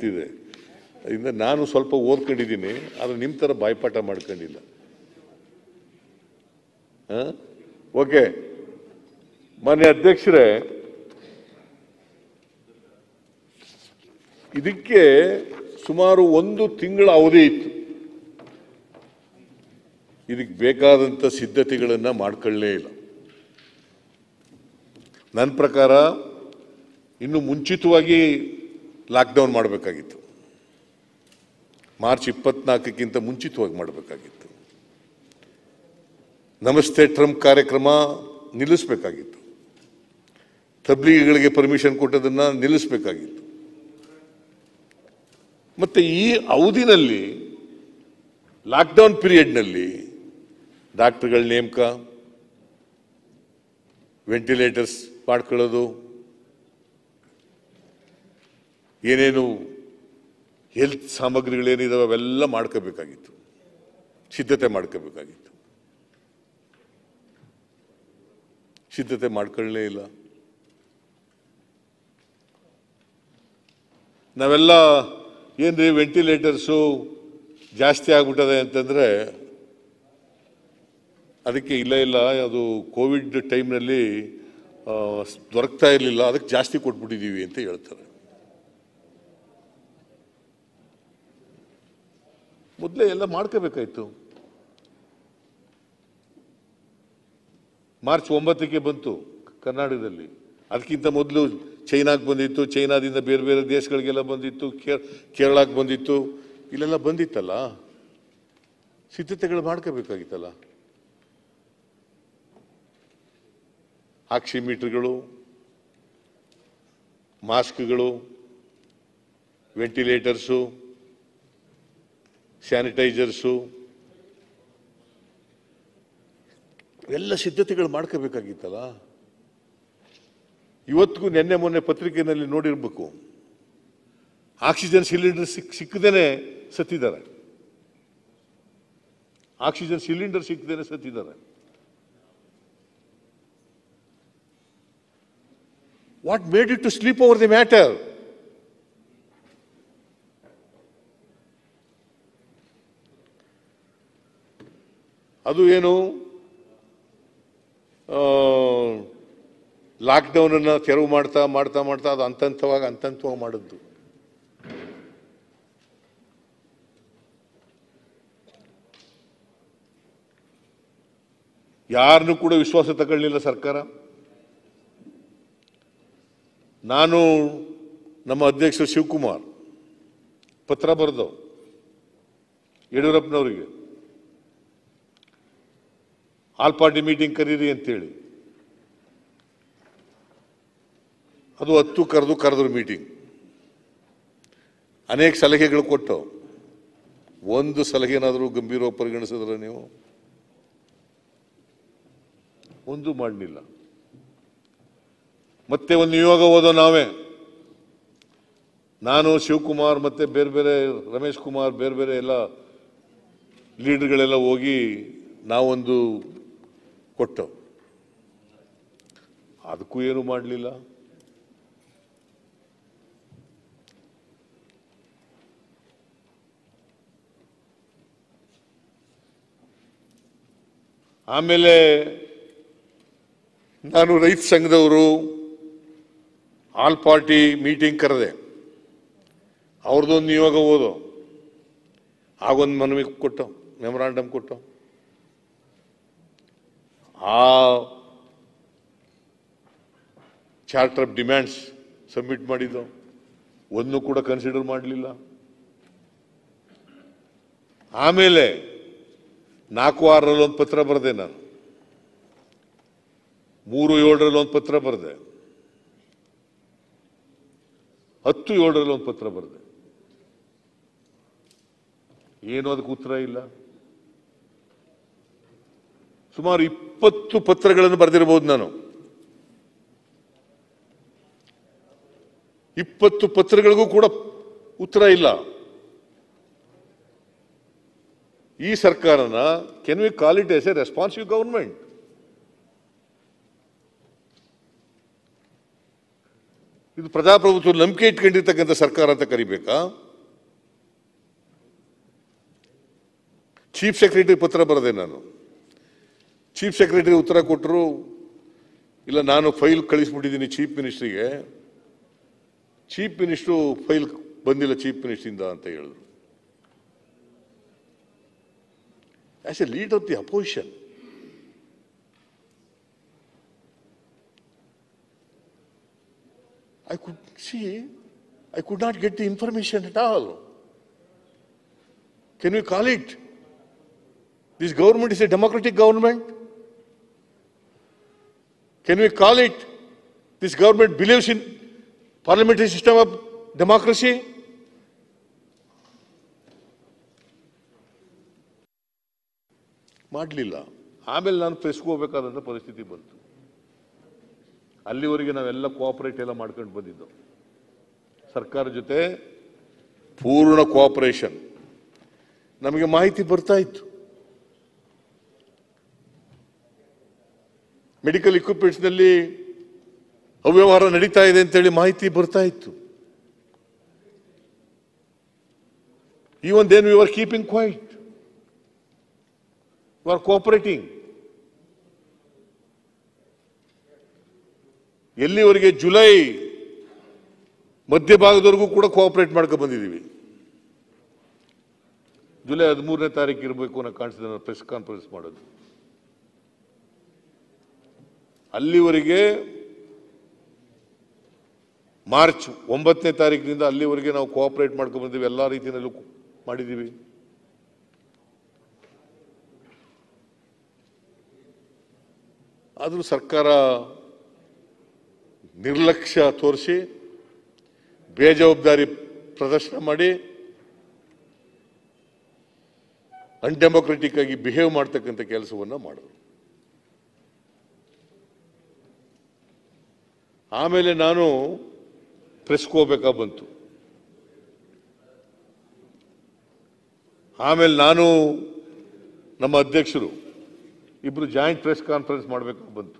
ಗೊತ್ತಿದೆ ಅದರಿಂದ ನಾನು ಸ್ವಲ್ಪ ಓದ್ಕೊಂಡಿದ್ದೀನಿ ಆದರೆ ನಿಮ್ಮ ಥರ ಬಾಯ್ಪಾಠ ಮಾಡ್ಕೊಂಡಿಲ್ಲ ಓಕೆ ಮಾನ್ಯ ಅಧ್ಯಕ್ಷರೇ ಇದಕ್ಕೆ ಸುಮಾರು ಒಂದು ತಿಂಗಳ ಅವಧಿ ಇತ್ತು ಇದಕ್ಕೆ ಬೇಕಾದಂಥ ಸಿದ್ಧತೆಗಳನ್ನು ಮಾಡ್ಕೊಳ್ಳೇ ಇಲ್ಲ ನನ್ನ ಪ್ರಕಾರ ಇನ್ನು ಮುಂಚಿತವಾಗಿ ಲಾಕ್ಡೌನ್ ಮಾಡಬೇಕಾಗಿತ್ತು ಮಾರ್ಚ್ ಇಪ್ಪತ್ನಾಲ್ಕಕ್ಕಿಂತ ಮುಂಚಿತವಾಗಿ ಮಾಡಬೇಕಾಗಿತ್ತು ನಮಸ್ತೆ ಟ್ರಂಪ್ ಕಾರ್ಯಕ್ರಮ ನಿಲ್ಲಿಸಬೇಕಾಗಿತ್ತು ತಬ್ಲಿಗಿಗಳಿಗೆ ಪರ್ಮಿಷನ್ ಕೊಟ್ಟದನ್ನ ನಿಲ್ಲಿಸಬೇಕಾಗಿತ್ತು ಮತ್ತೆ ಈ ಅವಧಿನಲ್ಲಿ ಲಾಕ್ಡೌನ್ ಪೀರಿಯಡ್ನಲ್ಲಿ ಡಾಕ್ಟರ್ಗಳ ನೇಮಕ ವೆಂಟಿಲೇಟರ್ಸ್ ಮಾಡ್ಕೊಳ್ಳೋದು ಏನೇನು ಹೆಲ್ತ್ ಸಾಮಗ್ರಿಗಳೇನಿದಾವೆ ಅವೆಲ್ಲ ಮಾಡ್ಕೋಬೇಕಾಗಿತ್ತು ಸಿದ್ಧತೆ ಮಾಡ್ಕೋಬೇಕಾಗಿತ್ತು ಸಿದ್ಧತೆ ಮಾಡ್ಕೊಳ್ಳೇ ಇಲ್ಲ ನಾವೆಲ್ಲ ಏನ್ರಿ ವೆಂಟಿಲೇಟರ್ಸು ಜಾಸ್ತಿ ಆಗ್ಬಿಟ್ಟದೆ ಅಂತಂದ್ರೆ ಅದಕ್ಕೆ ಇಲ್ಲ ಇಲ್ಲ ಅದು ಕೋವಿಡ್ ಟೈಮ್ನಲ್ಲಿ ದೊರಕ್ತಾ ಇರಲಿಲ್ಲ ಅದಕ್ಕೆ ಜಾಸ್ತಿ ಕೊಟ್ಬಿಟ್ಟಿದ್ದೀವಿ ಅಂತ ಹೇಳ್ತಾರೆ ಮೊದಲೇ ಎಲ್ಲ ಮಾಡ್ಕೋಬೇಕಾಯ್ತು ಮಾರ್ಚ್ ಒಂಬತ್ತಕ್ಕೆ ಬಂತು ಕರ್ನಾಟಕದಲ್ಲಿ ಅದಕ್ಕಿಂತ ಮೊದಲು ಚೈನಾಗೆ ಬಂದಿತ್ತು ಚೈನಾದಿಂದ ಬೇರೆ ಬೇರೆ ದೇಶಗಳಿಗೆಲ್ಲ ಬಂದಿತ್ತು ಕೇ- ಕೇರಳಕ್ಕೆ ಬಂದಿತ್ತು ಇಲ್ಲೆಲ್ಲ ಬಂದಿತ್ತಲ್ಲ ಸಿದ್ಧತೆಗಳು ಮಾಡ್ಕೋಬೇಕಾಗಿತ್ತಲ್ಲ ಆಕ್ಸಿಮೀಟರ್ಗಳು ಮಾಸ್ಕ್ಗಳು ವೆಂಟಿಲೇಟರ್ಸು ಸ್ಯಾನಿಟೈಸರ್ಸು ಎಲ್ಲ ಸಿದ್ಧತೆಗಳು ಮಾಡ್ಕೋಬೇಕಾಗಿತ್ತಲ್ಲ ಇವತ್ತಿಗೂ ನಿನ್ನೆ ಮೊನ್ನೆ ಪತ್ರಿಕೆಯಲ್ಲಿ ನೋಡಿರ್ಬೇಕು ಆಕ್ಸಿಜನ್ ಸಿಲಿಂಡರ್ ಸಿಕ್ ಸಿಕ್ಕದೇನೆ ಸತ್ತಿದ್ದಾರೆ ಆಕ್ಸಿಜನ್ ಸಿಲಿಂಡರ್ ಸಿಕ್ಕದೇನೆ ಸತ್ತಿದ್ದಾರೆ what made it to sleep over the matter ಅದು ಏನು ಲಾಕ್ಡೌನ್ ಅನ್ನ ತೆರವು ಮಾಡ್ತಾ ಮಾಡ್ತಾ ಮಾಡ್ತಾ ಅದು ಹಂತವಾಗಿ ಹಂತವಾಗಿ ಮಾಡಿದ್ದು ಯಾರನ್ನು ಕೂಡ ವಿಶ್ವಾಸ ತಗೊಳ್ಳಿಲ್ಲ ಸರ್ಕಾರ ನಾನು ನಮ್ಮ ಅಧ್ಯಕ್ಷ ಶಿವಕುಮಾರ್ ಪತ್ರ ಬರೆದು ಯಡಿಯೂರಪ್ಪನವರಿಗೆ ಆಲ್ ಪಾರ್ಟಿ ಮೀಟಿಂಗ್ ಕರೀರಿ ಅಂತೇಳಿ ಅದು ಹತ್ತು ಕರೆದು ಕರೆದ್ರು ಮೀಟಿಂಗ್ ಅನೇಕ ಸಲಹೆಗಳು ಕೊಟ್ಟು ಒಂದು ಸಲಹೆನಾದರೂ ಗಂಭೀರವಾಗಿ ಪರಿಗಣಿಸಿದ್ರೆ ನೀವು ಒಂದು ಮಾಡಲಿಲ್ಲ ಮತ್ತೆ ಒಂದು ನಿಯೋಗ ಓದೋ ನಾವೇ ನಾನು ಶಿವಕುಮಾರ್ ಮತ್ತೆ ಬೇರೆ ಬೇರೆ ರಮೇಶ್ ಕುಮಾರ್ ಬೇರೆ ಬೇರೆ ಎಲ್ಲ ಲೀಡರ್ಗಳೆಲ್ಲ ಹೋಗಿ ನಾವೊಂದು ಕೊಟ್ಟು ಅದಕ್ಕೂ ಏನು ಮಾಡಲಿಲ್ಲ ಆಮೇಲೆ ನಾನು ರೈತ ಸಂಘದವರು ಆಲ್ ಪಾರ್ಟಿ ಮೀಟಿಂಗ್ ಕರೆದೆ ಅವ್ರದ್ದೊಂದು ನಿಯೋಗ ಓದು ಆಗೊಂದು ಮನವಿ ಕೊಟ್ಟು ಮೆಮೊರಾಂಡಮ್ ಕೊಟ್ಟು ಆ ಚಾರ್ಟರ್ ಆಫ್ ಡಿಮ್ಯಾಂಡ್ಸ್ ಸಬ್ಮಿಟ್ ಮಾಡಿದ್ದು ಒಂದು ಕೂಡ ಕನ್ಸಿಡರ್ ಮಾಡಲಿಲ್ಲ ಆಮೇಲೆ ನಾಲ್ಕು ಆರರಲ್ಲಿ ಒಂದು ಪತ್ರ ಬರೆದೆ ನಾನು ಮೂರು ಏಳರಲ್ಲಿ ಒಂದು ಪತ್ರ ಬರೆದೆ ಹತ್ತು ಏಳರಲ್ಲಿ ಒಂದು ಪತ್ರ ಬರೆದೆ ಏನು ಅದಕ್ಕೆ ಉತ್ತರ ಇಲ್ಲ ಸುಮಾರು ಇಪ್ಪತ್ತು ಪತ್ರಗಳನ್ನು ಬರೆದಿರಬಹುದು ನಾನು ಇಪ್ಪತ್ತು ಪತ್ರಗಳಿಗೂ ಕೂಡ ಉತ್ತರ ಇಲ್ಲ ಈ ಸರ್ಕಾರನ can we call it as a responsive government ಇದು ಪ್ರಜಾಪ್ರಭುತ್ವ ನಂಬಿಕೆ ಇಟ್ಕೊಂಡಿರ್ತಕ್ಕಂಥ ಸರ್ಕಾರ ಅಂತ ಕರಿಬೇಕಾ ಚೀಫ್ ಸೆಕ್ರೆಟರಿ ಪತ್ರ ಬರದೆ ನಾನು ಚೀಫ್ ಸೆಕ್ರೆಟರಿ ಉತ್ತರ ಕೊಟ್ಟರು ಇಲ್ಲ ನಾನು ಫೈಲ್ ಕಳಿಸ್ಬಿಟ್ಟಿದ್ದೀನಿ ಚೀಫ್ ಮಿನಿಸ್ಟ್ರಿಗೆ ಚೀಫ್ ಮಿನಿಸ್ಟ್ರು ಫೈಲ್ ಬಂದಿಲ್ಲ ಚೀಫ್ ಮಿನಿಸ್ಟ್ರಿಂದ ಅಂತ ಹೇಳಿದ್ರು as a leader of the opposition I could see, I could not get the information at all. Can we call it? This government is a democratic government? Can we call it? This government believes in parliamentary system of democracy? ಮಾಡಲಿಲ್ಲ ಆಮೇಲೆ ನಾನು ಪ್ರೆಸ್ಗೆ ಹೋಗ್ಬೇಕಾದಂಥ ಪರಿಸ್ಥಿತಿ ಬಂತು ಅಲ್ಲಿವರೆಗೆ ನಾವೆಲ್ಲ cooperate ಎಲ್ಲ ಮಾಡ್ಕೊಂಡು ಬಂದಿದ್ದು ಸರ್ಕಾರ ಜೊತೆ ಪೂರ್ಣ ಕೋಆಪರೇಷನ್ ನಮಗೆ ಮಾಹಿತಿ ಬರ್ತಾ ಇತ್ತು ಮೆಡಿಕಲ್ ಇಕ್ವಿಪ್ಮೆಂಟ್ಸ್ನಲ್ಲಿ ಅವ್ಯವಹಾರ ನಡೀತಾ ಇದೆ ಅಂತೇಳಿ ಮಾಹಿತಿ ಬರ್ತಾ ಇತ್ತು even then we are keeping quiet we are cooperating ಎಲ್ಲಿವರೆಗೆ ಜುಲೈ ಮಧ್ಯಭಾಗದವರೆಗೂ ಕೂಡ ಕೋಆಪರೇಟ್ ಮಾಡ್ಕೊ ಬಂದಿದ್ದೀವಿ ಜುಲೈ ಹದಿಮೂರನೇ ತಾರೀಕು ಇರಬೇಕು ಅನ್ನೋ ಕಾಣಿಸಿದ ಪ್ರೆಸ್ ಕಾನ್ಫರೆನ್ಸ್ ಮಾಡೋದು ಅಲ್ಲಿವರೆಗೆ ಮಾರ್ಚ್ ಒಂಬತ್ತನೇ ತಾರೀಕಿನಿಂದ ಅಲ್ಲಿವರೆಗೆ ನಾವು ಕೋಆಪರೇಟ್ ಮಾಡ್ಕೊಂಡು ಬಂದಿವಿ ಎಲ್ಲ ರೀತಿಯಲ್ಲೂ ಮಾಡಿದ್ದೀವಿ ಆದರೂ ಸರ್ಕಾರ ನಿರ್ಲಕ್ಷ್ಯ ತೋರಿಸಿ ಬೇಜವಾಬ್ದಾರಿ ಪ್ರದರ್ಶನ ಮಾಡಿ ಅನ್ಡೆಮೊಕ್ರೆಟಿಕ್ ಆಗಿ ಬಿಹೇವ್ ಮಾಡ್ತಕ್ಕಂಥ ಕೆಲಸವನ್ನ ಮಾಡಿದ್ರು ಆಮೇಲೆ ನಾನು ಪ್ರೆಸ್ಗೆ ಹೋಗ್ಬೇಕಾ ಬಂತು ಆಮೇಲೆ ನಾನು ನಮ್ಮ ಅಧ್ಯಕ್ಷರು ಇಬ್ರು ಜಾಯಿಂಟ್ ಪ್ರೆಸ್ ಕಾನ್ಫರೆನ್ಸ್ ಮಾಡಬೇಕು ಬಂತು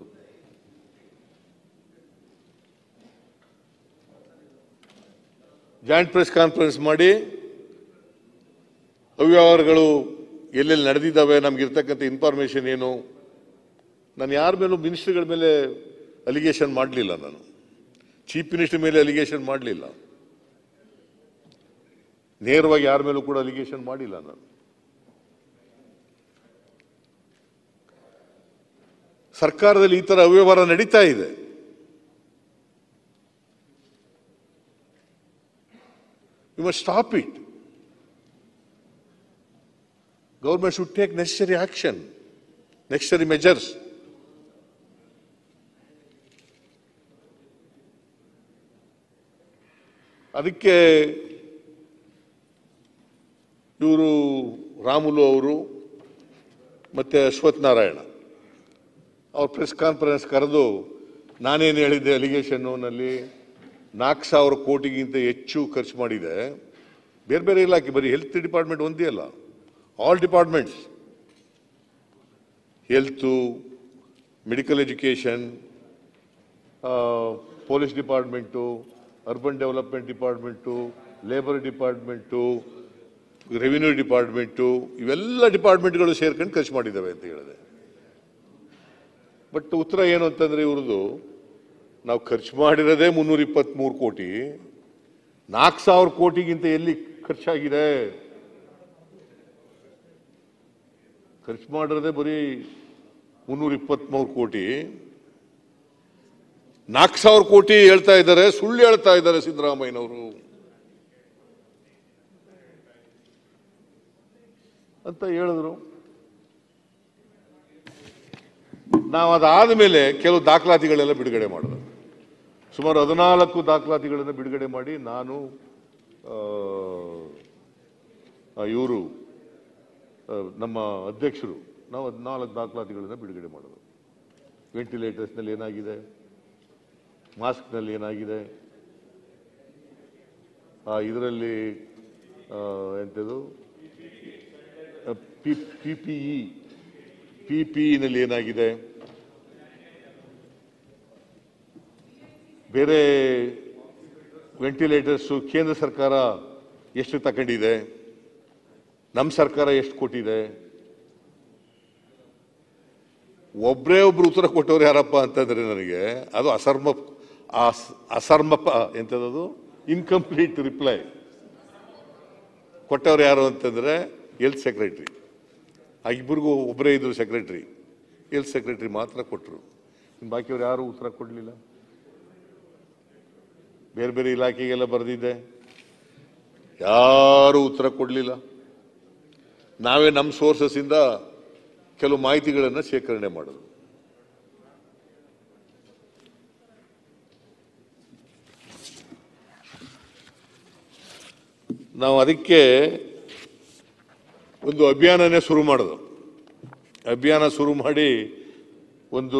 ಜಾಯಿಂಟ್ ಪ್ರೆಸ್ ಕಾನ್ಫರೆನ್ಸ್ ಮಾಡಿ ಅವ್ಯವಹಾರಗಳು ಎಲ್ಲೆಲ್ಲಿ ನಡೆದಿದ್ದಾವೆ ನಮ್ಗಿರ್ತಕ್ಕಂಥ ಇನ್ಫಾರ್ಮೇಶನ್ ಏನು ನಾನು ಯಾರ ಮೇಲೂ ಮಿನಿಸ್ಟ್ರಿಗಳ ಮೇಲೆ ಅಲಿಗೇಷನ್ ಮಾಡಲಿಲ್ಲ ನಾನು ಚೀಫ್ ಮಿನಿಸ್ಟರ್ ಮೇಲೆ ಅಲಿಗೇಷನ್ ಮಾಡಲಿಲ್ಲ ನೇರವಾಗಿ ಯಾರ ಮೇಲೂ ಕೂಡ ಅಲಿಗೇಷನ್ ಮಾಡಿಲ್ಲ ನಾನು ಸರ್ಕಾರದಲ್ಲಿ ಈ ತರ ಅವ್ಯವಹಾರ ನಡೀತಾ ಇದೆ you must stop it government should take necessary action necessary measures ಅದಕ್ಕೆ ಇವರು ರಾಮುಲು ಅವರು ಮತ್ತೆ ಅಶ್ವಥ್ ನಾರಾಯಣ ಅವ್ರ ಪ್ರೆಸ್ ಕಾನ್ಫರೆನ್ಸ್ ಕರೆದು ನಾನೇನು ಹೇಳಿದ್ದೆ ಅಲಿಗೇಷನ್ನಲ್ಲಿ ನಾಲ್ಕು ಸಾವಿರ ಕೋಟಿಗಿಂತ ಹೆಚ್ಚು ಖರ್ಚು ಮಾಡಿದೆ ಬೇರೆ ಬೇರೆ ಇಲಾಖೆ ಬರೀ ಹೆಲ್ತ್ ಡಿಪಾರ್ಟ್ಮೆಂಟ್ ಒಂದೇ ಅಲ್ಲ all departments health medical education police department urban development department labour department revenue department ಇವೆಲ್ಲ ಡಿಪಾರ್ಟ್ಮೆಂಟ್ಗಳು ಸೇರ್ಕೊಂಡು ಖರ್ಚು ಮಾಡಿದ್ದಾವೆ ಅಂತ ಹೇಳಿದೆ ಬಟ್ ಉತ್ತರ ಏನು ಅಂತಂದ್ರೆ ಇವ್ರದ್ದು ನಾವು ಖರ್ಚು ಮಾಡಿರೋದೇ ಮುನ್ನೂರ ಇಪ್ಪತ್ಮೂರು ಕೋಟಿ ನಾಲ್ಕು ಸಾವಿರ ಕೋಟಿಗಿಂತ ಎಲ್ಲಿ ಖರ್ಚಾಗಿದೆ ಖರ್ಚು ಮಾಡಿರೋದೇ ಬರೀ ಮುನ್ನೂರ ಇಪ್ಪತ್ಮೂರು ಕೋಟಿ ನಾಲ್ಕು ಸಾವಿರ ಕೋಟಿ ಹೇಳ್ತಾ ಇದ್ದಾರೆ ಸುಳ್ಳು ಹೇಳ್ತಾ ಇದ್ದಾರೆ ಸಿದ್ದರಾಮಯ್ಯನವರು ಅಂತ ಹೇಳಿದ್ರು ನಾವು ಅದಾದ ಮೇಲೆ ಕೆಲವು ದಾಖಲಾತಿಗಳೆಲ್ಲ ಬಿಡುಗಡೆ ಮಾಡಿದ್ರು ಸುಮಾರು ಹದಿನಾಲ್ಕು ದಾಖಲಾತಿಗಳನ್ನು ಬಿಡುಗಡೆ ಮಾಡಿ ನಾನು ಇವರು ನಮ್ಮ ಅಧ್ಯಕ್ಷರು ನಾವು ಹದಿನಾಲ್ಕು ದಾಖಲಾತಿಗಳನ್ನು ಬಿಡುಗಡೆ ಮಾಡೋದು ವೆಂಟಿಲೇಟರ್ಸ್ನಲ್ಲಿ ಏನಾಗಿದೆ ಮಾಸ್ಕ್ನಲ್ಲಿ ಏನಾಗಿದೆ ಇದರಲ್ಲಿ ಎಂಥದ್ದು ಪಿ ಪಿ ಇ ಪಿ ಪಿ ನಲ್ಲಿ ಏನಾಗಿದೆ ಬೇರೆ ವೆಂಟಿಲೇಟರ್ಸು ಕೇಂದ್ರ ಸರ್ಕಾರ ಎಷ್ಟು ತಗೊಂಡಿದೆ ನಮ್ಮ ಸರ್ಕಾರ ಎಷ್ಟು ಕೊಟ್ಟಿದೆ ಒಬ್ಬರೇ ಒಬ್ರು ಉತ್ತರ ಕೊಟ್ಟವ್ರು ಯಾರಪ್ಪ ಅಂತಂದ್ರೆ ನನಗೆ ಅದು ಅಸರ್ಮ ಅಸ್- ಅಸರ್ಮಪ ಎಂಥದ್ದು ಇನ್ಕಂಪ್ಲೀಟ್ ರಿಪ್ಲೈ ಕೊಟ್ಟವ್ರು ಯಾರು ಅಂತಂದ್ರೆ ಹೆಲ್ತ್ ಸೆಕ್ರೆಟ್ರಿ ಆ ಇಬ್ಬರಿಗೂ ಒಬ್ಬರೇ ಇದ್ರು ಸೆಕ್ರೆಟ್ರಿ ಹೆಲ್ತ್ ಸೆಕ್ರೆಟ್ರಿ ಮಾತ್ರ ಕೊಟ್ಟರು ಬಾಕಿಯವ್ರು ಯಾರು ಉತ್ತರ ಕೊಡಲಿಲ್ಲ ಬೇರೆ ಬೇರೆ ಇಲಾಖೆಗೆಲ್ಲ ಬರೆದಿದ್ದೆ ಯಾರು ಉತ್ತರ ಕೊಡಲಿಲ್ಲ ನಾವೇ ನಮ್ಮ ಸೋರ್ಸಸ್ ಇಂದ ಕೆಲವು ಮಾಹಿತಿಗಳನ್ನು ಶೇಖರಣೆ ಮಾಡೋದು ನಾವು ಅದಕ್ಕೆ ಒಂದು ಅಭಿಯಾನನೇ ಶುರು ಮಾಡೋದು ಅಭಿಯಾನ ಶುರು ಮಾಡಿ ಒಂದು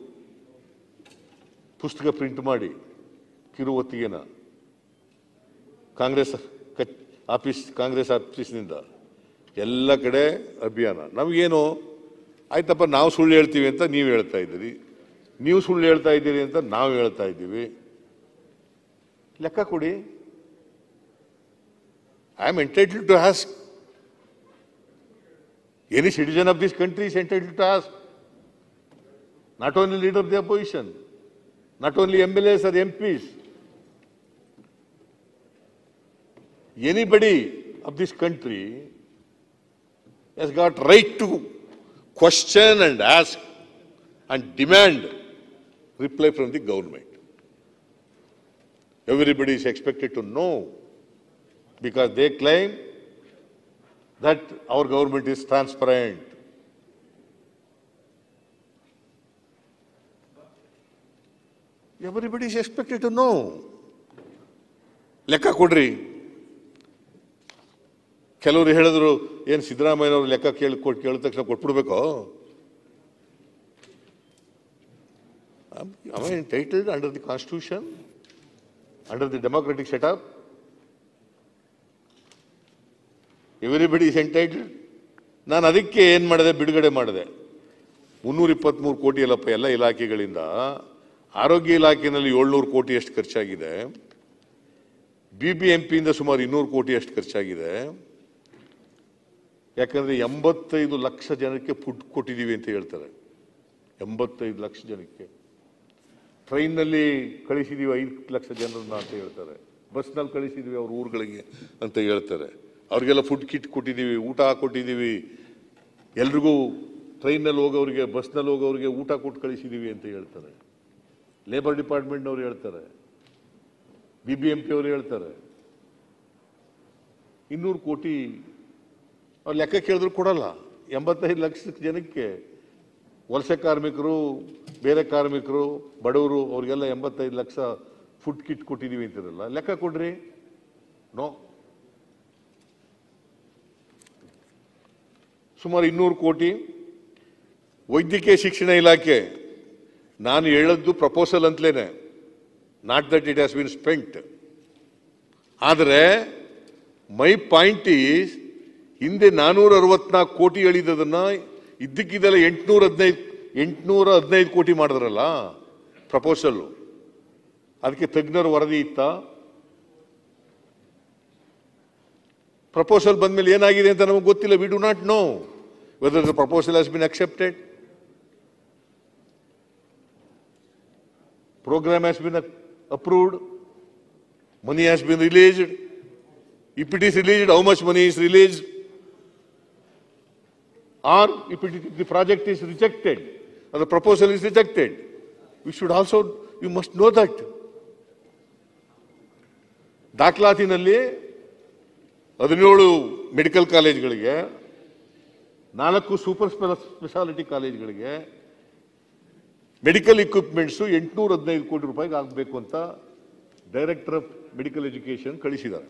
ಪುಸ್ತಕ ಪ್ರಿಂಟ್ ಮಾಡಿ ಕಿರು ಹೊತ್ತಿಗೆನ ಕಾಂಗ್ರೆಸ್ ಕಚ್ ಆಫೀಸ್ ಕಾಂಗ್ರೆಸ್ ಆಫೀಸ್ನಿಂದ ಎಲ್ಲ ಕಡೆ ಅಭಿಯಾನ ನಮಗೇನು ಆಯ್ತಪ್ಪ ನಾವು ಸುಳ್ಳು ಹೇಳ್ತೀವಿ ಅಂತ ನೀವು ಹೇಳ್ತಾ ಇದ್ದೀರಿ ನೀವು ಸುಳ್ಳು ಹೇಳ್ತಾ ಇದ್ದೀರಿ ಅಂತ ನಾವು ಹೇಳ್ತಾ ಇದ್ದೀವಿ ಲೆಕ್ಕ ಕೊಡಿ I am entitled to ask any citizen of this country is entitled to ask not only leader of the opposition not only MLAs or MPs. Anybody of this country has got right to question and ask and demand reply from the government. Everybody is expected to know because they claim that our government is transparent. Everybody is expected to know. ಲೆಕ್ಕ ಕೊಡ್ರಿ ಕೆಲವರು ಹೇಳಿದ್ರು ಏನು ಸಿದ್ದರಾಮಯ್ಯನವರು ಲೆಕ್ಕ ಕೇಳಿ ಕೊಟ್ಟು ಕೇಳಿದ ತಕ್ಷಣ ಕೊಟ್ಬಿಡ್ಬೇಕು Am I entitled under the constitution? Under the democratic setup? Everybody is entitled ನಾನು ಅದಕ್ಕೆ ಏನು ಮಾಡಿದೆ ಬಿಡುಗಡೆ ಮಾಡಿದೆ ಮುನ್ನೂರ ಇಪ್ಪತ್ತ್ಮೂರು ಕೋಟಿ ಅಲ್ಲಪ್ಪ ಎಲ್ಲ ಇಲಾಖೆಗಳಿಂದ ಆರೋಗ್ಯ ಇಲಾಖೆಯಲ್ಲಿ ಏಳ್ನೂರು ಕೋಟಿ ಎಷ್ಟು ಖರ್ಚಾಗಿದೆ ಬಿ ಬಿ ಎಂ ಪಿಯಿಂದ ಸುಮಾರು ಇನ್ನೂರು ಕೋಟಿ ಅಷ್ಟು ಖರ್ಚಾಗಿದೆ ಯಾಕಂದ್ರೆ ಎಂಬತ್ತೈದು ಲಕ್ಷ ಜನಕ್ಕೆ ಫುಡ್ ಕೊಟ್ಟಿದ್ದೀವಿ ಅಂತ ಹೇಳ್ತಾರೆ ಎಂಬತ್ತೈದು ಲಕ್ಷ ಜನಕ್ಕೆ ಟ್ರೈನ್ನಲ್ಲಿ ಕಳಿಸಿದೀವಿ ಐದು ಲಕ್ಷ ಜನರನ್ನ ಅಂತ ಹೇಳ್ತಾರೆ ಬಸ್ನಲ್ಲಿ ಕಳಿಸಿದೀವಿ ಅವ್ರ ಊರುಗಳಿಗೆ ಅಂತ ಹೇಳ್ತಾರೆ ಅವ್ರಿಗೆಲ್ಲ ಫುಡ್ ಕಿಟ್ ಕೊಟ್ಟಿದ್ದೀವಿ ಊಟ ಕೊಟ್ಟಿದ್ದೀವಿ ಎಲ್ರಿಗೂ ಟ್ರೈನಲ್ಲಿ ಹೋಗೋರಿಗೆ ಬಸ್ನಲ್ಲಿ ಹೋಗೋರಿಗೆ ಊಟ ಕೊಟ್ಟು ಕಳಿಸಿದೀವಿ ಅಂತ ಹೇಳ್ತಾರೆ ಲೇಬರ್ ಡಿಪಾರ್ಟ್ಮೆಂಟ್ನವ್ರು ಹೇಳ್ತಾರೆ ಬಿ ಬಿ ಎಂ ಪಿ ಅವರು ಹೇಳ್ತಾರೆ ಇನ್ನೂರು ಕೋಟಿ ಅವ್ರು ಲೆಕ್ಕ ಕೇಳಿದ್ರು ಕೊಡಲ್ಲ ಎಂಬತ್ತೈದು ಲಕ್ಷ ಜನಕ್ಕೆ ವಲಸೆ ಕಾರ್ಮಿಕರು ಬೇರೆ ಕಾರ್ಮಿಕರು ಬಡವರು ಅವ್ರಿಗೆಲ್ಲ ಎಂಬತ್ತೈದು ಲಕ್ಷ ಫುಡ್ ಕಿಟ್ ಕೊಟ್ಟಿದ್ದೀವಿ ಅಂತಿರಲ್ಲ ಲೆಕ್ಕ ಕೊಡ್ರಿ ನೋ ಸುಮಾರು ಇನ್ನೂರು ಕೋಟಿ ವೈದ್ಯಕೀಯ ಶಿಕ್ಷಣ ಇಲಾಖೆ ನಾನು ಹೇಳದ್ದು ಪ್ರಪೋಸಲ್ ಅಂತಲೇನೆ not that it has been spent ಆದರೆ ಮೈ ಪಾಯಿಂಟ್ ಈಸ್ ಹಿಂದೆ ನಾನೂರ ಅರವತ್ನಾಲ್ಕು ಕೋಟಿ ಹೇಳಿದ್ದದನ್ನ ಇದ್ದಕ್ಕಿದ್ದೆಲ್ಲ ಎಂಟುನೂರ ಹದಿನೈದು ಎಂಟುನೂರ ಹದಿನೈದು ಕೋಟಿ ಮಾಡಿದ್ರಲ್ಲ ಪ್ರಪೋಸಲ್ ಅದಕ್ಕೆ ತಜ್ಞರ ವರದಿ ಇತ್ತ ಪ್ರಪೋಸಲ್ ಬಂದ್ಮೇಲೆ ಏನಾಗಿದೆ ಅಂತ ನಮಗೆ ಗೊತ್ತಿಲ್ಲ we do not know whether the proposal has been accepted program has been approved, money has been released. If it is released, how much money is released? Or if it, if the project is rejected, or the proposal is rejected, we should also, you must know that. ದಾಖಲಾತಿನಲ್ಲಿ ಹದಿನೇಳು medical ಕಾಲೇಜ್ಗಳಿಗೆ ನಾಲ್ಕು super speciality ಕಾಲೇಜ್ಗಳಿಗೆ medical equipments ಎಂಟುನೂರ ಹದಿನೈದು ಕೋಟಿ ರೂಪಾಯಿಗೆ ಆಗಬೇಕು ಅಂತ ಡೈರೆಕ್ಟರ್ ಆಫ್ ಮೆಡಿಕಲ್ ಎಜುಕೇಶನ್ ಕಳಿಸಿದ್ದಾರೆ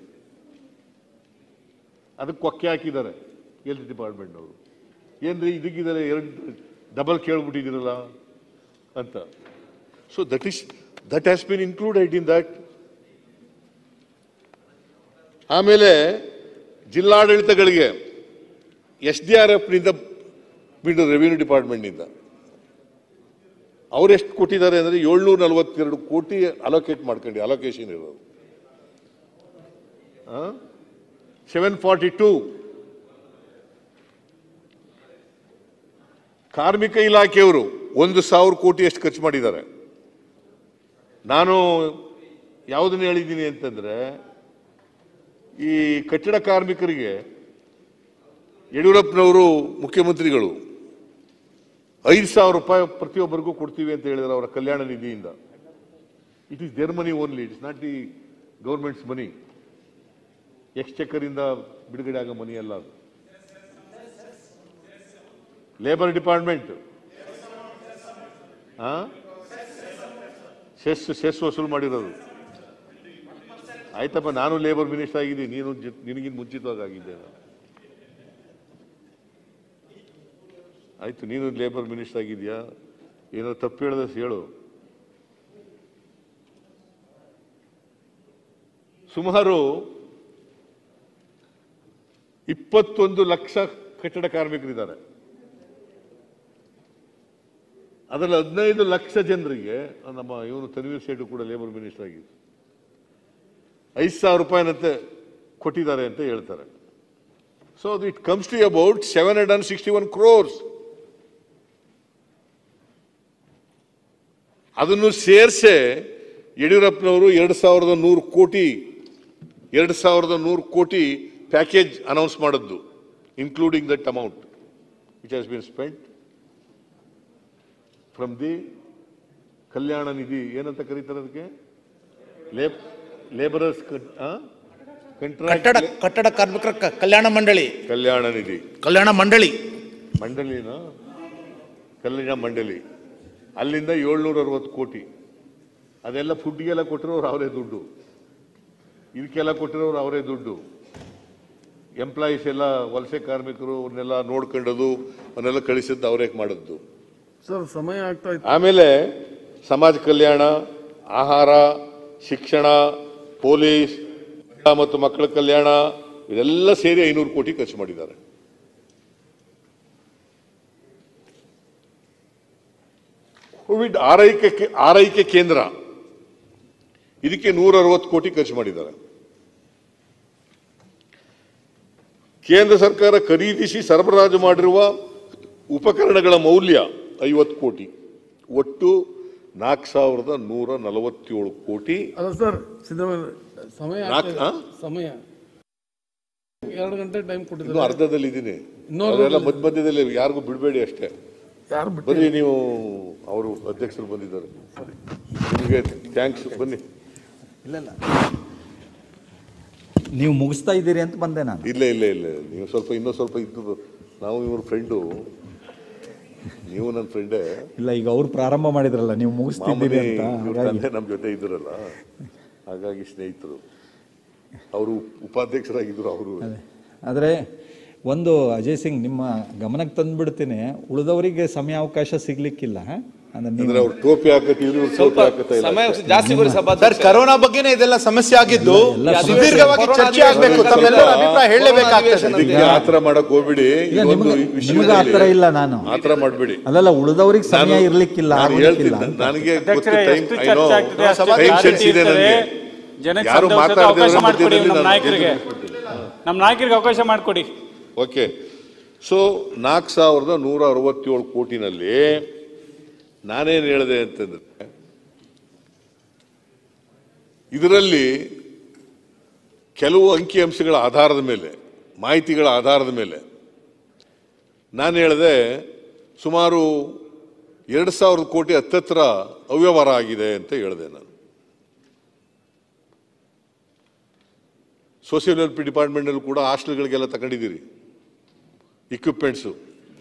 ಅದಕ್ಕೆ ಕೊಕ್ಕೆ ಹಾಕಿದ್ದಾರೆ ಹೆಲ್ತ್ ಡಿಪಾರ್ಟ್ಮೆಂಟ್ನವರು ಏನ್ರಿ ಇದಕ್ಕಿದ್ದಾರೆ ಎರಡು ಡಬಲ್ ಕೇಳ್ಬಿಟ್ಟಿದ್ದೀರಲ್ಲ ಅಂತ so that is that has been included in that ಆಮೇಲೆ ಜಿಲ್ಲಾಡಳಿತಗಳಿಗೆ ಎಸ್ ಡಿ ಆರ್ ಎಫ್ನಿಂದ ಬಿಡು ರೆವಿನ್ಯೂ ಡಿಪಾರ್ಟ್ಮೆಂಟ್ನಿಂದ ಅವ್ರು ಎಷ್ಟು ಕೊಟ್ಟಿದ್ದಾರೆ ಅಂದರೆ ಏಳ್ನೂರ ನಲವತ್ತೆರಡು ಕೋಟಿ ಅಲೋಕೇಟ್ ಮಾಡ್ಕೊಂಡು ಅಲೋಕೇಶನ್ ಇರೋದು ಸೆವೆನ್ ಫಾರ್ಟಿ ಟೂ ಕಾರ್ಮಿಕ ಇಲಾಖೆಯವರು ಒಂದು ಸಾವಿರ ಕೋಟಿ ಎಷ್ಟು ಖರ್ಚು ಮಾಡಿದ್ದಾರೆ ನಾನು ಯಾವುದನ್ನು ಹೇಳಿದ್ದೀನಿ ಅಂತಂದ್ರೆ ಈ ಕಟ್ಟಡ ಕಾರ್ಮಿಕರಿಗೆ ಯಡಿಯೂರಪ್ಪನವರು ಮುಖ್ಯಮಂತ್ರಿಗಳು ಐದು ಸಾವಿರ ರೂಪಾಯಿ ಪ್ರತಿಯೊಬ್ಬರಿಗೂ ಕೊಡ್ತೀವಿ ಅಂತ ಹೇಳಿದ್ರು ಅವರ ಕಲ್ಯಾಣ ನಿಧಿಯಿಂದ it is there money only it's not the government's money exchequer ಇಂದ ಬಿಡುಗಡೆ ಆಗೋ ಮನಿ ಅಲ್ಲ ಅದು ಲೇಬರ್ ಡಿಪಾರ್ಟ್ಮೆಂಟ್ ಸೆಸ್ ಸೆಸ್ ವಸೂಲು ಮಾಡಿರೋದು ಆಯ್ತಪ್ಪ ನಾನು ಲೇಬರ್ ಮಿನಿಸ್ಟರ್ ಆಗಿದ್ದೀನಿ ನೀನು ಜಿ- ನಿನಗಿಂತ ಮುಂಚಿತವಾಗಿ ಆಗಿದ್ದೆ ನಾನು. ಆಯ್ತು ನೀನು ಲೇಬರ್ ಮಿನಿಸ್ಟರ್ ಆಗಿದ್ಯಾ ಏನೋ ತಪ್ಪು ಹೇಳಿದ ಹೇಳು ಸುಮಾರು ಇಪ್ಪತ್ತೊಂದು ಲಕ್ಷ ಕಟ್ಟಡ ಕಾರ್ಮಿಕರಿದ್ದಾರೆ ಅದರಲ್ಲಿ ಹದಿನೈದು ಲಕ್ಷ ಜನರಿಗೆ ನಮ್ಮ ಇವನು ತನ್ವೀರ್ ಸೇಠು ಕೂಡ ಲೇಬರ್ ಮಿನಿಸ್ಟರ್ ಆಗಿದ್ದು ಐದು ಸಾವಿರ ರೂಪಾಯಿನಂತೆ ಕೊಟ್ಟಿದ್ದಾರೆ ಅಂತ ಹೇಳ್ತಾರೆ so it comes to about seven hundred and sixty one crores ಅದನ್ನು ಸೇರಿಸೆ ಯಡಿಯೂರಪ್ಪನವರು ಎರಡು ಸಾವಿರದ ನೂರು ಕೋಟಿ ಎರಡು ಸಾವಿರದ ನೂರು ಕೋಟಿ ಪ್ಯಾಕೇಜ್ ಅನೌನ್ಸ್ ಮಾಡಿದ್ದು including that amount which has been spent from the ಕಲ್ಯಾಣ ನಿಧಿ ಏನಂತ ಕರೀತಾರೆ ಅದಕ್ಕೆ ಲೇಬ್ ಲೇಬರರ್ಸ್ ಕಟ್ಟಡ ಕಂಟ್ರಾಕ್ಟ್ ಕಟ್ಟಡ ಕಾರ್ಮಿಕರ ಕ- ಕಲ್ಯಾಣ ಮಂಡಳಿ ಕಲ್ಯಾಣ ನಿಧಿ ಕಲ್ಯಾಣ ಮಂಡಳಿ ಮಂಡಳಿನ ಕಲ್ಯಾಣ ಮಂಡಳಿ ಅಲ್ಲಿಂದ ಏಳ್ನೂರ ಅರವತ್ತು ಕೋಟಿ ಅದೆಲ್ಲ ಫುಡ್ಗೆಲ್ಲ ಕೊಟ್ಟಿರೋರು ಅವರೇ ದುಡ್ಡು ಇದಕ್ಕೆಲ್ಲ ಕೊಟ್ಟಿರೋರು ಅವರೇ ದುಡ್ಡು ಎಂಪ್ಲಾಯೀಸ್ ಎಲ್ಲ ವಲಸೆ ಕಾರ್ಮಿಕರು ಅವ್ರನ್ನೆಲ್ಲ ನೋಡ್ಕೊಂಡದು ಅವನ್ನೆಲ್ಲ ಕಳಿಸಿದ್ದು ಅವರೇ ಮಾಡಿದ್ದು ಸರ್ ಸಮಯ ಆಗ್ತಾ ಇತ್ತು ಆಮೇಲೆ ಸಮಾಜ ಕಲ್ಯಾಣ ಆಹಾರ ಶಿಕ್ಷಣ ಪೊಲೀಸ್ ಮತ್ತು ಮಕ್ಕಳ ಕಲ್ಯಾಣ ಇದೆಲ್ಲ ಸೇರಿ ಐನೂರು ಕೋಟಿ ಖರ್ಚು ಮಾಡಿದ್ದಾರೆ ಕೋವಿಡ್ ಆರೈಕೆ ಕೇ- ಆರೈಕೆ ಕೇಂದ್ರ ಇದಕ್ಕೆ ನೂರ ಅರವತ್ತು ಕೋಟಿ ಖರ್ಚು ಮಾಡಿದ್ದಾರೆ ಕೇಂದ್ರ ಸರ್ಕಾರ ಖರೀದಿಸಿ ಸರಬರಾಜು ಮಾಡಿರುವ ಉಪಕರಣಗಳ ಮೌಲ್ಯ ಐವತ್ತು ಕೋಟಿ ಒಟ್ಟು ನಾಲ್ಕು ಸಾವಿರದ ನೂರ ನಲವತ್ತೇಳು ಕೋಟಿ ಅಲ್ಲ ಸರ್ ಸಿದ್ದರಾಮಯ್ಯ ಸಮಯ ಆಗ್ತಾ ನಾಲ್ಕು ಇದೆ. ಆ? ಸಮಯ ಎರಡು ಗಂಟೆ ಟೈಮ್ ಇನ್ನು ಕೊಟ್ಟಿದ್ದಾರೆ ಅರ್ಧದಲ್ಲಿ ಇದ್ದೀನಿ ಇನ್ನೂರು ಅವರೆಲ್ಲ ಮಧ್ಯ ಮಧ್ಯದಲ್ಲಿ ಯಾರಿಗೂ ಬಿಡಬೇಡಿ ಅಷ್ಟೇ ಯಾರು ಬಿಟ್ಟು ಬನ್ನಿ ನೀವು ಅವರು ಅಧ್ಯಕ್ಷರು ಬಂದಿದ್ದಾರೆ ನಿಮಗೆ ಥ್ಯಾಂಕ್ಸ್ ಬನ್ನಿ ನೀವು ಮುಗಿಸ್ತಾ ಇದ್ದೀರಿ ಅಂತ ಬಂದೆ ನಾನು ಇಲ್ಲ ಇಲ್ಲ ಇಲ್ಲ ನೀವು ಸ್ವಲ್ಪ ಇನ್ನೂ ಸ್ವಲ್ಪ ಇದ್ದು ನಾವು ಇವ್ರ ಫ್ರೆಂಡು ನೀವು ನನ್ನ ಫ್ರೆಂಡೇ ಇಲ್ಲ ಈಗ ಅವ್ರು ಪ್ರಾರಂಭ ಮಾಡಿದ್ರಲ್ಲ ನೀವು ಮುಗಿಸ್ತಿದ್ದೀರಿ ಮಾಮೂಲಿ ಅಂತ ಇವ್ರ ಹಾಗಾಗಿ ತಂದೆ ನಮ್ಮ ಜೊತೆ ಇದ್ರಲ್ಲ ಹಾಗಾಗಿ ಸ್ನೇಹಿತರು ಅವರು ಉಪಾಧ್ಯಕ್ಷರಾಗಿದ್ರು ಅವರು ಅದೇ ಆದರೆ ಒಂದು ಅಜಯ್ ಸಿಂಗ್ ನಿಮ್ಮ ಗಮನಕ್ಕೆ ತಂದ್ಬಿಡ್ತೀನಿ ಉಳಿದವರಿಗೆ ಸಮಯಾವಕಾಶ ಸಿಗ್ಲಿಕ್ಕಿಲ್ಲ ಅಂದ್ರೆ ನೀವು ಅಂದ್ರೆ ಅವ್ರು ಟೋಪಿ ಹಾಕತ್ತಿದ್ರು ಇವ್ರು ಟೋಪಿ ಹಾಕತ್ತಾ ಇಲ್ಲ ಸಮಯ ಜಾಸ್ತಿ ಬರೀ ಸರ್ ಸಭಾಧ್ಯಕ್ಷ ಕರೋನಾ ಬಗ್ಗೆನೇ ಇದೆಲ್ಲ ಸಮಸ್ಯೆ ಆಗಿದ್ದು ಎಲ್ಲ ಸಮಸ್ಯೆ. ಸುದೀರ್ಘವಾಗಿ ಚರ್ಚೆ ಆಗಬೇಕು ತಮ್ಮೆಲ್ಲರ ಅಭಿಪ್ರಾಯ ಹೇಳಲೇಬೇಕಾಗ್ತದೆ ಇದಕ್ಕೆ ಆತರ ಮಾಡಕ್ ಹೋಗ್ಬಿಡಿ ಇಲ್ಲ ಇದೊಂದು ನಿಮ್ಗೆ ನಿಮ್ಗೆ ವಿಷಯದಲ್ಲಿ ಆತರ ಇಲ್ಲ ನಾನು ಆತರ ಮಾಡ್ಬೇಡಿ ಅಲ್ಲಲ್ಲ ಉಳಿದವರಿಗೆ ಸಮಯ ನಾನು- ಇರ್ಲಿಕ್ಕಿಲ್ಲ ನಾನು ಆಗ್ಲಿಕ್ಕಿಲ್ಲ ಹೇಳ್ತೀನಿ ಅಂತ. ನನಗೆ ಗೊತ್ತು ಅಧ್ಯಕ್ಷರೇ, ಟೈಮ್ ಎಷ್ಟು ಐ ನೋ ಚರ್ಚೆ ಆಗ್ತಿದೆ, ಅಷ್ಟು ಟೈಮ್ ಜಾಸ್ತಿ ಸೆನ್ಸ್ ಇದೆ ಇರ್ತದೆ. ನನಗೆ ಜನಕ್ಕೆ ಯಾರು ಸಂತೋಷದ ಮಾತಾಡದಿರೋ ಅವಕಾಶ ಮಾಡಿಕೊಡಿ ಮಧ್ಯದಲ್ಲಿ ನಮ್ಮ ನಾನು ನಾಯಕರಿಗೆ ನಮ್ಮ ನಾಯಕರಿಗೆ ಅವಕಾಶ ಮಾಡಿಕೊಡಿ ಓಕೆ ಸೊ ನಾಲ್ಕು ಸಾವಿರದ ನೂರ ಅರವತ್ತೇಳು ಕೋಟಿನಲ್ಲಿ ನಾನೇನು ಹೇಳಿದೆ ಅಂತಂದ್ರೆ ಇದರಲ್ಲಿ ಕೆಲವು ಅಂಕಿಅಂಶಗಳ ಆಧಾರದ ಮೇಲೆ ಮಾಹಿತಿಗಳ ಆಧಾರದ ಮೇಲೆ ನಾನು ಹೇಳಿದೆ ಸುಮಾರು ಎರಡು ಸಾವಿರದ ಕೋಟಿ ಹತ್ತತ್ರ ಅವ್ಯವಹಾರ ಆಗಿದೆ ಅಂತ ಹೇಳಿದೆ ನಾನು ಸೋಷಿಯಲ್ ವೆಲ್ಫೇರ್ ಡಿಪಾರ್ಟ್ಮೆಂಟ್ನಲ್ಲಿ ಕೂಡ ಹಾಸ್ಟೆಲ್ಗಳಿಗೆಲ್ಲ ತಗೊಂಡಿದ್ದೀರಿ ಇಕ್ವಿಪ್ಮೆಂಟ್ಸು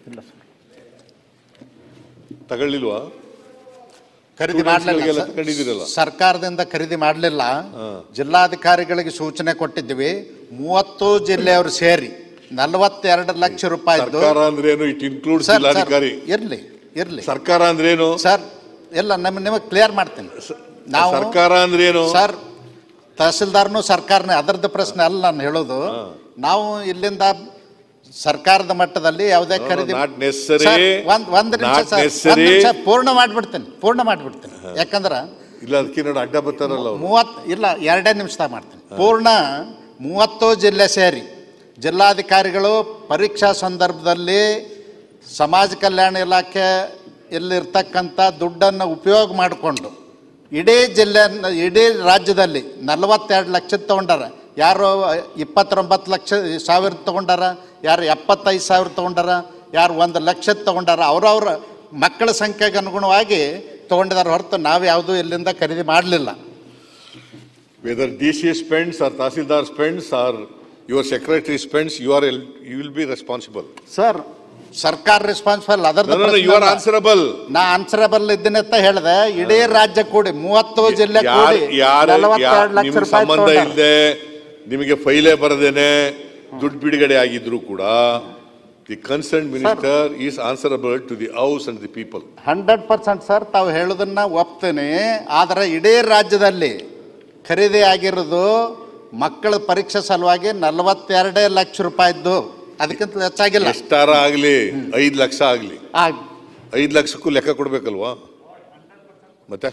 ತಗೊಳ್ಳಿಲ್ವಾ ಖರೀದಿ ಸ್ಟೂಡೆಂಟ್ಸ್ಗಳಿಗೆಲ್ಲ ಮಾಡಲಿಲ್ಲ ತಗೊಂಡಿದ್ದೀರಲ್ಲ ಸರ್ಕಾರದಿಂದ ಖರೀದಿ ಮಾಡಲಿಲ್ಲ ಜಿಲ್ಲಾಧಿಕಾರಿಗಳಿಗೆ ಸೂಚನೆ ಕೊಟ್ಟಿದ್ವಿ ಮೂವತ್ತು ಜಿಲ್ಲೆಯವರು ಸೇರಿ ನಲವತ್ತೆರಡು ಲಕ್ಷ ರೂಪಾಯಿದ್ದು ಸರ್ಕಾರ ಅಂದ್ರೇನು ಇಟ್ ಇನ್ಕ್ಲೂಡ್ ಸರ್ ಸರ್ ಜಿಲ್ಲಾಧಿಕಾರಿ ಇರ್ಲಿ ಇರ್ಲಿ ಸರ್ಕಾರ ಅಂದ್ರೇನು ಸರ್ ಎಲ್ಲ ನಮ್ಮ ನಿಮಗೆ ಕ್ಲಿಯರ್ ಮಾಡ್ತೀನಿ ನಾವು ಸರ್ಕಾರ ಅಂದ್ರೇನು ಸರ್ ತಹಸೀಲ್ದಾರ್ನು ಸರ್ಕಾರನೇ ಅದರದ್ದು ಪ್ರಶ್ನೆ ಅಲ್ಲ ನಾನು ಹೇಳೋದು ನಾವು ಇಲ್ಲಿಂದ ಸರ್ಕಾರದ ಮಟ್ಟದಲ್ಲಿ ಯಾವುದೇ No, no, ಖರೀದಿ not necessary. ಸರ್, ಒಂದ್ ಒಂದ್ ನಿಮಿಷ Not ಸರ್, ಒಂದ್ necessary. ನಿಮಿಷ ಪೂರ್ಣ ಮಾಡ್ಬಿಡ್ತೀನಿ ಪೂರ್ಣ ಮಾಡ್ಬಿಡ್ತೀನಿ ಯಾಕಂದ್ರ ಇಲ್ಲ ಅದಕ್ಕೆ ನೋಡಿ ಅಡ್ಡ ಬರ್ತಾರಲ್ಲ ಅವ್ರು ಮೂವತ್ ಇಲ್ಲ ಎರಡೇ ನಿಮಿಷದಾಗ ಮಾಡ್ತೀನಿ ಪೂರ್ಣ ಮೂವತ್ತು ಜಿಲ್ಲೆ ಸೇರಿ ಜಿಲ್ಲಾಧಿಕಾರಿಗಳು ಪರೀಕ್ಷಾ ಸಂದರ್ಭದಲ್ಲಿ ಸಮಾಜ ಕಲ್ಯಾಣ ಇಲಾಖೆ ಇಲ್ಲಿರ್ತಕ್ಕಂಥ ದುಡ್ಡನ್ನು ಉಪಯೋಗ ಮಾಡಿಕೊಂಡು ಇಡೀ ಜಿಲ್ಲೆ ಇಡೀ ರಾಜ್ಯದಲ್ಲಿ ನಲವತ್ತೆರಡು ಲಕ್ಷ ತೊಗೊಂಡಾರ ಯಾರು ಇಪ್ಪತ್ತೊಂಬತ್ತು ಲಕ್ಷ ಸಾವಿರ ತೊಗೊಂಡಾರ ಯಾರು ಎಪ್ಪತ್ತೈದು ಸಾವಿರ ತೊಗೊಂಡಾರ ಯಾರು ಒಂದು ಲಕ್ಷ ತೊಗೊಂಡಾರ ಅವ್ರವ್ರ ಮಕ್ಕಳ ಸಂಖ್ಯೆಗೆ ಅನುಗುಣವಾಗಿ ತೊಗೊಂಡಿದ್ದಾರೆ ಹೊರತು ನಾವು ಯಾವುದೂ ಇಲ್ಲಿಂದ ಖರೀದಿ ಮಾಡಲಿಲ್ಲ whether D C spends or tahsildar spends or your secretary spends you are all you will be responsible sir ಸರ್ಕಾರ ರೆಸ್ಪಾನ್ಸಿಬಲ್ ಅದರ ಯು ಆರ್ ಆನ್ಸರಬಲ್ ನಾ ಆನ್ಸರಬಲ್ ಇದ್ದೀನಿ ಅಂತ ಹೇಳಿದೆ ಇಡೀ ರಾಜ್ಯ ಕೂಡಿ ಮೂವತ್ತು ಜಿಲ್ಲೆ ಯಾರ ಕೂಡಿ ಯಾರ ನಲವತ್ತೆರಡು ಲಕ್ಷ ನಿಮ್ಗೆ ರೂಪಾಯಿ ಸಂಬಂಧ ತಗೊಂಡಾರ. ಇಲ್ಲದೆ ನಿಮಗೆ ಫೈಲೇ ಬರದೇನೆ ದುಡ್ಡು ಬಿಡುಗಡೆ ಆಗಿದ್ರು ಕೂಡ the concern minister is answerable to the house and the people hundred percent sir ತಾವು ಹೇಳೋದನ್ನ ಒಪ್ತೀನಿ ಆದರೆ ಇಡೀ ರಾಜ್ಯದಲ್ಲಿ ಖರೀದಿ ಆಗಿರೋದು ಮಕ್ಕಳ ಪರೀಕ್ಷೆ ಸಲುವಾಗಿ ನಲವತ್ತೆರಡೇ ಲಕ್ಷ ರೂಪಾಯಿದ್ದು ಅದಕ್ಕಿಂತ ಹೆಚ್ಚಾಗಿಲ್ಲ ಎಷ್ಟಾರ ಆಗ್ಲಿ ಐದ್ ಲಕ್ಷ ಆಗ್ಲಿ ಆ, ಐದ್ ಲಕ್ಷಕ್ಕೂ ಲೆಕ್ಕ ಕೊಡ್ಬೇಕಲ್ವಾ ಮತ್ತೆ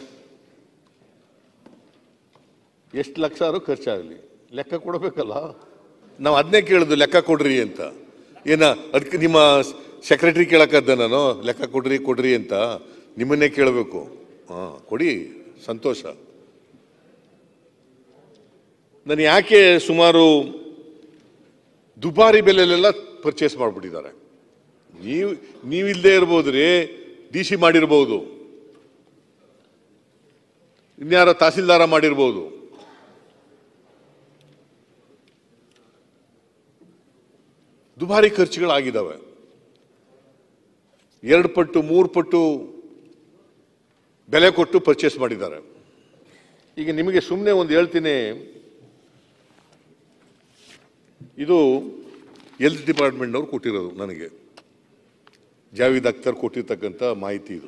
ಎಷ್ಟು ಲಕ್ಷ ಆದ್ರೂ ಖರ್ಚಾಗಲಿ ಲೆಕ್ಕ ಕೊಡಬೇಕಲ್ಲ ನಾವು ಅದನ್ನೇ ಕೇಳುದು ಲೆಕ್ಕ ಕೊಡ್ರಿ ಅಂತ ಏನ ಅದಕ್ಕೆ ನಿಮ್ಮ ಸೆಕ್ರೆಟರಿ ಕೇಳಕ್ಕದ್ದ ನಾನು ಲೆಕ್ಕ ಕೊಡ್ರಿ ಕೊಡ್ರಿ ಅಂತ ನಿಮ್ಮನ್ನೇ ಕೇಳಬೇಕು ಹಾ ಕೊಡಿ ಸಂತೋಷ ನಾನು ಯಾಕೆ ಸುಮಾರು ದುಬಾರಿ ಬೆಲೆಲೆಲ್ಲ ಪರ್ಚೇಸ್ ಮಾಡಿಬಿಟ್ಟಿದ್ದಾರೆ ನೀವು ನೀವಿಲ್ಲದೆ ಇರ್ಬೋದು ರೀ ಡಿ ಸಿ ಮಾಡಿರ್ಬೋದು ಇನ್ಯಾರ ತಹಸೀಲ್ದಾರ ಮಾಡಿರ್ಬೋದು ದುಬಾರಿ ಖರ್ಚುಗಳಾಗಿದ್ದಾವೆ ಎರಡು ಪಟ್ಟು ಮೂರು ಪಟ್ಟು ಬೆಲೆ ಕೊಟ್ಟು ಪರ್ಚೇಸ್ ಮಾಡಿದ್ದಾರೆ ಈಗ ನಿಮಗೆ ಸುಮ್ಮನೆ ಒಂದು ಹೇಳ್ತೀನಿ ಇದು ಹೆಲ್ತ್ ಡಿಪಾರ್ಟ್ಮೆಂಟ್ನವ್ರು ಕೊಟ್ಟಿರೋದು ನನಗೆ ಜಾವೀದ್ ಅಖ್ತರ್ ಕೊಟ್ಟಿರ್ತಕ್ಕಂಥ ಮಾಹಿತಿ ಇದು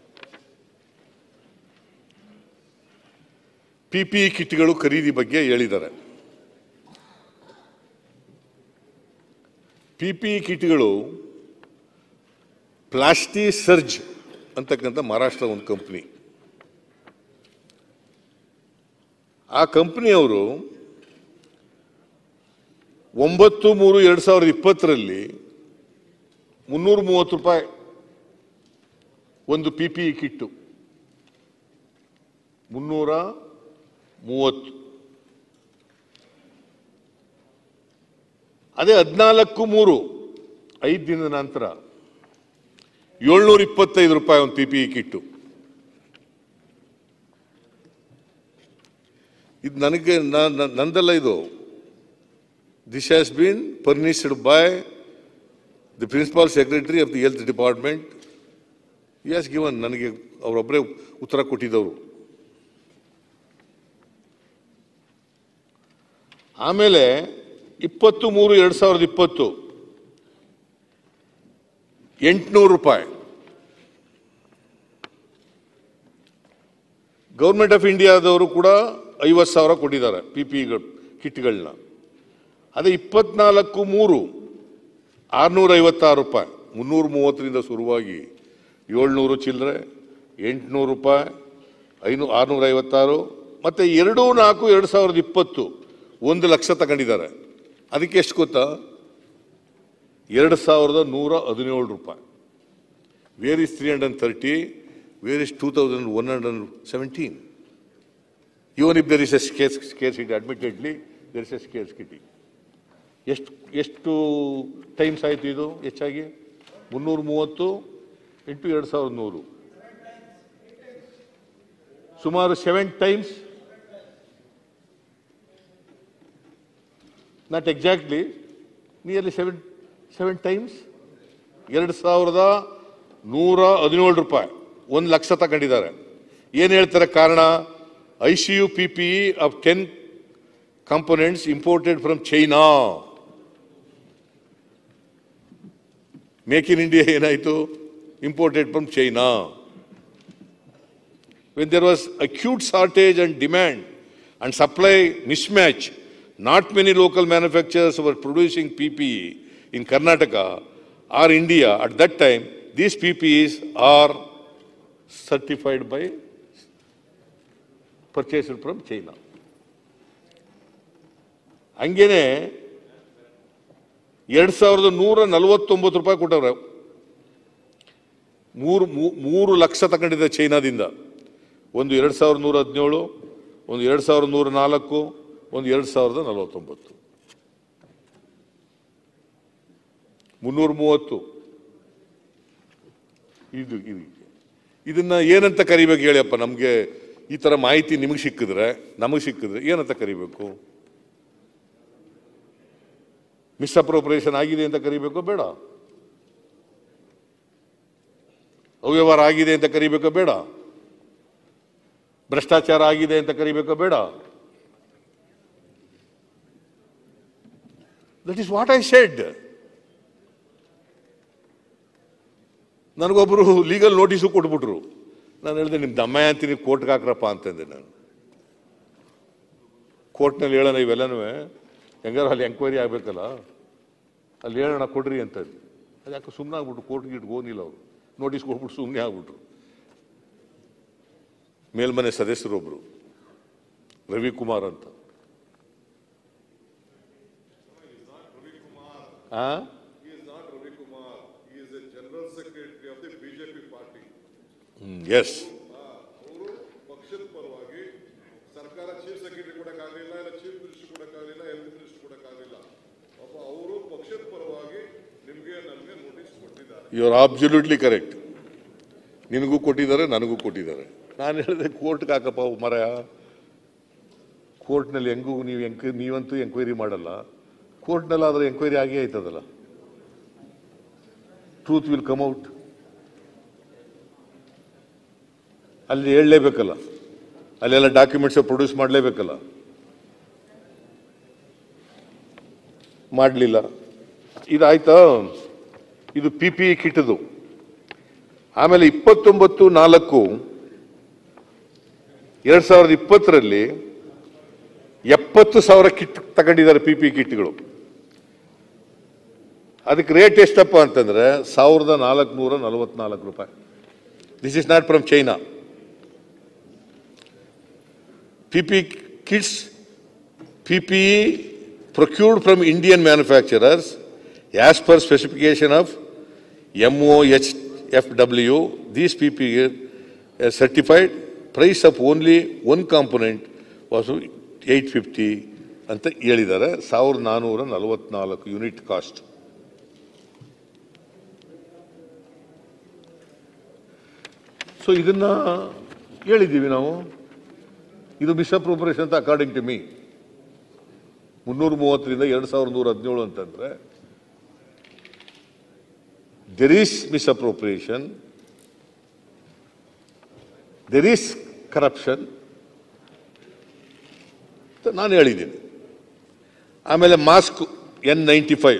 ಪಿ ಪಿ ಇ ಕಿಟ್ಗಳು ಖರೀದಿ ಬಗ್ಗೆ ಹೇಳಿದ್ದಾರೆ ಪಿ ಪಿ ಇ ಕಿಟ್ಗಳು ಪ್ಲಾಸ್ಟಿ ಸರ್ಜ್ ಅಂತಕ್ಕಂಥ ಮಹಾರಾಷ್ಟ್ರ ಒಂದು ಕಂಪ್ನಿ ಆ ಕಂಪ್ನಿಯವರು ಒಂಬತ್ತು ಮೂರು ಎರಡು ಸಾವಿರದ ಇಪ್ಪತ್ತರಲ್ಲಿ ಮುನ್ನೂರ ಮೂವತ್ತು ರೂಪಾಯಿ ಒಂದು ಪಿ ಪಿ ಇ ಕಿಟ್ಟು ಮುನ್ನೂರ ಮೂವತ್ತು ಅದೇ ಹದಿನಾಲ್ಕು ಮೂರು ಐದು ದಿನದ ನಂತರ ಏಳ್ನೂರ ಇಪ್ಪತ್ತೈದು ರೂಪಾಯಿ ಒಂದು ಪಿ ಪಿ ಇ ಕಿಟ್ಟು ಇದು ನನಗೆ ನ- ನ- ನಂದಲ್ಲ ಇದು this has been furnished by the principal secretary of the health department has given ನನಗೆ ಅವರೊಬ್ಬರೇ ಉತ್ತರ ಕೊಟ್ಟಿದ್ದವರು ಆಮೇಲೆ ಇಪ್ಪತ್ತು ಮೂರು ಎರಡು ಸಾವಿರದ ಇಪ್ಪತ್ತು ಎಂಟುನೂರು ರೂಪಾಯಿ ಗೌರ್ಮೆಂಟ್ ಆಫ್ ಇಂಡಿಯಾದವರು ಕೂಡ ಐವತ್ತು ಸಾವಿರ ಕೊಟ್ಟಿದ್ದಾರೆ ಪಿ ಪಿ ಕಿಟ್ಗಳನ್ನ ಅದೇ ಇಪ್ಪತ್ನಾಲ್ಕು ಮೂರು ಆರುನೂರ ಐವತ್ತಾರು ರೂಪಾಯಿ ಮುನ್ನೂರ ಮೂವತ್ತರಿಂದ ಶುರುವಾಗಿ ಏಳ್ನೂರು ಚಿಲ್ಲರೆ ಎಂಟುನೂರು ರೂಪಾಯಿ ಐನೂ ಆರುನೂರ ಐವತ್ತಾರು ಮತ್ತು ಎರಡು ನಾಲ್ಕು ಎರಡು ಸಾವಿರದ ಇಪ್ಪತ್ತು ಒಂದು ಲಕ್ಷ ತಗೊಂಡಿದ್ದಾರೆ ಅದಕ್ಕೆ ಎಷ್ಟು ಗೊತ್ತಾ ಎರಡು ಸಾವಿರದ ನೂರ ಹದಿನೇಳು ರೂಪಾಯಿ where is three hundred thirty where is two thousand one hundred seventeen even if there is a scare scarcity admittedly there is a scarcity ಎಷ್ಟು ಎಷ್ಟು ಟೈಮ್ಸ್ ಆಯಿತು ಇದು ಹೆಚ್ಚಾಗಿ ಮುನ್ನೂರ ಮೂವತ್ತು ಇಂಟು ಎರಡು ಸಾವಿರದ ನೂರು ಸುಮಾರು seven times not exactly nearly seven seven times ಎರಡು ಸಾವಿರದ ನೂರ ಹದಿನೇಳು ರೂಪಾಯಿ ಒಂದು ಲಕ್ಷ ತಗೊಂಡಿದ್ದಾರೆ ಏನು ಹೇಳ್ತಾರೆ ಕಾರಣ I C you P P often components imported from China. Make in India ಏನಾಯಿತು imported from China. When there was acute shortage and demand and supply mismatch, not many local manufacturers were producing PPE in Karnataka or India at that time. These PPEs are certified by purchased from China. ಹಂಗೇನೆ ಎರಡ್ ಸಾವಿರದ ನೂರ ನಲವತ್ತೊಂಬತ್ತು ರೂಪಾಯಿ ಕೊಟ್ಟವ್ರೆ ಮೂರು ಮೂ- ಮೂರು ಲಕ್ಷ ತಗೊಂಡಿದೆ ಚೈನಾದಿಂದ ಒಂದು ಎರಡು ಸಾವಿರದ ನೂರ ಹದಿನೇಳು ಒಂದು ಎರಡು ಸಾವಿರದ ನೂರ ನಾಲ್ಕು ಒಂದು ಎರಡು ಸಾವಿರದ ನಲವತ್ತೊಂಬತ್ತು ಮುನ್ನೂರ ಮೂವತ್ತು ಇದು ಇದು ಇದನ್ನ ಏನಂತ ಕರಿಬೇಕು ಹೇಳಿಯಪ್ಪ ನಮಗೆ ಈ ಥರ ಮಾಹಿತಿ ನಿಮಗೆ ಸಿಕ್ಕಿದ್ರೆ ನಮಗೆ ಸಿಕ್ಕಿದ್ರೆ ಏನಂತ ಕರಿಬೇಕು ಮಿಸ್ಅಪ್ರೋಪ್ರಿಯೇಷನ್ ಆಗಿದೆ ಅಂತ ಕರಿಬೇಕೋ ಬೇಡ ಅವ್ಯವಹಾರ ಆಗಿದೆ ಅಂತ ಕರಿಬೇಕೋ ಬೇಡ ಭ್ರಷ್ಟಾಚಾರ ಆಗಿದೆ ಅಂತ ಕರಿಬೇಕೋ ಬೇಡ that is what I said ನನಗೊಬ್ಬರು ಲೀಗಲ್ ನೋಟಿಸು ಕೊಟ್ಬಿಟ್ರು ನಾನು ಹೇಳಿದೆ ನಿಮ್ಮ ದಮ್ಮ ಅಂತೀನಿ ಕೋರ್ಟ್ಗೆ ಹಾಕ್ರಪ್ಪ ಅಂತಂದೆ ನಾನು ಕೋರ್ಟ್ನಲ್ಲಿ ಹೇಳೋಣ ಇವೆಲ್ಲನೂ ಹೆಂಗಾರು ಅಲ್ಲಿ ಎಂಕ್ವೈರಿ ಆಗಬೇಕಲ್ಲ ಅಲ್ಲಿ ಹೇಳೋಣ ಕೊಡ್ರಿ ಅಂತ ಅದು ಯಾಕೆ ಸುಮ್ಮನೆ ಆಗ್ಬಿಟ್ರು ಕೋರ್ಟ್ ಗೀಟ್ಗೆ ಹೋಗಿಲ್ಲ ಅವರು ನೋಟಿಸ್ ಕೊಟ್ಬಿಟ್ಟು ಸುಮ್ಮನೆ ಆಗ್ಬಿಟ್ರು ಮೇಲ್ಮನೆ ಸದಸ್ಯರೊಬ್ಬರು ರವಿಕುಮಾರ್ ಅಂತ ಆ ಎಸ್ ಪಕ್ಷದ ಪರವಾಗಿ ಸರ್ಕಾರ ಚೀಫ್ ಸೆಕ್ರೆಟರಿ ಕೊಡಕ್ಕಾಗಲಿಲ್ಲ ಇಲ್ಲ ಚೀಫ್ ಮಿನಿಸ್ಟರ್ ಕೊಡಕ್ಕಾಗಲಿಲ್ಲ ಹೆಲ್ತ್ ಮಿನಿಸ್ಟರ್ ಕೊಡಕ್ಕಾಗಲಿಲ್ಲ ಪಾಪ ಅವರು ಪಕ್ಷದ ಪರವಾಗಿ ನಿಮಗೆ ನನಗೆ ನೋಟಿಸ್ ಕೊಟ್ಟಿದ್ದಾರೆ ಯು ಆರ್ ಅಬ್ಸಲ್ಯೂಟ್ಲಿ ಕರೆಕ್ಟ್ ನಿನಗೂ ಕೊಟ್ಟಿದ್ದಾರೆ ನನಗೂ ಕೊಟ್ಟಿದ್ದಾರೆ ನಾನು ಹೇಳಿದೆ ಕೋರ್ಟ್ಗೆ ಹಾಕಪ್ಪ ಮರ ಕೋರ್ಟ್ನಲ್ಲಿ ಹೆಂಗೂ ನೀವು ಎಂಕ್ ನೀವಂತೂ ಎಂಕ್ವೈರಿ ಮಾಡಲ್ಲ ಕೋರ್ಟ್ನಲ್ಲಿ ಆದ್ರೆ ಎಂಕ್ವೈರಿ ಆಗೇ ಆಯ್ತದಲ್ಲ ಟ್ರೂತ್ ವಿಲ್ ಕಮ್ ಔಟ್ ಅಲ್ಲಿ ಹೇಳಲೇಬೇಕಲ್ಲ ಅಲ್ಲೆಲ್ಲ ಡಾಕ್ಯುಮೆಂಟ್ಸ್ ಪ್ರೊಡ್ಯೂಸ್ ಮಾಡಲೇಬೇಕಲ್ಲ ಮಾಡಲಿಲ್ಲ ಇದಾಯ್ತಾ ಇದು ಪಿ ಪಿ ಕಿಟ್ದು ಆಮೇಲೆ ಇಪ್ಪತ್ತೊಂಬತ್ತು ನಾಲ್ಕು ಎರಡ್ ಸಾವಿರದ ಇಪ್ಪತ್ತರಲ್ಲಿ ಎಪ್ಪತ್ತು ಸಾವಿರ ಕಿಟ್ ತಗೊಂಡಿದ್ದಾರೆ ಪಿ ಪಿ ಕಿಟ್ಗಳು ಅದಕ್ಕೆ ರೇಟ್ ಎಷ್ಟಪ್ಪ ಅಂತಂದ್ರೆ ಸಾವಿರದ ನಾಲ್ಕುನೂರ ನಲವತ್ನಾಲ್ಕು ರೂಪಾಯಿ this is not from China PP kits, PPE procured from Indian manufacturers as per specification of MOHFW. These PPE are certified. Price of only one component was 850 ಅಂತ ಹೇಳಿದ್ದಾರೆ ಸಾವಿರದ ನಾನ್ನೂರ ನಲವತ್ನಾಲ್ಕು ಯೂನಿಟ್ ಕಾಸ್ಟ್ ಸೊ ಇದನ್ನ ಹೇಳಿದ್ದೀವಿ ನಾವು ಇದು ಮಿಸ್ಅಪ್ರೋಪ್ರಿಯೇಷನ್ ಅಂತ ಅಕಾರ್ಡಿಂಗ್ ಟು ಮೀ ಮುನ್ನೂರ ಮೂವತ್ತರಿಂದ ಎರಡು ಸಾವಿರದ ನೂರ ಹದಿನೇಳು ಅಂತಂದ್ರೆ there is misappropriation there is corruption ಅಂತ ನಾನು ಹೇಳಿದ್ದೀನಿ ಆಮೇಲೆ ಮಾಸ್ಕ್ ಎನ್ ನೈಂಟಿ ಫೈವ್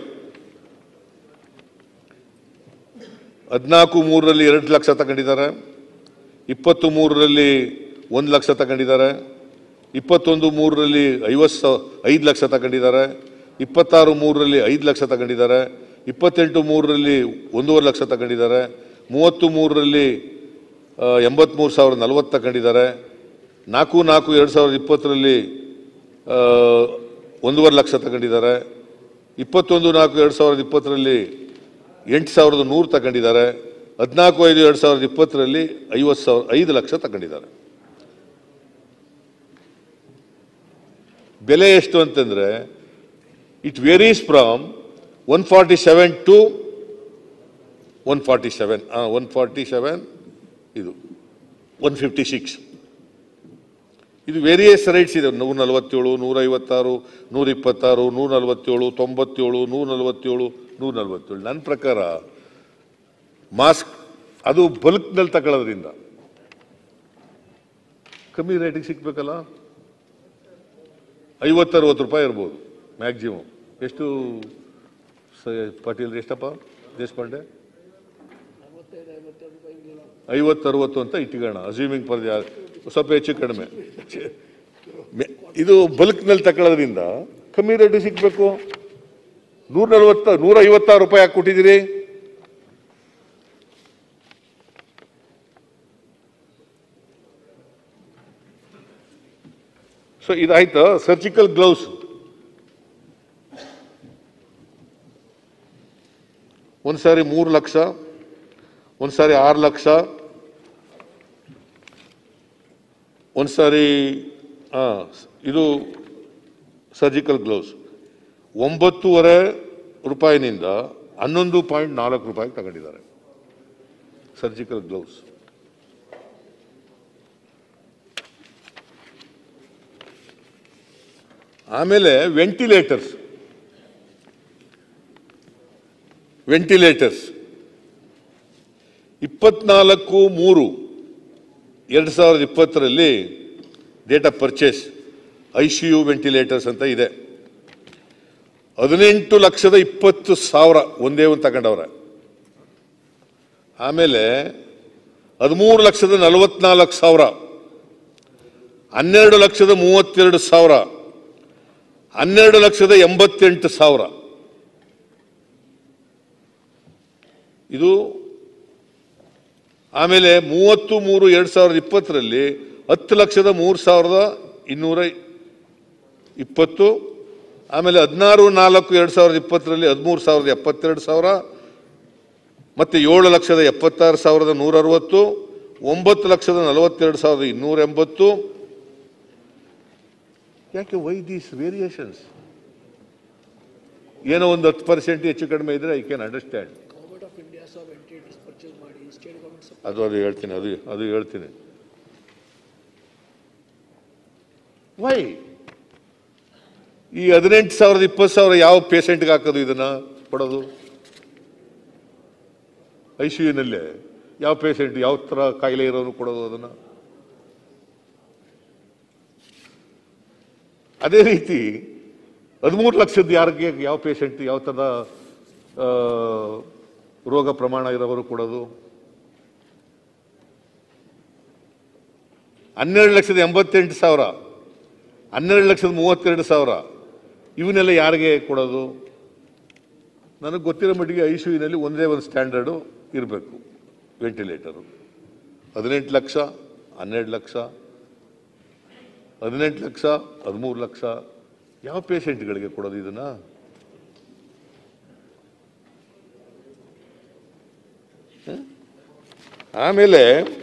ಹದಿನಾಲ್ಕು ಮೂರರಲ್ಲಿ ಎರಡು ಲಕ್ಷ ತಗೊಂಡಿದ್ದಾರೆ ಇಪ್ಪತ್ತು ಮೂರರಲ್ಲಿ ಒಂದು ಲಕ್ಷ ತಗೊಂಡಿದ್ದಾರೆ ಇಪ್ಪತ್ತೊಂದು ಮೂರರಲ್ಲಿ ಐವತ್ತು ಸಾವ ಐದು ಲಕ್ಷ ತಗೊಂಡಿದ್ದಾರೆ ಇಪ್ಪತ್ತಾರು ಮೂರರಲ್ಲಿ ಐದು ಲಕ್ಷ ತಗೊಂಡಿದ್ದಾರೆ ಇಪ್ಪತ್ತೆಂಟು ಮೂರರಲ್ಲಿ ಒಂದೂವರೆ ಲಕ್ಷ ತಗೊಂಡಿದ್ದಾರೆ ಮೂವತ್ತು ಮೂರರಲ್ಲಿ ಎಂಬತ್ಮೂರು ಸಾವಿರದ ನಲವತ್ತು ತಗೊಂಡಿದ್ದಾರೆ ನಾಲ್ಕು ನಾಲ್ಕು ಎರಡು ಸಾವಿರದ ಇಪ್ಪತ್ತರಲ್ಲಿ ಆ, ಒಂದೂವರೆ ಲಕ್ಷ ತಗೊಂಡಿದ್ದಾರೆ ಇಪ್ಪತ್ತೊಂದು ನಾಲ್ಕು ಎರಡು ಸಾವಿರದ ಇಪ್ಪತ್ತರಲ್ಲಿ ಎಂಟು ಸಾವಿರದ ನೂರು ತಗೊಂಡಿದ್ದಾರೆ ಹದಿನಾಲ್ಕು ಐದು ಎರಡು ಸಾವಿರದ ಇಪ್ಪತ್ತರಲ್ಲಿ ಐವತ್ತು ಸಾವಿರ ಐದು ಲಕ್ಷ ತಗೊಂಡಿದ್ದಾರೆ ಬೆಲೆ ಎಷ್ಟು ಅಂತಂದ್ರೆ it varies from one forty seven to one forty seven one forty seven ಇದು ಒನ್ ಫಿಫ್ಟಿ ಸಿಕ್ಸ್ ಇದು ವೇರಿಯಸ್ ರೈಟ್ಸ್ ಇದೆ ನೂರ ನಲವತ್ತೇಳು ನೂರ ಐವತ್ತಾರು ನೂರ ಇಪ್ಪತ್ತಾರು ನೂರ ನಲವತ್ತೇಳು ತೊಂಬತ್ತೇಳು ನೂರ ನಲವತ್ತೇಳು ನೂರ ನಲವತ್ತೇಳು ನನ್ನ ಪ್ರಕಾರ ಮಾಸ್ಕ್ ಅದು ಬಲ್ಕ್ನಲ್ಲಿ ತಗೊಳ್ಳೋದ್ರಿಂದ ಕಮ್ಮಿ ರೇಟಿಗೆ ಸಿಗ್ಬೇಕಲ್ಲ ಐವತ್ತರವತ್ತು ರೂಪಾಯಿ ಇರ್ಬೋದು ಮ್ಯಾಕ್ಸಿಮಮ್ ಎಷ್ಟು ಸ- ಪಾಟೀಲ್ ಎಷ್ಟಪ್ಪ ದೇಶಪಾಂಡೆ ಐವತ್ತರವತ್ತು ಅಂತ ಇಟ್ಕೋಣ ಅಸ್ಯೂಮಿಂಗ್ ಪರ್ ಸ್ವಲ್ಪ ಹೆಚ್ಚು ಕಡಿಮೆ ಚೆ- ಮೆ- ಇದು ಬಲ್ಕ್ನಲ್ಲಿ ತಗೊಳ್ಳೋದ್ರಿಂದ ಕಮ್ಮಿ ರೇಟ್ ಸಿಗ್ಬೇಕು ನೂರ ನಲವತ್ತ ನೂರ ಐವತ್ತಾರು ರೂಪಾಯಿ ಹಾಕಿ ಕೊಟ್ಟಿದ್ದೀರಿ ಸೊ ಇದಾಯ್ತು ಸರ್ಜಿಕಲ್ ಗ್ಲೌಸ್ ಒಂದು ಸಾರಿ ಮೂರು ಲಕ್ಷ ಒಂದು ಸಾರಿ ಆರು ಲಕ್ಷ ಒಂದು ಸಾರಿ ಆ, ಇದು ಸರ್ಜಿಕಲ್ ಗ್ಲೌಸ್ ಒಂಬತ್ತೂವರೆ ರೂಪಾಯಿನಿಂದ ಹನ್ನೊಂದು ಪಾಯಿಂಟ್ ನಾಲ್ಕು ರೂಪಾಯಿಗೆ ತಗೊಂಡಿದ್ದಾರೆ ಸರ್ಜಿಕಲ್ ಗ್ಲೌಸ್ ಆಮೇಲೆ ವೆಂಟಿಲೇಟರ್ಸ್ ವೆಂಟಿಲೇಟರ್ಸ್ ಇಪ್ಪತ್ನಾಲ್ಕು ಮೂರು ಎರಡು ಸಾವಿರದ ಇಪ್ಪತ್ತರಲ್ಲಿ date of purchase I C U ventilators ಅಂತ ಇದೆ ಹದಿನೆಂಟು ಲಕ್ಷದ ಇಪ್ಪತ್ತು ಸಾವಿರ ಒಂದೇ ಒಂದು ತಗೊಂಡವ್ರೆ ಆಮೇಲೆ ಹದಿಮೂರು ಲಕ್ಷದ ನಲವತ್ನಾಲ್ಕು ಸಾವಿರ ಹನ್ನೆರಡು ಲಕ್ಷದ ಮೂವತ್ತೆರಡು ಸಾವಿರ ಹನ್ನೆರಡು ಲಕ್ಷದ ಎಂಬತ್ತೆಂಟು ಸಾವಿರ ಇದು ಆಮೇಲೆ ಮೂವತ್ತು ಮೂರು ಎರಡು ಸಾವಿರದ ಇಪ್ಪತ್ತರಲ್ಲಿ ಹತ್ತು ಲಕ್ಷದ ಮೂರು ಸಾವಿರದ ಇನ್ನೂರ ಇಪ್ಪತ್ತು ಆಮೇಲೆ ಹದಿನಾರು ನಾಲ್ಕು ಎರಡು ಸಾವಿರದ ಇಪ್ಪತ್ತರಲ್ಲಿ ಹದಿಮೂರು ಸಾವಿರದ ಎಪ್ಪತ್ತೆರಡು ಸಾವಿರ ಮತ್ತು ಏಳು ಲಕ್ಷದ ಎಪ್ಪತ್ತಾರು ಸಾವಿರದ ನೂರ ಅರವತ್ತು ಒಂಬತ್ತು ಲಕ್ಷದ ನಲವತ್ತೆರಡು ಸಾವಿರದ ಇನ್ನೂರ ಎಂಬತ್ತು ಯಾಕೆ ವೈ ದೀಸ್ ವೇರಿಯೇಷನ್ಸ್ ಏನೋ ಒಂದು ಹತ್ತು ಪರ್ಸೆಂಟ್ ಹೆಚ್ಚು ಕಡಿಮೆ ಇದ್ರೆ ಐ ಕ್ಯಾನ್ ಅಂಡರ್ಸ್ಟ್ಯಾಂಡ್ ಅದು ಅದು ಹೇಳ್ತೀನಿ ಅದು ಅದು ಹೇಳ್ತೀನಿ ವೈ ಈ ಹದಿನೆಂಟು ಸಾವಿರದ ಇಪ್ಪತ್ತು ಸಾವಿರ ಯಾವ ಪೇಷಂಟ್ಗೆ ಹಾಕೋದು ಇದನ್ನ ಕೊಡೋದು ಐ ಸಿ ಯುನಲ್ಲೇ ಯಾವ ಪೇಷಂಟ್ ಯಾವ ಥರ ಕಾಯಿಲೆ ಇರೋನು ಕೊಡೋದು ಅದನ್ನ ಅದೇ ರೀತಿ ಹದಿಮೂರು ಲಕ್ಷದ ಯಾರಿಗೆ ಯಾವ ಪೇಷಂಟ್ ಯಾವ ಥರದ ಆ, ರೋಗ ಪ್ರಮಾಣ ಇರೋವರು ಕೊಡೋದು ಹನ್ನೆರಡು ಲಕ್ಷದ ಎಂಬತ್ತೆಂಟು ಸಾವಿರ ಹನ್ನೆರಡು ಲಕ್ಷದ ಮೂವತ್ತೆರಡು ಸಾವಿರ ಇವನ್ನೆಲ್ಲ ಯಾರಿಗೆ ಕೊಡೋದು ನನಗೆ ಗೊತ್ತಿರೋ ಮಟ್ಟಿಗೆ ಐ ಸಿ ಯುನಲ್ಲಿ ಒಂದೇ ಒಂದು ಸ್ಟ್ಯಾಂಡರ್ಡು ಇರಬೇಕು ವೆಂಟಿಲೇಟರು ಹದಿನೆಂಟು ಲಕ್ಷ ಹನ್ನೆರಡು ಲಕ್ಷ ಹದಿನೆಂಟು ಲಕ್ಷ ಹದಿಮೂರು ಲಕ್ಷ ಯಾವ ಪೇಷಂಟ್ಗಳಿಗೆ ಕೊಡೋದು ಇದನ್ನ ಹ? ಆಮೇಲೆ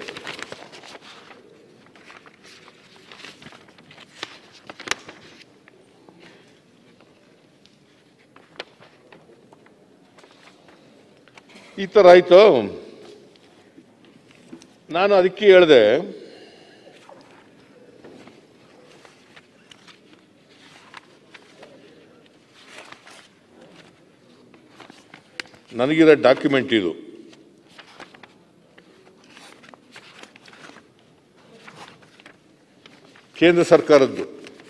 ಈ ಥರ ಆಯ್ತು ನಾನು ಅದಕ್ಕೆ ಹೇಳಿದೆ ನನಗಿರೋ ಡಾಕ್ಯುಮೆಂಟ್ ಇದು ಕೇಂದ್ರ ಸರ್ಕಾರದ್ದು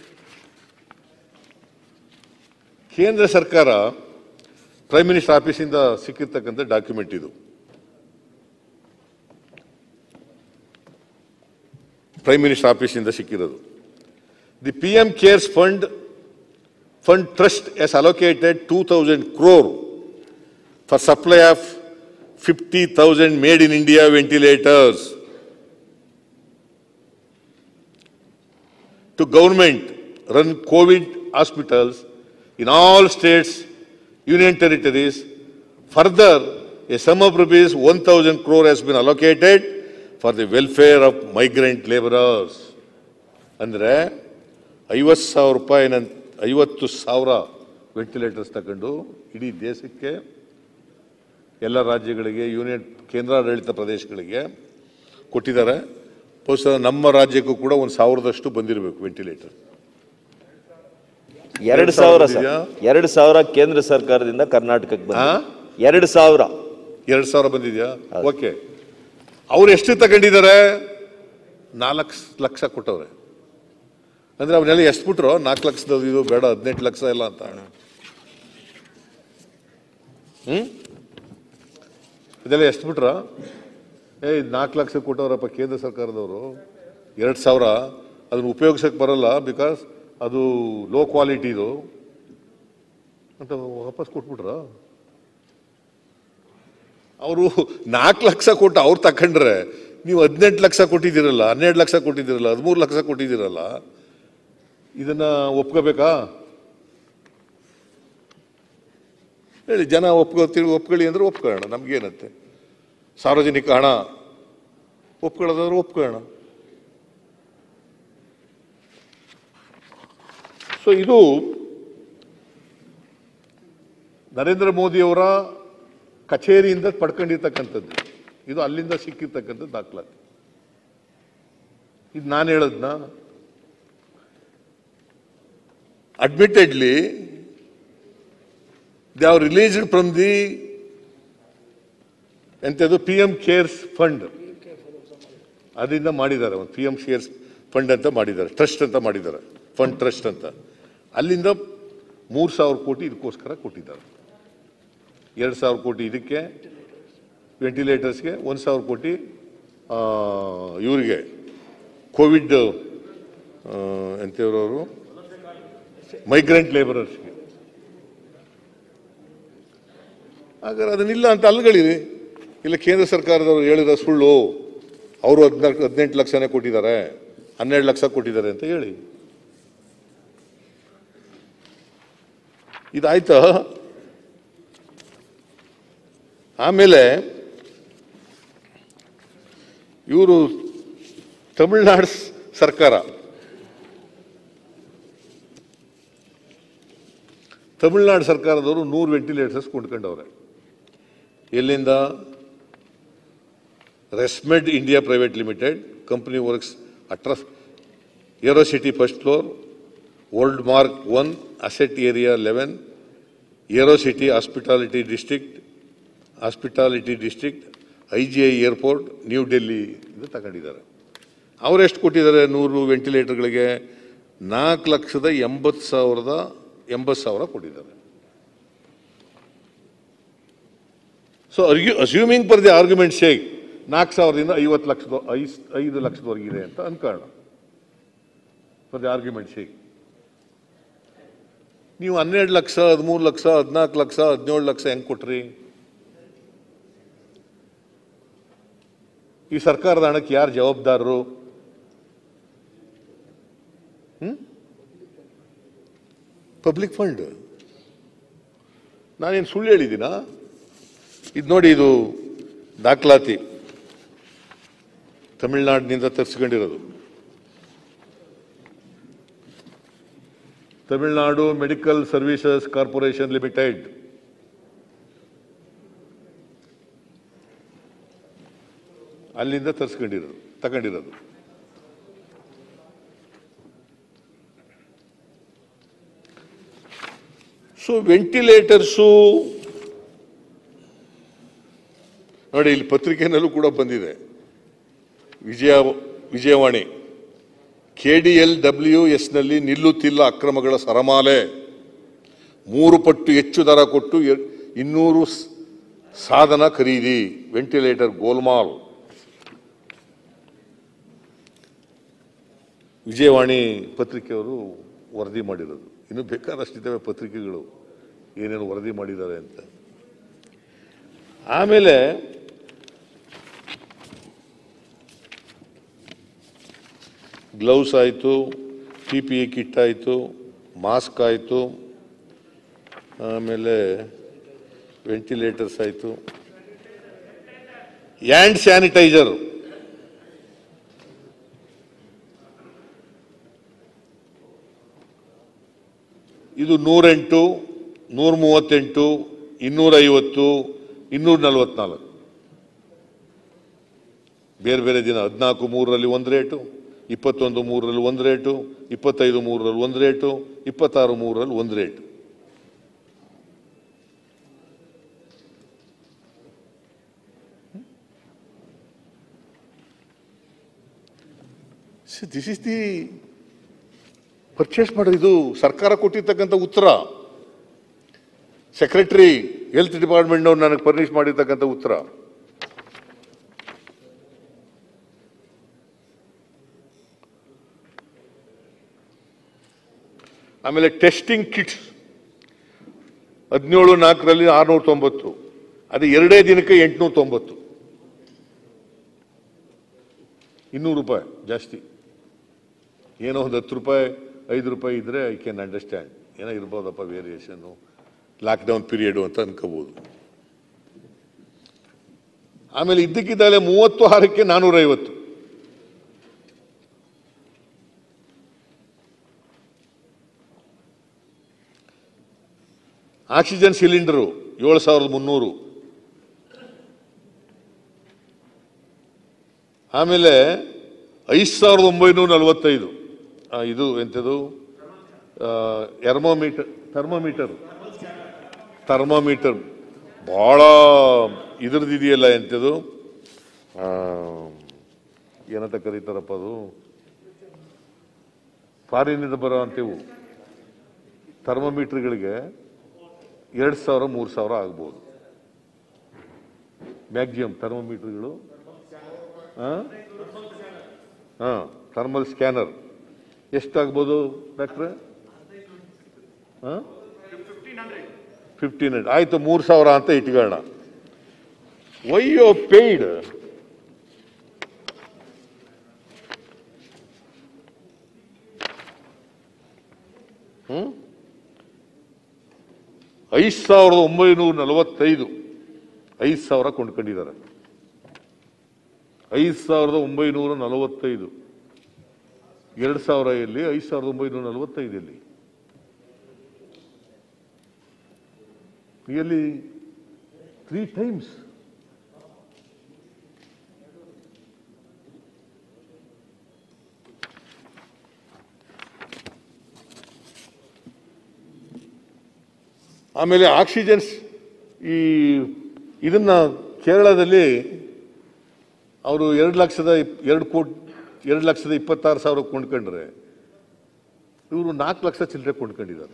ಕೇಂದ್ರ ಸರ್ಕಾರ ಪ್ರೈಮ್ ಮಿನಿಸ್ಟರ್ ಆಫೀಸಿಂದ ಸಿಕ್ಕಿರ್ತಕ್ಕಂಥ ಡಾಕ್ಯುಮೆಂಟ್ ಇದು ಪ್ರೈಮ್ ಮಿನಿಸ್ಟರ್ ಆಫೀಸಿಂದ ಸಿಕ್ಕಿರೋದು the P M cares fund fund trust has allocated two thousand crore for supply of fifty thousand made in India ventilators to government run COVID hospitals in all states, union territories. Further, a sum of rupees 1000 crore has been allocated for the welfare of migrant laborers. ಅಂದ್ರೆ ಐವತ್ತು ಸಾವಿರ ರೂಪಾಯಿನ ಐವತ್ತು ಸಾವಿರ ventilators ತಗೊಂಡು ಇಡೀ ದೇಶಕ್ಕೆ ಎಲ್ಲ ರಾಜ್ಯಗಳಿಗೆ ಯೂನಿಯನ್ ಕೇಂದ್ರಾಡಳಿತ ಪ್ರದೇಶಗಳಿಗೆ ಕೊಟ್ಟಿದ್ದಾರೆ ಬಹುಶಃ ನಮ್ಮ ರಾಜ್ಯಕ್ಕೂ ಕೂಡ ಒಂದು ಸಾವಿರದಷ್ಟು ಬಂದಿರಬೇಕು ವೆಂಟಿಲೇಟರ್ ಎರಡು ಸಾವಿರ ಸರ್ ಬಂದಿದ್ಯಾ? ಎರಡು ಸಾವಿರ ಕೇಂದ್ರ ಸರ್ಕಾರದಿಂದ ಕರ್ನಾಟಕಕ್ಕೆ ಬಂದ ಆ? ಎರಡು ಸಾವಿರ ಎರಡು ಸಾವಿರ ಬಂದಿದ್ಯಾ ಓಕೆ ಅವ್ರು ಎಷ್ಟು ತಗೊಂಡಿದ್ದಾರೆ ನಾಲ್ಕು ಲಕ್ಷ ಕೊಟ್ಟವ್ರೆ ಅಂದ್ರೆ ಅವನ್ನೆಲ್ಲ ಎಷ್ಟು ಬಿಟ್ರು ನಾಲ್ಕು ಲಕ್ಷದ ಇದು ಬೇಡ ಹದಿನೆಂಟು ಲಕ್ಷ ಎಲ್ಲ ಅಂತ ಹ್ಮ್ ಇದೆಲ್ಲ ಎಷ್ಟು ಬಿಟ್ರ ಏ ನಾಲ್ಕು ಲಕ್ಷ ಕೊಟ್ಟವ್ರಪ್ಪ ಕೇಂದ್ರ ಸರ್ಕಾರದವರು ಎರಡು ಸಾವಿರ ಅದನ್ನ ಉಪಯೋಗಿಸಕ್ಕೆ ಬರಲ್ಲ ಬಿಕಾಸ್ ಅದು ಲೋ ಕ್ವಾಲಿಟಿದು ಅಂತ ವಾಪಸ್ ಕೊಟ್ಬಿಟ್ರ ಅವರು ನಾಲ್ಕು ಲಕ್ಷ ಕೊಟ್ಟು ಅವ್ರು ತಕೊಂಡ್ರೆ ನೀವು ಹದಿನೆಂಟು ಲಕ್ಷ ಕೊಟ್ಟಿದ್ದೀರಲ್ಲ ಹನ್ನೆರಡು ಲಕ್ಷ ಕೊಟ್ಟಿದ್ದೀರಲ್ಲ ಹದಿಮೂರು ಲಕ್ಷ ಕೊಟ್ಟಿದ್ದೀರಲ್ಲ ಇದನ್ನ ಒಪ್ಕೋಬೇಕಾ ಹೇಳಿ ಜನ ಒಪ್ಕೋತೀವಿ ಒಪ್ಕೊಳ್ಳಿ ಅಂದ್ರೆ ಒಪ್ಕೊಳ್ಳೋಣ ನಮ್ಗೇನಂತೆ ಸಾರ್ವಜನಿಕ ಹಣ ಒಪ್ಕೊಳ್ಳೋದಾದ್ರೆ ಒಪ್ಕೊಳ್ಳೋಣ ಸೊ ಇದು ನರೇಂದ್ರ ಮೋದಿಯವರ ಕಚೇರಿಯಿಂದ ಪಡ್ಕೊಂಡಿರ್ತಕ್ಕಂಥದ್ದು ಇದು ಅಲ್ಲಿಂದ ಸಿಕ್ಕಿರ್ತಕ್ಕಂಥದ್ದು ದಾಖಲಾತಿ ಇದು ನಾನು ಹೇಳದ್ನ admittedly they are released from the ಎಂಥದ್ದು ಪಿ ಎಂ ಕೇರ್ಸ್ ಫಂಡ್ ಅದರಿಂದ ಮಾಡಿದ್ದಾರೆ ಒಂದು ಪಿ ಎಂ ಕೇರ್ಸ್ ಫಂಡ್ ಅಂತ ಮಾಡಿದ್ದಾರೆ ಟ್ರಸ್ಟ್ ಅಂತ ಮಾಡಿದ್ದಾರೆ ಫಂಡ್ ಟ್ರಸ್ಟ್ ಅಂತ ಅಲ್ಲಿಂದ ಮೂರು ಸಾವಿರ ಕೋಟಿ ಇದಕ್ಕೋಸ್ಕರ ಕೊಟ್ಟಿದ್ದಾರೆ ಎರಡು ಸಾವಿರ ಕೋಟಿ ಇದಕ್ಕೆ ವೆಂಟಿಲೇಟರ್ಸ್ಗೆ ಒಂದು ಸಾವಿರ ಕೋಟಿ ಆ, ಇವರಿಗೆ ಕೋವಿಡ್ ಎಂಥವ್ರವರು ಮೈಗ್ರೆಂಟ್ ಲೇಬರರ್ಸ್ಗೆ ಹಾಗಾದ್ರೆ ಅದನ್ನಿಲ್ಲ ಅಂತ ಅಲ್ಗಳಿರಿ ಇಲ್ಲ ಕೇಂದ್ರ ಸರ್ಕಾರದವರು ಹೇಳಿದ ಸುಳ್ಳು ಅವರು ಹದಿನಾಲ್ಕು ಹದಿನೆಂಟು ಲಕ್ಷನೇ ಕೊಟ್ಟಿದ್ದಾರೆ ಹನ್ನೆರಡು ಲಕ್ಷ ಕೊಟ್ಟಿದ್ದಾರೆ ಅಂತ ಹೇಳಿ ಇದಾಯ್ತಾ ಆಮೇಲೆ ಇವರು ತಮಿಳ್ನಾಡು ಸ್- ಸರ್ಕಾರ ತಮಿಳ್ನಾಡು ಸರ್ಕಾರದವರು ನೂರು ವೆಂಟಿಲೇಟರ್ಸ್ ಕೊಂಡ್ಕೊಂಡವ್ರೆ ಎಲ್ಲಿಂದ ResMed India private limited company works address aero city first floor world mark one asset area eleven aero city hospitality district hospitality district I G I airport new Delhi ಇದು ತಗೊಂಡಿದ್ದಾರೆ ಅವರೆಷ್ಟು ಕೊಟ್ಟಿದ್ದಾರೆ ನೂರು ವೆಂಟಿಲೇಟರ್ಗಳಿಗೆ ನಾಲ್ಕು ಲಕ್ಷದ ಎಂಬತ್ತು ಸಾವಿರದ ಎಂಬತ್ತು ಸಾವಿರ ಕೊಟ್ಟಿದ್ದಾರೆ so assuming for the argument sake ನಾಲ್ಕು ಸಾವಿರದಿಂದ ಐವತ್ತು ಲಕ್ಷದ ಐಸ್ ಐದು ಲಕ್ಷದವರೆಗಿದೆ ಅಂತ ಅನ್ಕೊಳ್ಳೋಣ ಫಾರ್ ದಿ ಆರ್ಗ್ಯುಮೆಂಟ್ ಶೇಕ್ ನೀವು ಹನ್ನೆರಡು ಲಕ್ಷ ಹದಿಮೂರು ಲಕ್ಷ ಹದಿನಾಲ್ಕು ಲಕ್ಷ ಹದಿನೇಳು ಲಕ್ಷ ಹೆಂಗ್ ಕೊಟ್ರಿ ಈ ಸರ್ಕಾರದ ಹಣಕ್ಕೆ ಯಾರು ಜವಾಬ್ದಾರರು ಪಬ್ಲಿಕ್ ಫಂಡ್ ನಾನೇನು ಸುಳ್ಳು ಹೇಳಿದ್ದೀನಾ ಇದು ನೋಡಿ ಇದು ದಾಖಲಾತಿ ತಮಿಳ್ನಾಡಿನಿಂದ ತರಿಸ್ಕೊಂಡಿರೋದು Tamil Nadu medical services corporation limited ಅಲ್ಲಿಂದ ತರಿಸ್ಕೊಂಡಿರೋದು ತಗೊಂಡಿರೋದು ಸೊ ವೆಂಟಿಲೇಟರ್ಸು ನೋಡಿ ಇಲ್ಲಿ ಪತ್ರಿಕೆನಲ್ಲೂ ಕೂಡ ಬಂದಿದೆ ವಿಜಯ ವಿಜಯವಾಣಿ ಕೆಡಿಎಲ್ ಡಬ್ಲ್ಯೂ ಎಸ್ನಲ್ಲಿ ನಿಲ್ಲುತ್ತಿಲ್ಲ ಅಕ್ರಮಗಳ ಸರಮಾಲೆ ಮೂರು ಪಟ್ಟು ಹೆಚ್ಚು ದರ ಕೊಟ್ಟು ಎ- ಇನ್ನೂರು ಸ್- ಸಾಧನ ಖರೀದಿ ವೆಂಟಿಲೇಟರ್ ಗೋಲ್ಮಾಲ್ ವಿಜಯವಾಣಿ ಪತ್ರಿಕೆಯವರು ವರದಿ ಮಾಡಿರೋದು ಇನ್ನು ಬೇಕಾದಷ್ಟಿದ್ದಾವೆ ಪತ್ರಿಕೆಗಳು ಏನೇನು ವರದಿ ಮಾಡಿದ್ದಾರೆ ಅಂತ ಆಮೇಲೆ ಗ್ಲೌಸ್ ಆಯಿತು ಪಿ ಪಿ ಇ ಕಿಟ್ ಆಯಿತು ಮಾಸ್ಕ್ ಆಯಿತು ಆಮೇಲೆ ವೆಂಟಿಲೇಟರ್ಸ್ ಆಯಿತು ಹ್ಯಾಂಡ್ ಸ್ಯಾನಿಟೈಸರ್ ಇದು ನೂರೆಂಟು ನೂರ ಮೂವತ್ತೆಂಟು ಇನ್ನೂರ ಐವತ್ತು ಇನ್ನೂರ ನಲವತ್ನಾಲ್ಕು ಬೇರೆ ಬೇರೆ ದಿನ ಹದಿನಾಲ್ಕು ಮೂರರಲ್ಲಿ ಒಂದು ರೇಟು ಇಪ್ಪತ್ತೊಂದು ಮೂರರಲ್ಲಿ ಒಂದು ರೇಟು ಇಪ್ಪತ್ತೈದು ಮೂರರಲ್ಲಿ ಒಂದು ರೇಟು ಇಪ್ಪತ್ತಾರು ಮೂರರಲ್ಲಿ ಒಂದು rate this is the purchase ಮಾಡೋದು ಇದು ಸರ್ಕಾರ ಕೊಟ್ಟಿರ್ತಕ್ಕಂಥ ಉತ್ತರ ಸೆಕ್ರೆಟರಿ ಹೆಲ್ತ್ ಡಿಪಾರ್ಟ್ಮೆಂಟ್ನವ್ರು ನನಗೆ ಪರ್ಮಿಷ್ ಮಾಡಿರ್ತಕ್ಕಂಥ ಉತ್ತರ ಆಮೇಲೆ ಟೆಸ್ಟಿಂಗ್ ಕಿಟ್ಸ್ ಹದಿನೇಳು ನಾಲ್ಕರಲ್ಲಿ ಆರ್ನೂರ ತೊಂಬತ್ತು ಅದು ಎರಡೇ ದಿನಕ್ಕೆ ಎಂಟುನೂರ ತೊಂಬತ್ತು ಇನ್ನೂರು ರೂಪಾಯಿ ಜಾಸ್ತಿ ಏನೋ ಒಂದು ಹತ್ತು ರೂಪಾಯಿ ಐದು ರೂಪಾಯಿ ಇದ್ರೆ ಐ ಕ್ಯಾನ್ ಅಂಡರ್ಸ್ಟ್ಯಾಂಡ್ ಏನೋ ಇರ್ಬೋದಪ್ಪ ವೇರಿಯೇಷನ್ನು ಲಾಕ್ಡೌನ್ ಪೀರಿಯಡು ಅಂತ ಅನ್ಕೋಬಹುದು ಆಮೇಲೆ ಇದ್ದಕ್ಕಿದ್ದಾಳೆ ಮೂವತ್ತು ಆರಕ್ಕೆ ನಾನೂರೈವತ್ತು ಆಕ್ಸಿಜನ್ ಸಿಲಿಂಡರು ಏಳು ಸಾವಿರದ ಮುನ್ನೂರು ಆಮೇಲೆ ಐದು ಸಾವಿರದ ಒಂಬೈನೂರ ನಲವತ್ತೈದು ಆ, ಇದು ಎಂಥದ್ದು ಎರ್ಮೋಮೀಟರ್ ಥರ್ಮೋಮೀಟರ್ ಥರ್ಮೋಮೀಟರ್ ಭಾಳ ಇದ್ರದ್ದು ಇದೆಯಲ್ಲ ಎಂಥದ್ದು ಆ, ಏನಂತ ಕರೀತಾರಪ್ಪ ಅದು ಫಾರಿನಿಂದ ಬರೋ ಅಂತೀವು ಥರ್ಮೋಮೀಟರ್ಗಳಿಗೆ ಎರಡು ಸಾವಿರ ಮೂರು ಸಾವಿರ ಆಗ್ಬೋದು ಮ್ಯಾಕ್ಸಿಮಮ್ ಥರ್ಮೋಮೀಟರ್ಗಳು ಹಾಂ ಥರ್ಮಲ್ ಸ್ಕ್ಯಾನರ್ ಎಷ್ಟಾಗ್ಬೋದು ಡಾಕ್ಟ್ರೆ ಹಾಂ ಫಿಫ್ಟೀನ್ ಹಂಡ್ರೆಡ್ ಆಯ್ತು ಮೂರು ಸಾವಿರ ಅಂತ ಇಟ್ಕೊಳ್ಳೋಣ ವೈಯೋ ಪೇಯ್ಡ್ ಹ್ಮ್ ಐದು ಸಾವಿರದ ಒಂಬೈನೂರ ನಲವತ್ತೈದು ಐದು ಸಾವಿರ ಕೊಂಡ್ಕೊಂಡಿದ್ದಾರೆ ಐದು ಸಾವಿರದ ಒಂಬೈನೂರ ನಲವತ್ತೈದು ಎರಡು ಸಾವಿರ ಎಲ್ಲಿ ಐದು ಸಾವಿರದ ಒಂಬೈನೂರ ನಲವತ್ತೈದು ಎಲ್ಲಿ ನಿಯರ್ಲಿ ತ್ರೀ ಟೈಮ್ಸ್ ಆಮೇಲೆ ಆಕ್ಸಿಜನ್ಸ್ ಈ ಇದನ್ನ ಕೇರಳದಲ್ಲಿ ಅವರು ಎರಡು ಲಕ್ಷದ ಇಪ್- ಎರಡು ಕೋಟಿ ಎರಡು ಲಕ್ಷದ ಇಪ್ಪತ್ತಾರು ಸಾವಿರ ಕೊಂಡ್ಕೊಂಡ್ರೆ ಇವರು ನಾಲ್ಕು ಲಕ್ಷ ಚಿಲ್ಲರೆ ಕೊಂಡ್ಕೊಂಡಿದ್ದಾರೆ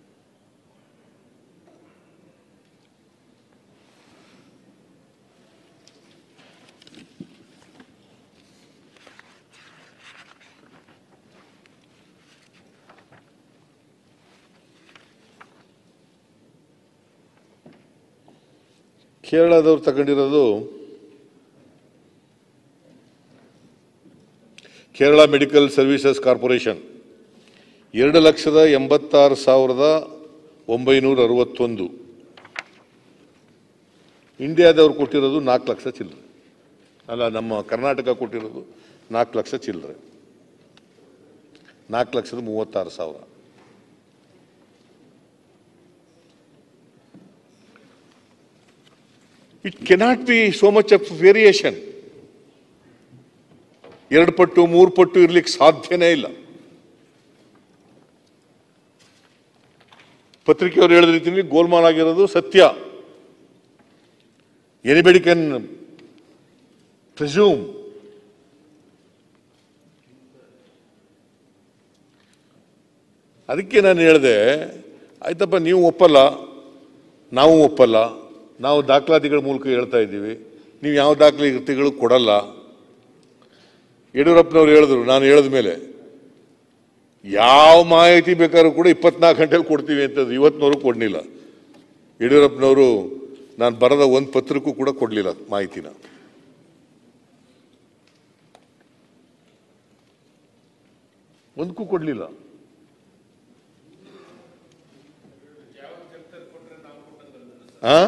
ಕೇರಳದವ್ರು ತಗೊಂಡಿರೋದು ಕೇರಳ ಮೆಡಿಕಲ್ ಸರ್ವಿಸಸ್ ಕಾರ್ಪೊರೇಷನ್ ಎರಡು ಲಕ್ಷದ ಎಂಬತ್ತಾರು ಸಾವಿರದ ಒಂಬೈನೂರ ಅರವತ್ತೊಂದು ಇಂಡಿಯಾದವ್ರು ಕೊಟ್ಟಿರೋದು ನಾಲ್ಕು ಲಕ್ಷ ಚಿಲ್ಲರೆ ಅಲ್ಲ ನಮ್ಮ ಕರ್ನಾಟಕ ಕೊಟ್ಟಿರೋದು ನಾಲ್ಕು ಲಕ್ಷ ಚಿಲ್ಲರೆ ನಾಲ್ಕು ಲಕ್ಷದ ಮೂವತ್ತಾರು ಸಾವಿರ it cannot be so much of variation ಎರಡು ಪಟ್ಟು ಮೂರು ಪಟ್ಟು ಇರ್ಲಿಕ್ಕೆ ಸಾಧ್ಯನೇ ಇಲ್ಲ ಪತ್ರಿಕೆಯವರು ಹೇಳಿದ ರೀತಿಯಲ್ಲಿ ಗೋಲ್ಮಾಲ್ ಆಗಿರೋದು ಸತ್ಯ ಎನಿಬಡಿ ಕ್ಯಾನ್ ಪ್ರಿಸ್ಯೂಮ್ ಅದಕ್ಕೆ ನಾನು ಹೇಳಿದೆ ಆಯ್ತಪ್ಪ ನೀವು ಒಪ್ಪಲ್ಲ ನಾವು ಒಪ್ಪಲ್ಲ ನಾವು ದಾಖಲಾತಿಗಳ ಮೂಲಕ ಹೇಳ್ತಾ ಇದ್ದೀವಿ ನೀವು ಯಾವ ದಾಖಲಾತಿಗಳು ಕೊಡಲ್ಲ ಯಡಿಯೂರಪ್ಪನವ್ರು ಹೇಳಿದ್ರು ನಾನು ಹೇಳಿದ ಮೇಲೆ ಯಾವ ಮಾಹಿತಿ ಬೇಕಾದ್ರೂ ಕೂಡ ಇಪ್ಪತ್ನಾಲ್ಕು ಗಂಟೆಲಿ ಕೊಡ್ತೀವಿ ಅಂತದ್ದು ಇವತ್ತಿನವರು ಕೊಡಲಿಲ್ಲ ಯಡಿಯೂರಪ್ಪನವರು ನಾನು ಬರದ ಒಂದು ಪತ್ರಕ್ಕೂ ಕೂಡ ಕೊಡಲಿಲ್ಲ ಮಾಹಿತಿನ ಒಂದಕ್ಕೂ ಕೊಡಲಿಲ್ಲ ಆ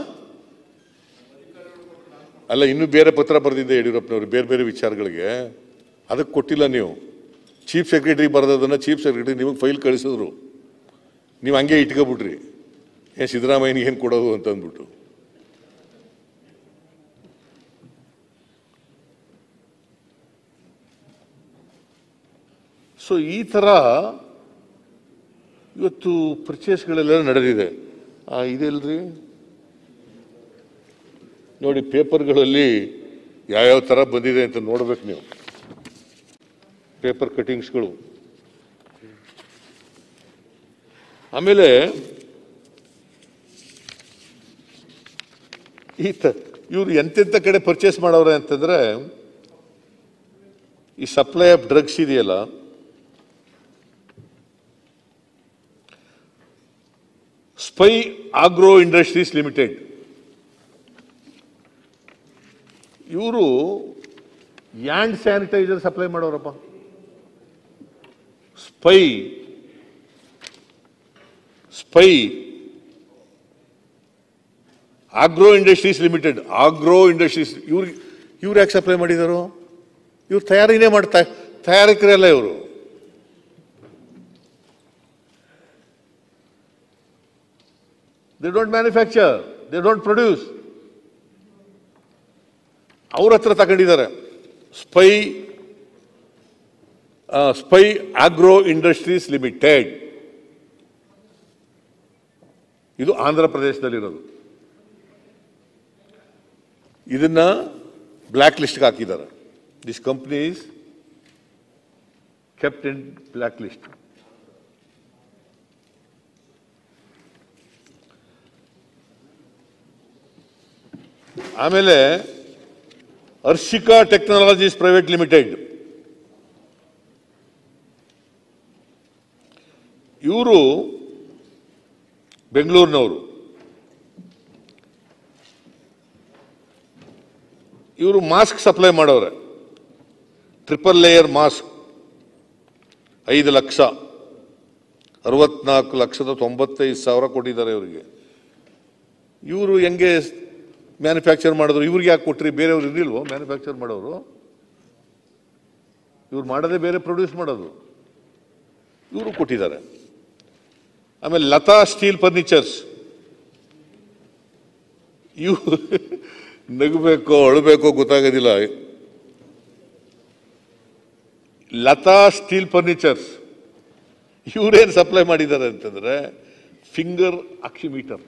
ಅಲ್ಲ ಇನ್ನೂ ಬೇರೆ ಪತ್ರ ಬರೆದಿದ್ದೆ ಯಡಿಯೂರಪ್ಪನವರು ಬೇರೆ ಬೇರೆ ವಿಚಾರಗಳಿಗೆ ಅದಕ್ಕೆ ಕೊಟ್ಟಿಲ್ಲ ನೀವು ಚೀಫ್ ಸೆಕ್ರೆಟರಿ ಬರೆದದನ್ನ ಚೀಫ್ ಸೆಕ್ರೆಟರಿ ನಿಮಗೆ ಫೈಲ್ ಕಳಿಸಿದ್ರು ನೀವು ಹಂಗೆ ಇಟ್ಕೊಬಿಟ್ರಿ ಏ ಸಿದ್ದರಾಮಯ್ಯನಿಗೆ ಏನು ಕೊಡೋದು ಅಂತ ಅಂದ್ಬಿಟ್ಟು ಸೊ ಈ ಥರ ಇವತ್ತು ಪರ್ಚೇಸ್ಗಳೆಲ್ಲ ನಡೆದಿದೆ ಆ, ಇದೆಲ್ರಿ ನೋಡಿ ಪೇಪರ್ಗಳಲ್ಲಿ ಯಾವ್ಯಾವ ಥರ ಬಂದಿದೆ ಅಂತ ನೋಡ್ಬೇಕು ನೀವು ಪೇಪರ್ ಕಟಿಂಗ್ಸ್ಗಳು ಆಮೇಲೆ ಈ ತ ಇವರು ಎಂತೆಂಥ ಕಡೆ ಪರ್ಚೇಸ್ ಮಾಡವ್ರೆ ಅಂತಂದ್ರೆ ಈ ಸಪ್ಲೈ ಆಫ್ ಡ್ರಗ್ಸ್ ಇದೆಯಲ್ಲ ಸ್ಪೈ ಆಗ್ರೋ ಇಂಡಸ್ಟ್ರೀಸ್ ಲಿಮಿಟೆಡ್ ಇವರು ಯಾಂಡ್ ಸ್ಯಾನಿಟೈಸರ್ ಸಪ್ಲೈ ಮಾಡೋರಪ್ಪ Spy Spy Agro industries limited Agro industries ಇವ್ರು ಇವ್ರು ಯಾಕೆ ಸಪ್ಲೈ ಮಾಡಿದಾರೋ ಇವ್ರು ತಯಾರಿನೇ ಮಾಡ್ತಾ ತಯಾರಕರಲ್ಲ ಇವರು they don't manufacture they don't produce ಅವ್ರ ಹತ್ರ ತಗೊಂಡಿದ್ದಾರೆ Spy Spy Agro industries limited ಇದು ಆಂಧ್ರ ಪ್ರದೇಶದಲ್ಲಿರೋದು ಇದನ್ನ ಬ್ಲ್ಯಾಕ್ ಲಿಸ್ಟ್ಗೆ ಹಾಕಿದ್ದಾರೆ this company is kept in black list ಆಮೇಲೆ ಹರ್ಷಿಕಾ ಟೆಕ್ನಾಲಜೀಸ್ ಪ್ರೈವೇಟ್ ಲಿಮಿಟೆಡ್ ಇವರು ಬೆಂಗಳೂರಿನವರು ಇವರು ಮಾಸ್ಕ್ ಸಪ್ಲೈ ಮಾಡೋರೆ ಟ್ರಿಪಲ್ ಲೇಯರ್ ಮಾಸ್ಕ್ ಐದು ಲಕ್ಷ ಅರವತ್ನಾಲ್ಕು ಲಕ್ಷದ ತೊಂಬತ್ತೈದು ಸಾವಿರ ಕೊಟ್ಟಿದ್ದಾರೆ ಇವರಿಗೆ ಇವರು ಹೆಂಗೆ ಮ್ಯಾನುಫ್ಯಾಕ್ಚರ್ ಮಾಡಿದ್ರು ಇವ್ರಿಗೆ ಯಾಕೆ ಕೊಟ್ರಿ ಬೇರೆಯವ್ರು ಇರಲಿಲ್ವೋ ಮ್ಯಾನುಫ್ಯಾಕ್ಚರ್ ಮಾಡೋರು ಇವ್ರು ಮಾಡೋದೇ ಬೇರೆ ಪ್ರೊಡ್ಯೂಸ್ ಮಾಡೋದು ಇವರು ಕೊಟ್ಟಿದ್ದಾರೆ ಆಮೇಲೆ ಲತಾ ಸ್ಟೀಲ್ ಫರ್ನಿಚರ್ಸ್ ಇವು ನಗಬೇಕೋ ಅಳಬೇಕೋ ಗೊತ್ತಾಗೋದಿಲ್ಲ ಲತಾ ಸ್ಟೀಲ್ ಫರ್ನಿಚರ್ಸ್ ಇವರೇನು ಸಪ್ಲೈ ಮಾಡಿದ್ದಾರೆ ಅಂತಂದ್ರೆ ಫಿಂಗರ್ ಆಕ್ಸಿಮೀಟರ್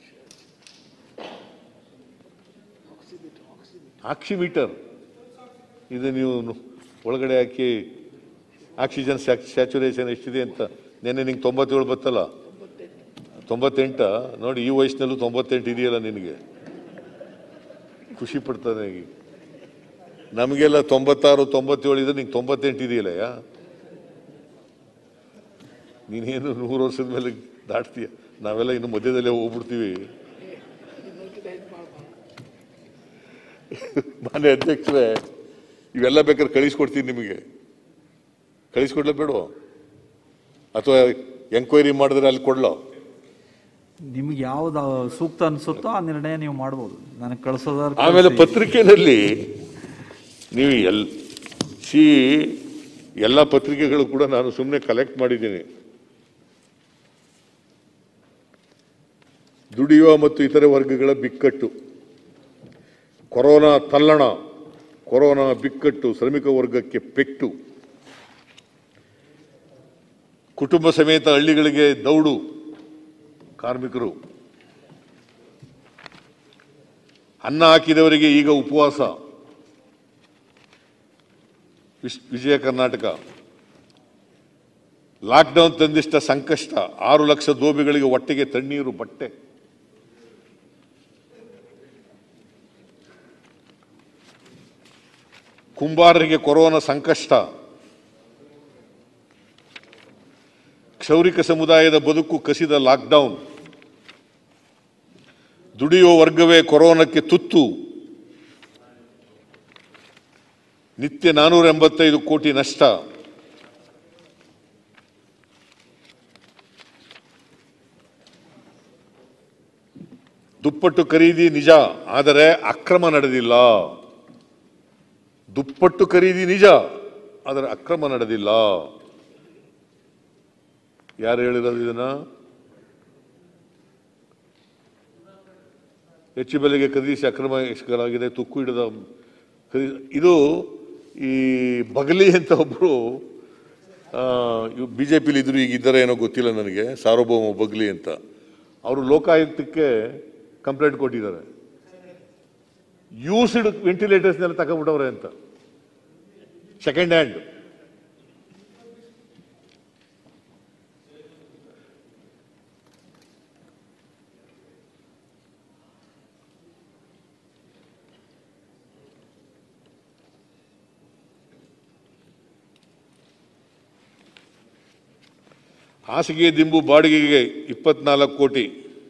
ಆಕ್ಸಿಮೀಟರ್ ಇದು ನೀವು ಒಳಗಡೆ ಹಾಕಿ ಆಕ್ಸಿಜನ್ ಸ್ಯಾಚುರೇಷನ್ ಎಷ್ಟಿದೆ ಅಂತ ನೆನ್ನೆ ನಿಂಗೆ ತೊಂಬತ್ತೇಳು ಬತ್ತಲ್ಲ ತೊಂಬತ್ತೆಂಟ ನೋಡಿ ಈ ವಯಸ್ಸಿನಲ್ಲೂ ತೊಂಬತ್ತೆಂಟು ಇದೆಯಲ್ಲ ನಿನಗೆ ಖುಷಿ ಪಡ್ತಾನೆ ಈಗ ನಮಗೆಲ್ಲ ತೊಂಬತ್ತಾರು ತೊಂಬತ್ತೇಳು ಇದ್ರೆ ನಿಂಗೆ ತೊಂಬತ್ತೆಂಟು ಇದೆಯಲ್ಲ ಯಾ ನೀನೇನು ನೂರು ವರ್ಷದ ಮೇಲೆ ದಾಟ್ತೀಯ ನಾವೆಲ್ಲ ಇನ್ನು ಮಧ್ಯದಲ್ಲೇ ಹೋಗ್ಬಿಡ್ತೀವಿ ಮಾನ್ಯ ಅಧ್ಯಕ್ಷರೇ ಇವೆಲ್ಲ ಬೇಕಾದ್ರೆ ಕಳಿಸ್ಕೊಡ್ತೀನಿ ನಿಮಗೆ ಕಳಿಸ್ಕೊಡ್ಲೇ ಬೇಡ ಅಥವಾ ಎಂಕ್ವೈರಿ ಮಾಡಿದ್ರೆ ಅಲ್ಲಿ ಕೊಡ್ಲೋ ನಿಮ್ಗೆ ಯಾವ್ದು ಸೂಕ್ತ ಅನ್ಸುತ್ತೋ ಆ ನಿರ್ಣಯ ನೀವು ಮಾಡ್ಬೋದು ನನಗೆ ಕಳ್ಸೋದಾದ್ರೆ ಆಮೇಲೆ ಕಳ್ಸಿ. ಪತ್ರಿಕೆಯಲ್ಲಿ ನೀವು ಎಲ್ ಸಿ ಎಲ್ಲ ಪತ್ರಿಕೆಗಳು ಕೂಡ ನಾನು ಸುಮ್ಮನೆ ಕಲೆಕ್ಟ್ ಮಾಡಿದ್ದೀನಿ ದುಡಿಯುವ ಮತ್ತು ಇತರೆ ವರ್ಗಗಳ ಬಿಕ್ಕಟ್ಟು ಕೊರೋನಾ ತಲ್ಲಣ ಕೊರೋನಾ ಬಿಕ್ಕಟ್ಟು ಶ್ರಮಿಕ ವರ್ಗಕ್ಕೆ ಪೆಟ್ಟು ಕುಟುಂಬ ಸಮೇತ ಹಳ್ಳಿಗಳಿಗೆ ದೌಡು ಕಾರ್ಮಿಕರು ಅನ್ನ ಹಾಕಿದವರಿಗೆ ಈಗ ಉಪವಾಸ ವಿಶ್- ವಿಜಯ ಕರ್ನಾಟಕ ಲಾಕ್ಡೌನ್ ತಂದಿಷ್ಟ ಸಂಕಷ್ಟ ಆರು ಲಕ್ಷ ದೋಬಿಗಳಿಗೆ ಹೊಟ್ಟೆಗೆ ತಣ್ಣೀರು ಬಟ್ಟೆ ಕುಂಬಾರರಿಗೆ ಕೊರೋನಾ ಸಂಕಷ್ಟ ಕ್ಷೌರಿಕ ಸಮುದಾಯದ ಬದುಕು ಕಸಿದ ಲಾಕ್ಡೌನ್ ದುಡಿಯುವ ವರ್ಗವೇ ಕೊರೋನಾಕ್ಕೆ ತುತ್ತು ನಿತ್ಯ ನಾನೂರ ಎಂಬತ್ತೈದು ಕೋಟಿ ನಷ್ಟ ದುಪ್ಪಟ್ಟು ಖರೀದಿ ನಿಜ ಆದರೆ ಅಕ್ರಮ ನಡೆದಿಲ್ಲ ದುಪ್ಪಟ್ಟು ಖರೀದಿ ನಿಜ ಆದರೆ ಅಕ್ರಮ ನಡೆದಿಲ್ಲ ಯಾರು ಹೇಳಿರೋದು ಇದನ್ನ ಹೆಚ್ಚು ಬೆಲೆಗೆ ಖರೀದಿಸಿ ಅಕ್ರಮ ಎಸಗಲಾಗಿದೆ ತುಕ್ಕು ಹಿಡಿದ ಖರೀ- ಇದು ಈ ಬಗಲಿ ಅಂತ ಒಬ್ರು ಬಿ ಜೆ ಪಿಲಿ ಇದ್ರು ಈಗ ಇದ್ದಾರೆ ಏನೋ ಗೊತ್ತಿಲ್ಲ ನನಗೆ ಸಾರ್ವಭೌಮ ಬಗ್ಲಿ ಅಂತ ಅವರು ಲೋಕಾಯುಕ್ತಕ್ಕೆ ಕಂಪ್ಲೇಂಟ್ ಕೊಟ್ಟಿದ್ದಾರೆ ಯೂಸ್ಡ್ ವೆಂಟಿಲೇಟರ್ಸ್ನೆಲ್ಲ ತಗೊಂಡ್ಬಿಟ್ಟವ್ರೆ ಅಂತ ಸೆಕೆಂಡ್ ಹ್ಯಾಂಡ್ ಹಾಸಿಗೆ ದಿಂಬು ಬಾಡಿಗೆಗೆ ಇಪ್ಪತ್ನಾಲ್ಕು ಕೋಟಿ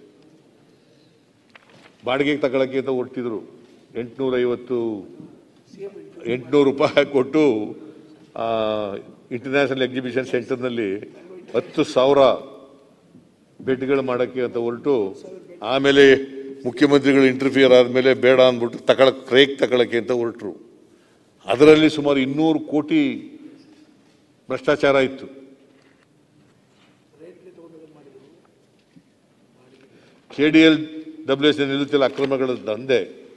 ಬಾಡಿಗೆಗೆ ತಗೊಳಕ್ಕೆ ಅಂತ ಹೊರಟಿದ್ರು ಎಂಟುನೂರ ಐವತ್ತು ಎಂಟುನೂರು ರೂಪಾಯಿ ಕೊಟ್ಟು ಇಂಟರ್ನ್ಯಾಷನಲ್ ಎಕ್ಸಿಬಿಷನ್ ಸೆಂಟರ್ನಲ್ಲಿ ಹತ್ತು ಸಾವಿರ ಬೆಡ್ಗಳು ಮಾಡೋಕ್ಕೆ ಅಂತ ಹೊರಟು ಆಮೇಲೆ ಮುಖ್ಯಮಂತ್ರಿಗಳು ಇಂಟರ್ಫಿಯರ್ ಆದಮೇಲೆ ಬೇಡ ಅಂದ್ಬಿಟ್ಟು ತಗೊಳಕ್ ಕ್ರೇಕ್ ತಗೊಳಕ್ಕೆ ಅಂತ ಹೊರಟರು ಅದರಲ್ಲಿ ಸುಮಾರು ಇನ್ನೂರು ಕೋಟಿ ಭ್ರಷ್ಟಾಚಾರ ಇತ್ತು K D L W S ನಿಲ್ಲುತ್ತಿಲ್ಲ ಅಕ್ರಮಗಳ ದಂಧೆ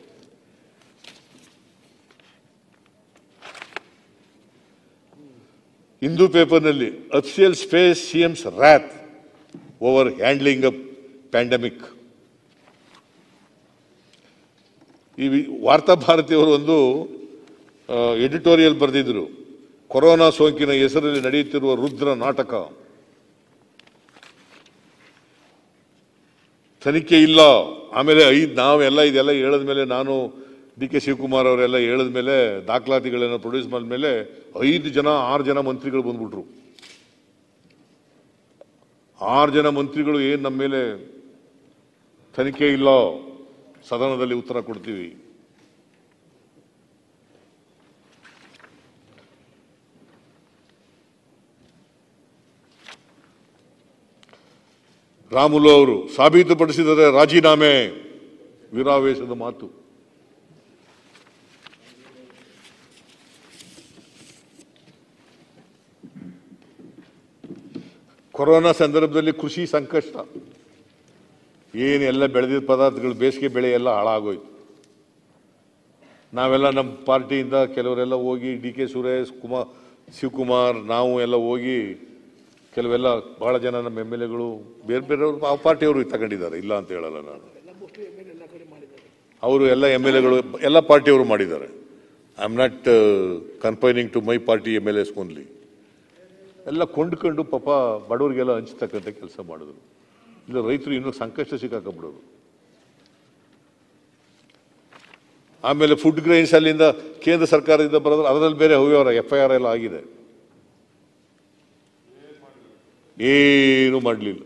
ಹಿಂದೂ ಪೇಪರ್ನಲ್ಲಿ official space CM's wrath over handling a pandemic ಈ ವಿ- ವಾರ್ತಾ ಭಾರತಿಯವರು ಒಂದು ಎಡಿಟೋರಿಯಲ್ ಬರೆದಿದ್ರು ಕೊರೋನಾ ಸೋಂಕಿನ ಹೆಸರಲ್ಲಿ ನಡೆಯುತ್ತಿರುವ ರುದ್ರ ನಾಟಕ ತನಿಖೆ ಇಲ್ಲ ಆಮೇಲೆ ಐದು ನಾವೆಲ್ಲ ಇದೆಲ್ಲ ಹೇಳಿದ ಮೇಲೆ ನಾನು ಡಿ ಕೆ ಶಿವಕುಮಾರ್ ಅವರೆಲ್ಲ ಹೇಳಿದ ಮೇಲೆ ದಾಖಲಾತಿಗಳನ್ನು ಪ್ರೊಡ್ಯೂಸ್ ಮಾಡಿದ್ಮೇಲೆ ಐದು ಜನ ಆರು ಜನ ಮಂತ್ರಿಗಳು ಬಂದ್ಬಿಟ್ರು ಆರು ಜನ ಮಂತ್ರಿಗಳು ಏನು ನಮ್ಮ ಮೇಲೆ ತನಿಖೆ ಇಲ್ಲ ಸದನದಲ್ಲಿ ಉತ್ತರ ಕೊಡ್ತೀವಿ ರಾಮುಲು ಅವರು ಸಾಬೀತುಪಡಿಸಿದರೆ ರಾಜೀನಾಮೆ ವೀರಾವೇಶದ ಮಾತು ಕೊರೋನಾ ಸಂದರ್ಭದಲ್ಲಿ ಕೃಷಿ ಸಂಕಷ್ಟ ಏನು ಎಲ್ಲ ಬೆಳೆದಿದ್ದ ಪದಾರ್ಥಗಳು ಬೇಸಿಗೆ ಬೆಳೆ ಎಲ್ಲ ಹಾಳಾಗೋಯ್ತು ನಾವೆಲ್ಲ ನಮ್ಮ ಪಾರ್ಟಿಯಿಂದ ಕೆಲವರೆಲ್ಲ ಹೋಗಿ ಡಿ ಕೆ ಸುರೇಶ್ ಕುಮಾರ್ ಶಿವಕುಮಾರ್ ನಾವು ಎಲ್ಲ ಹೋಗಿ ಕೆಲವೆಲ್ಲ ಬಹಳ ಜನ ನಮ್ಮ ಎಮ್ ಎಲ್ ಎಗಳು ಬೇರೆ ಬೇರೆಯವರು ಆ ಪಾರ್ಟಿಯವರು ತಗೊಂಡಿದ್ದಾರೆ ಇಲ್ಲ ಅಂತ ಹೇಳಲ್ಲ ನಾನು ಅವರು ಎಲ್ಲ ಎಮ್ ಎಲ್ ಎಗಳು ಎಲ್ಲ ಪಾರ್ಟಿಯವರು ಮಾಡಿದ್ದಾರೆ I am not confining to my party M L As only ಎಲ್ಲ ಕೊಂಡ್ಕೊಂಡು ಪಾಪ ಬಡವರಿಗೆಲ್ಲ ಹಂಚ್ತಕ್ಕಂಥ ಕೆಲಸ ಮಾಡಿದ್ರು ಇಲ್ಲ ರೈತರು ಇನ್ನೂ ಸಂಕಷ್ಟ ಸಿಕ್ಕಾಕೊಂಡ್ಬಿಡೋರು ಆಮೇಲೆ ಫುಡ್ ಗ್ರೈನ್ಸ್ ಅಲ್ಲಿಂದ ಕೇಂದ್ರ ಸರ್ಕಾರದಿಂದ ಬರೋದು ಅದರಲ್ಲಿ ಬೇರೆ ಅವ್ಯವಹಾರ ಎಫ್ ಐ ಆರ್ ಎಲ್ಲ ಆಗಿದೆ ಏನು ಮಾಡಲಿಲ್ಲ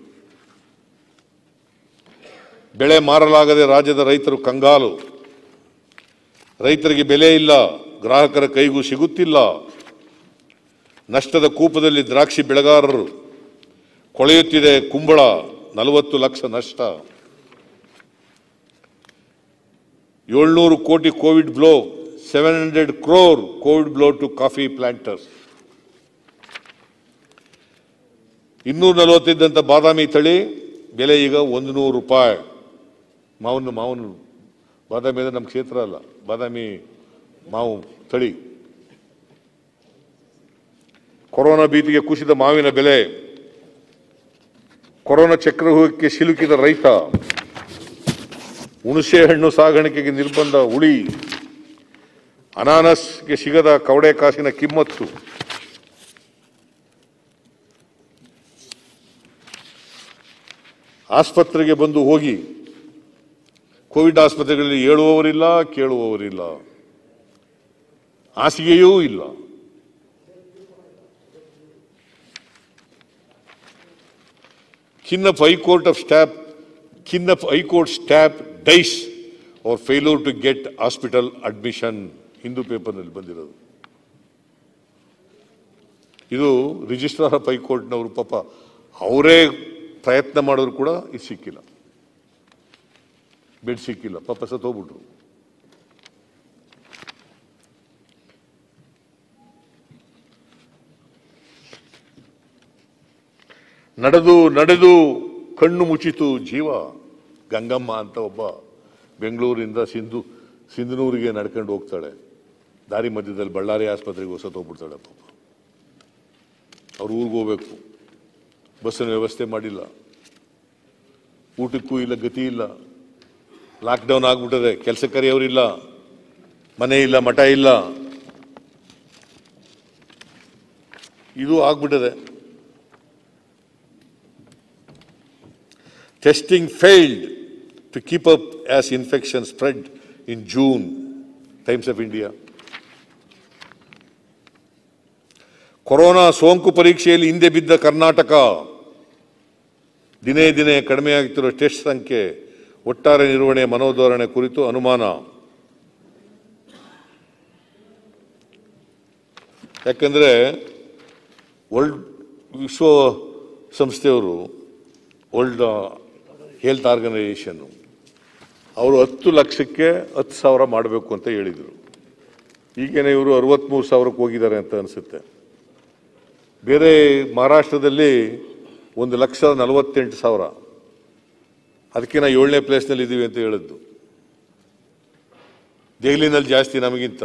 ಬೆಳೆ ಮಾರಲಾಗದೆ ರಾಜ್ಯದ ರೈತರು ಕಂಗಾಲು ರೈತರಿಗೆ ಬೆಲೆ ಇಲ್ಲ ಗ್ರಾಹಕರ ಕೈಗೂ ಸಿಗುತ್ತಿಲ್ಲ ನಷ್ಟದ ಕೂಪದಲ್ಲಿ ದ್ರಾಕ್ಷಿ ಬೆಳೆಗಾರರು ಕೊಳೆಯುತ್ತಿದೆ ಕುಂಬಳ ನಲವತ್ತು ಲಕ್ಷ ನಷ್ಟ ಏಳ್ನೂರು ಕೋಟಿ Covid blow seven hundred crore Covid blow to coffee planters ಇನ್ನೂರ ನಲವತ್ತಿದ್ದಂಥ ಬಾದಾಮಿ ತಳಿ ಬೆಲೆ ಈಗ ಒಂದು ನೂರು ರೂಪಾಯಿ ಮಾವನು ಮಾವನು ಬಾದಾಮಿ ಅಂದ್ರೆ ನಮ್ಮ ಕ್ಷೇತ್ರ ಅಲ್ಲ ಬಾದಾಮಿ ಮಾವು ತಳಿ ಕೊರೋನಾ ಭೀತಿಗೆ ಕುಸಿದ ಮಾವಿನ ಬೆಲೆ ಕೊರೋನಾ ಚಕ್ರವ್ಯೂಹಕ್ಕೆ ಸಿಲುಕಿದ ರೈತ ಹುಣಸೆ ಹಣ್ಣು ಸಾಗಾಣಿಕೆಗೆ ನಿರ್ಬಂಧ ಉಳಿ ಅನಾನಸ್ಗೆ ಸಿಗದ ಕವಡೆ ಕಾಸಿನ ಕಿಮ್ಮತ್ತು ಆಸ್ಪತ್ರೆಗೆ ಬಂದು ಹೋಗಿ ಕೋವಿಡ್ ಆಸ್ಪತ್ರೆಗಳಲ್ಲಿ ಹೇಳುವವರಿಲ್ಲ ಕೇಳುವವರಿಲ್ಲ ಹಾಸಿಗೆಯೂ ಇಲ್ಲ Kin of High Court of Stab, Kin of High Court Stab dies or failure to get hospital admission. Hindu ಪೇಪರ್ನಲ್ಲಿ ಬಂದಿರೋದು ಇದು ರಿಜಿಸ್ಟ್ರಾರ್ ಆಫ್ ಹೈಕೋರ್ಟ್ನವರು ಪಾಪ ಅವರೇ ಪ್ರಯತ್ನ ಮಾಡಿದ್ರು ಕೂಡ ಇದು ಸಿಕ್ಕಿಲ್ಲ ಬೆಡ್ ಸಿಕ್ಕಿಲ್ಲ ಪಾಪ ಸತ್ತೋಗ್ಬಿಟ್ರು ನಡೆದು ನಡೆದು ಕಣ್ಣು ಮುಚ್ಚಿತು ಜೀವ ಗಂಗಮ್ಮ ಅಂತ ಒಬ್ಬ ಬೆಂಗಳೂರಿಂದ ಸಿಂಧು ಸಿಂಧನೂರಿಗೆ ನಡ್ಕೊಂಡು ಹೋಗ್ತಾಳೆ ದಾರಿ ಮಧ್ಯದಲ್ಲಿ ಬಳ್ಳಾರಿ ಆಸ್ಪತ್ರೆಗೆ ಹೊಸ ಹೋಗ್ಬಿಡ್ತಾಳೆ ಪಾಪ ಅವ್ರ ಊರಿಗೆ ಹೋಗ್ಬೇಕು ಬಸ್ಸಿನ ವ್ಯವಸ್ಥೆ ಮಾಡಿಲ್ಲ ಊಟಕ್ಕೂ ಇಲ್ಲ ಗತಿ ಇಲ್ಲ ಲಾಕ್ಡೌನ್ ಆಗ್ಬಿಟ್ಟದೆ ಕೆಲಸ ಕರೆಯೋರಿಲ್ಲ ಮನೆ ಇಲ್ಲ ಮಠ ಇಲ್ಲ ಇದು ಆಗ್ಬಿಟ್ಟದೆ Testing failed to keep up as infection spread in June. Times of India. Corona ಸೋಂಕು ಪರೀಕ್ಷೆಯಲ್ಲಿ ಹಿಂದೆ ಬಿದ್ದ ಕರ್ನಾಟಕ ದಿನೇ ದಿನೇ ಕಡಿಮೆಯಾಗುತ್ತಿರುವ ಟೆಸ್ಟ್ ಸಂಖ್ಯೆ ಒಟ್ಟಾರೆ ನಿರ್ವಹಣೆ ಮನೋಧೋರಣೆ ಕುರಿತು ಅನುಮಾನ ಯಾಕಂದ್ರೆ ವರ್ಲ್ಡ್ ವಿಶ್ವ ಸಂಸ್ಥೆಯವರು ವರ್ಲ್ಡ್ ಹೆಲ್ತ್ ಆರ್ಗನೈಸೇಷನ್ ಅವರು ಹತ್ತು ಲಕ್ಷಕ್ಕೆ ಹತ್ತು ಸಾವಿರ ಮಾಡಬೇಕು ಅಂತ ಹೇಳಿದರು ಈಗೇನೆ ಇವರು ಅರವತ್ತ್ಮೂರು ಸಾವಿರಕ್ಕೆ ಹೋಗಿದ್ದಾರೆ ಅಂತ ಅನಿಸುತ್ತೆ ಬೇರೆ ಮಹಾರಾಷ್ಟ್ರದಲ್ಲಿ ಒಂದು ಲಕ್ಷ ನಲವತ್ತೆಂಟು ಸಾವಿರ ಅದಕ್ಕೆ ನಾವು ಏಳನೇ ಪ್ಲೇಸ್ನಲ್ಲಿ ಇದ್ದೀವಿ ಅಂತ ಹೇಳಿದ್ದು ದೆಹಲಿನಲ್ಲಿ ಜಾಸ್ತಿ ನಮಗಿಂತ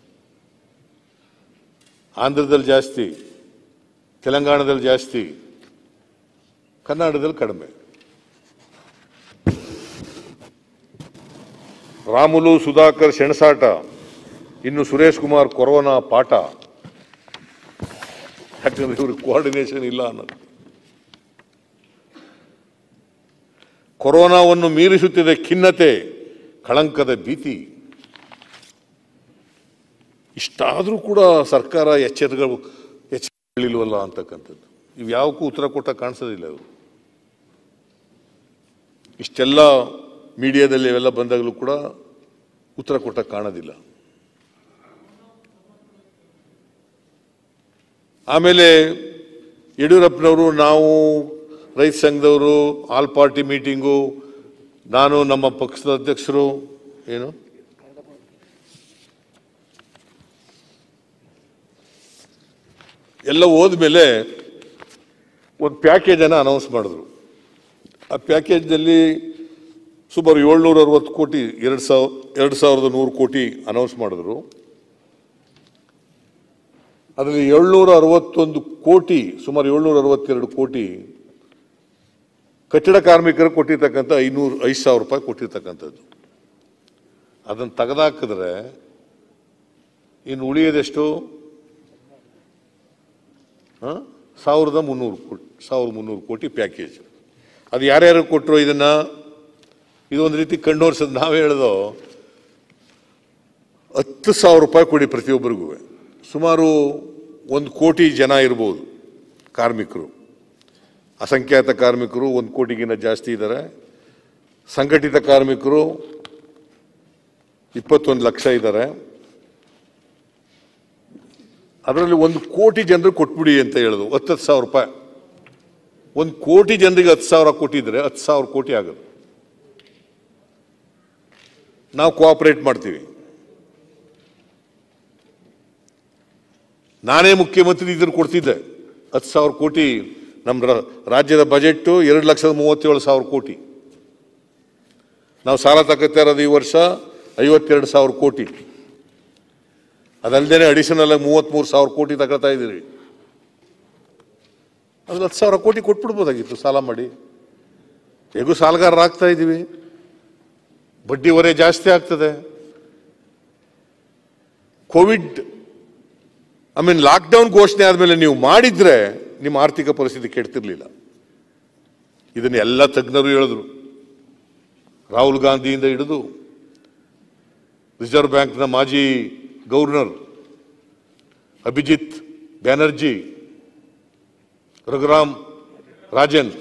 ಆಂಧ್ರದಲ್ಲಿ ಜಾಸ್ತಿ ತೆಲಂಗಾಣದಲ್ಲಿ ಜಾಸ್ತಿ ಕರ್ನಾಟಕದಲ್ಲಿ ಕಡಿಮೆ ರಾಮುಲು ಸುಧಾಕರ್ ಸೆಣಸಾಟ ಇನ್ನು ಸುರೇಶ್ ಕುಮಾರ್ ಕೊರೋನಾ ಪಾಠ ಯಾಕಂದ್ರೆ ಇವ್ರಿಗೆ ಕೋಆರ್ಡಿನೇಷನ್ ಇಲ್ಲ ಅನ್ನೋದು ಕೊರೋನಾವನ್ನು ಮೀರಿಸುತ್ತಿದೆ ಖಿನ್ನತೆ ಕಳಂಕದ ಭೀತಿ ಇಷ್ಟಾದರೂ ಕೂಡ ಸರ್ಕಾರ ಎಚ್ಚರಿಗಳು ಎಚ್ಚರಿಗಳಿಲ್ವಲ್ಲ ಅಂತಕ್ಕಂಥದ್ದು ಇವು ಯಾವಕ್ಕೂ ಉತ್ತರ ಕೊಟ್ಟ ಕಾಣಿಸೋದಿಲ್ಲ ಇವರು ಇಷ್ಟೆಲ್ಲ ಮೀಡಿಯಾದಲ್ಲಿ ಇವೆಲ್ಲ ಬಂದಾಗಲೂ ಕೂಡ ಉತ್ತರ ಕೊಟ್ಟ ಕಾಣೋದಿಲ್ಲ ಆಮೇಲೆ ಯಡಿಯೂರಪ್ಪನವರು ನಾವು ರೈತ ಸಂಘದವರು ಆಲ್ ಪಾರ್ಟಿ ಮೀಟಿಂಗು ನಾನು ನಮ್ಮ ಪಕ್ಷದ ಅಧ್ಯಕ್ಷರು ಏನು ಎಲ್ಲ ಹೋದ್ಮೇಲೆ ಒಂದು ಪ್ಯಾಕೇಜನ್ನು ಅನೌನ್ಸ್ ಮಾಡಿದ್ರು ಆ ಪ್ಯಾಕೇಜ್ನಲ್ಲಿ ಸುಮಾರು ಏಳ್ನೂರ ಅರವತ್ತು ಕೋಟಿ ಎರಡು ಸಾವಿರ ಎರಡು ಸಾವಿರದ ನೂರು ಕೋಟಿ ಅನೌನ್ಸ್ ಮಾಡಿದ್ರು ಅದರಲ್ಲಿ ಏಳ್ನೂರ ಅರವತ್ತೊಂದು ಕೋಟಿ ಸುಮಾರು ಏಳ್ನೂರ ಅರವತ್ತೆರಡು ಕೋಟಿ ಕಟ್ಟಡ ಕಾರ್ಮಿಕರು ಕೊಟ್ಟಿರ್ತಕ್ಕಂಥ ಐನೂರು ಐದು ಸಾವಿರ ರೂಪಾಯಿ ಕೊಟ್ಟಿರ್ತಕ್ಕಂಥದ್ದು ಅದನ್ನು ತೆಗೆದಾಕಿದ್ರೆ ಇನ್ನು ಉಳಿಯೋದೆಷ್ಟು ಆ? ಸಾವಿರದ ಮುನ್ನೂರು ಕೋಟಿ ಸಾವಿರದ ಮುನ್ನೂರು ಕೋಟಿ ಪ್ಯಾಕೇಜ್ ಅದು ಯಾರ್ಯಾರು ಕೊಟ್ಟರು ಇದನ್ನ ಇದು ಒಂದು ರೀತಿ ಕಣ್ಣೋರ್ಸೋದು ನಾವೇ ಹೇಳ್ದೋ ಹತ್ತು ಸಾವಿರ ರೂಪಾಯಿ ಕೊಡಿ ಪ್ರತಿಯೊಬ್ಬರಿಗೂ ಸುಮಾರು ಒಂದು ಕೋಟಿ ಜನ ಇರ್ಬೋದು ಕಾರ್ಮಿಕರು ಅಸಂಖ್ಯಾತ ಕಾರ್ಮಿಕರು ಒಂದು ಕೋಟಿಗಿಂತ ಜಾಸ್ತಿ ಇದ್ದಾರೆ ಸಂಘಟಿತ ಕಾರ್ಮಿಕರು ಇಪ್ಪತ್ತೊಂದು ಲಕ್ಷ ಇದ್ದಾರೆ ಅದರಲ್ಲಿ ಒಂದು ಕೋಟಿ ಜನರು ಕೊಟ್ಬಿಡಿ ಅಂತ ಹೇಳೋದು ಹತ್ತತ್ತು ಸಾವಿರ ರೂಪಾಯಿ ಒಂದು ಕೋಟಿ ಜನರಿಗೆ ಹತ್ತು ಸಾವಿರ ಕೊಟ್ಟಿದ್ರೆ ಹತ್ತು ಸಾವಿರ ಕೋಟಿ ಆಗೋದು ನಾವು ಕೋಆಪರೇಟ್ ಮಾಡ್ತೀವಿ ನಾನೇ ಮುಖ್ಯಮಂತ್ರಿ ಇದ್ರೆ ಕೊಡ್ತಿದ್ದೆ ಹತ್ತು ಸಾವಿರ ಕೋಟಿ ನಮ್ಮ ರ- ರಾಜ್ಯದ ಬಜೆಟ್ಟು ಎರಡು ಲಕ್ಷದ ಮೂವತ್ತೇಳು ಸಾವಿರ ಕೋಟಿ ನಾವು ಸಾಲ ತಗೋತಾ ಇರೋದು ಈ ವರ್ಷ ಐವತ್ತೆರಡು ಸಾವಿರ ಕೋಟಿ ಅದಲ್ಲದೆ ಅಡಿಷನಲ್ ಆಗಿ ಮೂವತ್ತ್ಮೂರು ಸಾವಿರ ಕೋಟಿ ತಗೊಳ್ತಾ ಇದ್ದೀರಿ ಅದು ಹತ್ತು ಸಾವಿರ ಕೋಟಿ ಕೊಟ್ಬಿಡ್ಬೋದಾಗಿತ್ತು ಸಾಲ ಮಾಡಿ ಹೇಗೂ ಸಾಲಗಾರರಾಗ್ತಾ ಇದ್ದೀವಿ ಬಡ್ಡಿ ಹೊರೆ ಜಾಸ್ತಿ ಆಗ್ತದೆ ಕೋವಿಡ್ ಐ ಮೀನ್ ಲಾಕ್ಡೌನ್ ಘೋಷಣೆ ಆದಮೇಲೆ ನೀವು ಮಾಡಿದ್ರೆ ನಿಮ್ಮ ಆರ್ಥಿಕ ಪರಿಸ್ಥಿತಿ ಕೆಡ್ತಿರ್ಲಿಲ್ಲ ಇದನ್ನ ಎಲ್ಲ ತಜ್ಞರು ಹೇಳಿದ್ರು ರಾಹುಲ್ ಗಾಂಧಿಯಿಂದ ಹಿಡಿದು ರಿಸರ್ವ್ ಬ್ಯಾಂಕ್ನ ಮಾಜಿ ಗವರ್ನರ್ ಅಭಿಜಿತ್ ಬ್ಯಾನರ್ಜಿ ರಘುರಾಮ್ ರಾಜನ್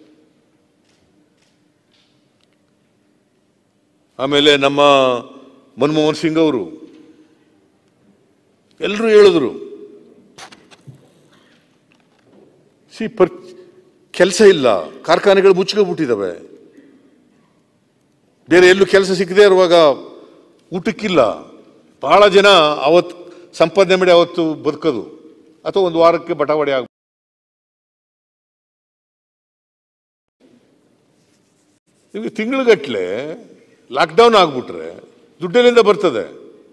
ಆಮೇಲೆ ನಮ್ಮ ಮನಮೋಹನ್ ಸಿಂಗ್ ಅವರು ಎಲ್ಲರೂ ಹೇಳಿದ್ರು ಸಿ ಪರ್ ಕೆಲಸ ಇಲ್ಲ ಕಾರ್ಖಾನೆಗಳು ಮುಚ್ಕೊಂಡ್ಬಿಟ್ಟಿದ್ದಾವೆ ಬೇರೆ ಎಲ್ಲೂ ಕೆಲಸ ಸಿಕ್ಕದೇ ಇರುವಾಗ ಊಟಕ್ಕಿಲ್ಲ ಬಹಳ ಜನ ಅವತ್ತು ಸಂಪಾದನೆ ಮಾಡಿ ಅವತ್ತು ಬದುಕೋದು ಅಥವಾ ಒಂದು ವಾರಕ್ಕೆ ಬಟಾವಣೆ ಆಗ ನಿಮಗೆ ತಿಂಗಳಗಟ್ಲೆ ಲಾಕ್ಡೌನ್ ಆಗ್ಬಿಟ್ರೆ ದುಡ್ಡೆಲ್ಲಿಂದ ಬರ್ತದೆ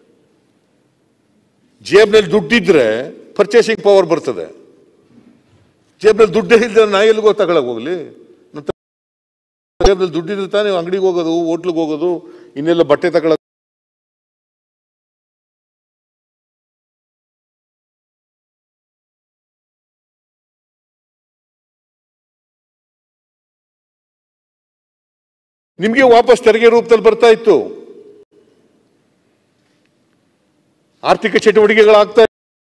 ಜೇಬ್ನಲ್ಲಿ ದುಡ್ಡಿದ್ರೆ ಪರ್ಚೇಸಿಂಗ್ ಪವರ್ ಬರ್ತದೆ ಜೇಬ್ನಲ್ಲಿ ದುಡ್ಡೇ ಇಲ್ದ್ರೆ ನಾ ಎಲ್ಲಿಗೋ ತಗೊಳಕ್ ಹೋಗ್ಲಿ ನನ್ ತ- ಜೇಬ್ನಲ್ಲಿ ದುಡ್ಡಿದ್ರೆ ತಾನೇ ಅಂಗಡಿಗೆ ಹೋಗೋದು ಹೋಟ್ಲಿಗೆ ಹೋಗೋದು ಇನ್ನೆಲ್ಲ ಬಟ್ಟೆ ತಗೊಳ ನಿಮ್ಗೆ ವಾಪಸ್ ತೆರಿಗೆ ರೂಪದಲ್ಲಿ ಬರ್ತಾ ಇತ್ತು ಆರ್ಥಿಕ ಚಟುವಟಿಕೆಗಳಾಗ್ತಾ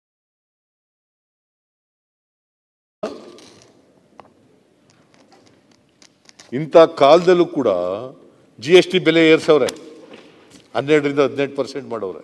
ಇಂಥ ಕಾಲದಲ್ಲೂ ಕೂಡ ಜಿ ಎಸ್ ಟಿ ಬೆಲೆ ಏರ್ಸವ್ರೆ ಹನ್ನೆರಡರಿಂದ ಹದಿನೆಂಟು ಪರ್ಸೆಂಟ್ ಮಾಡವ್ರೆ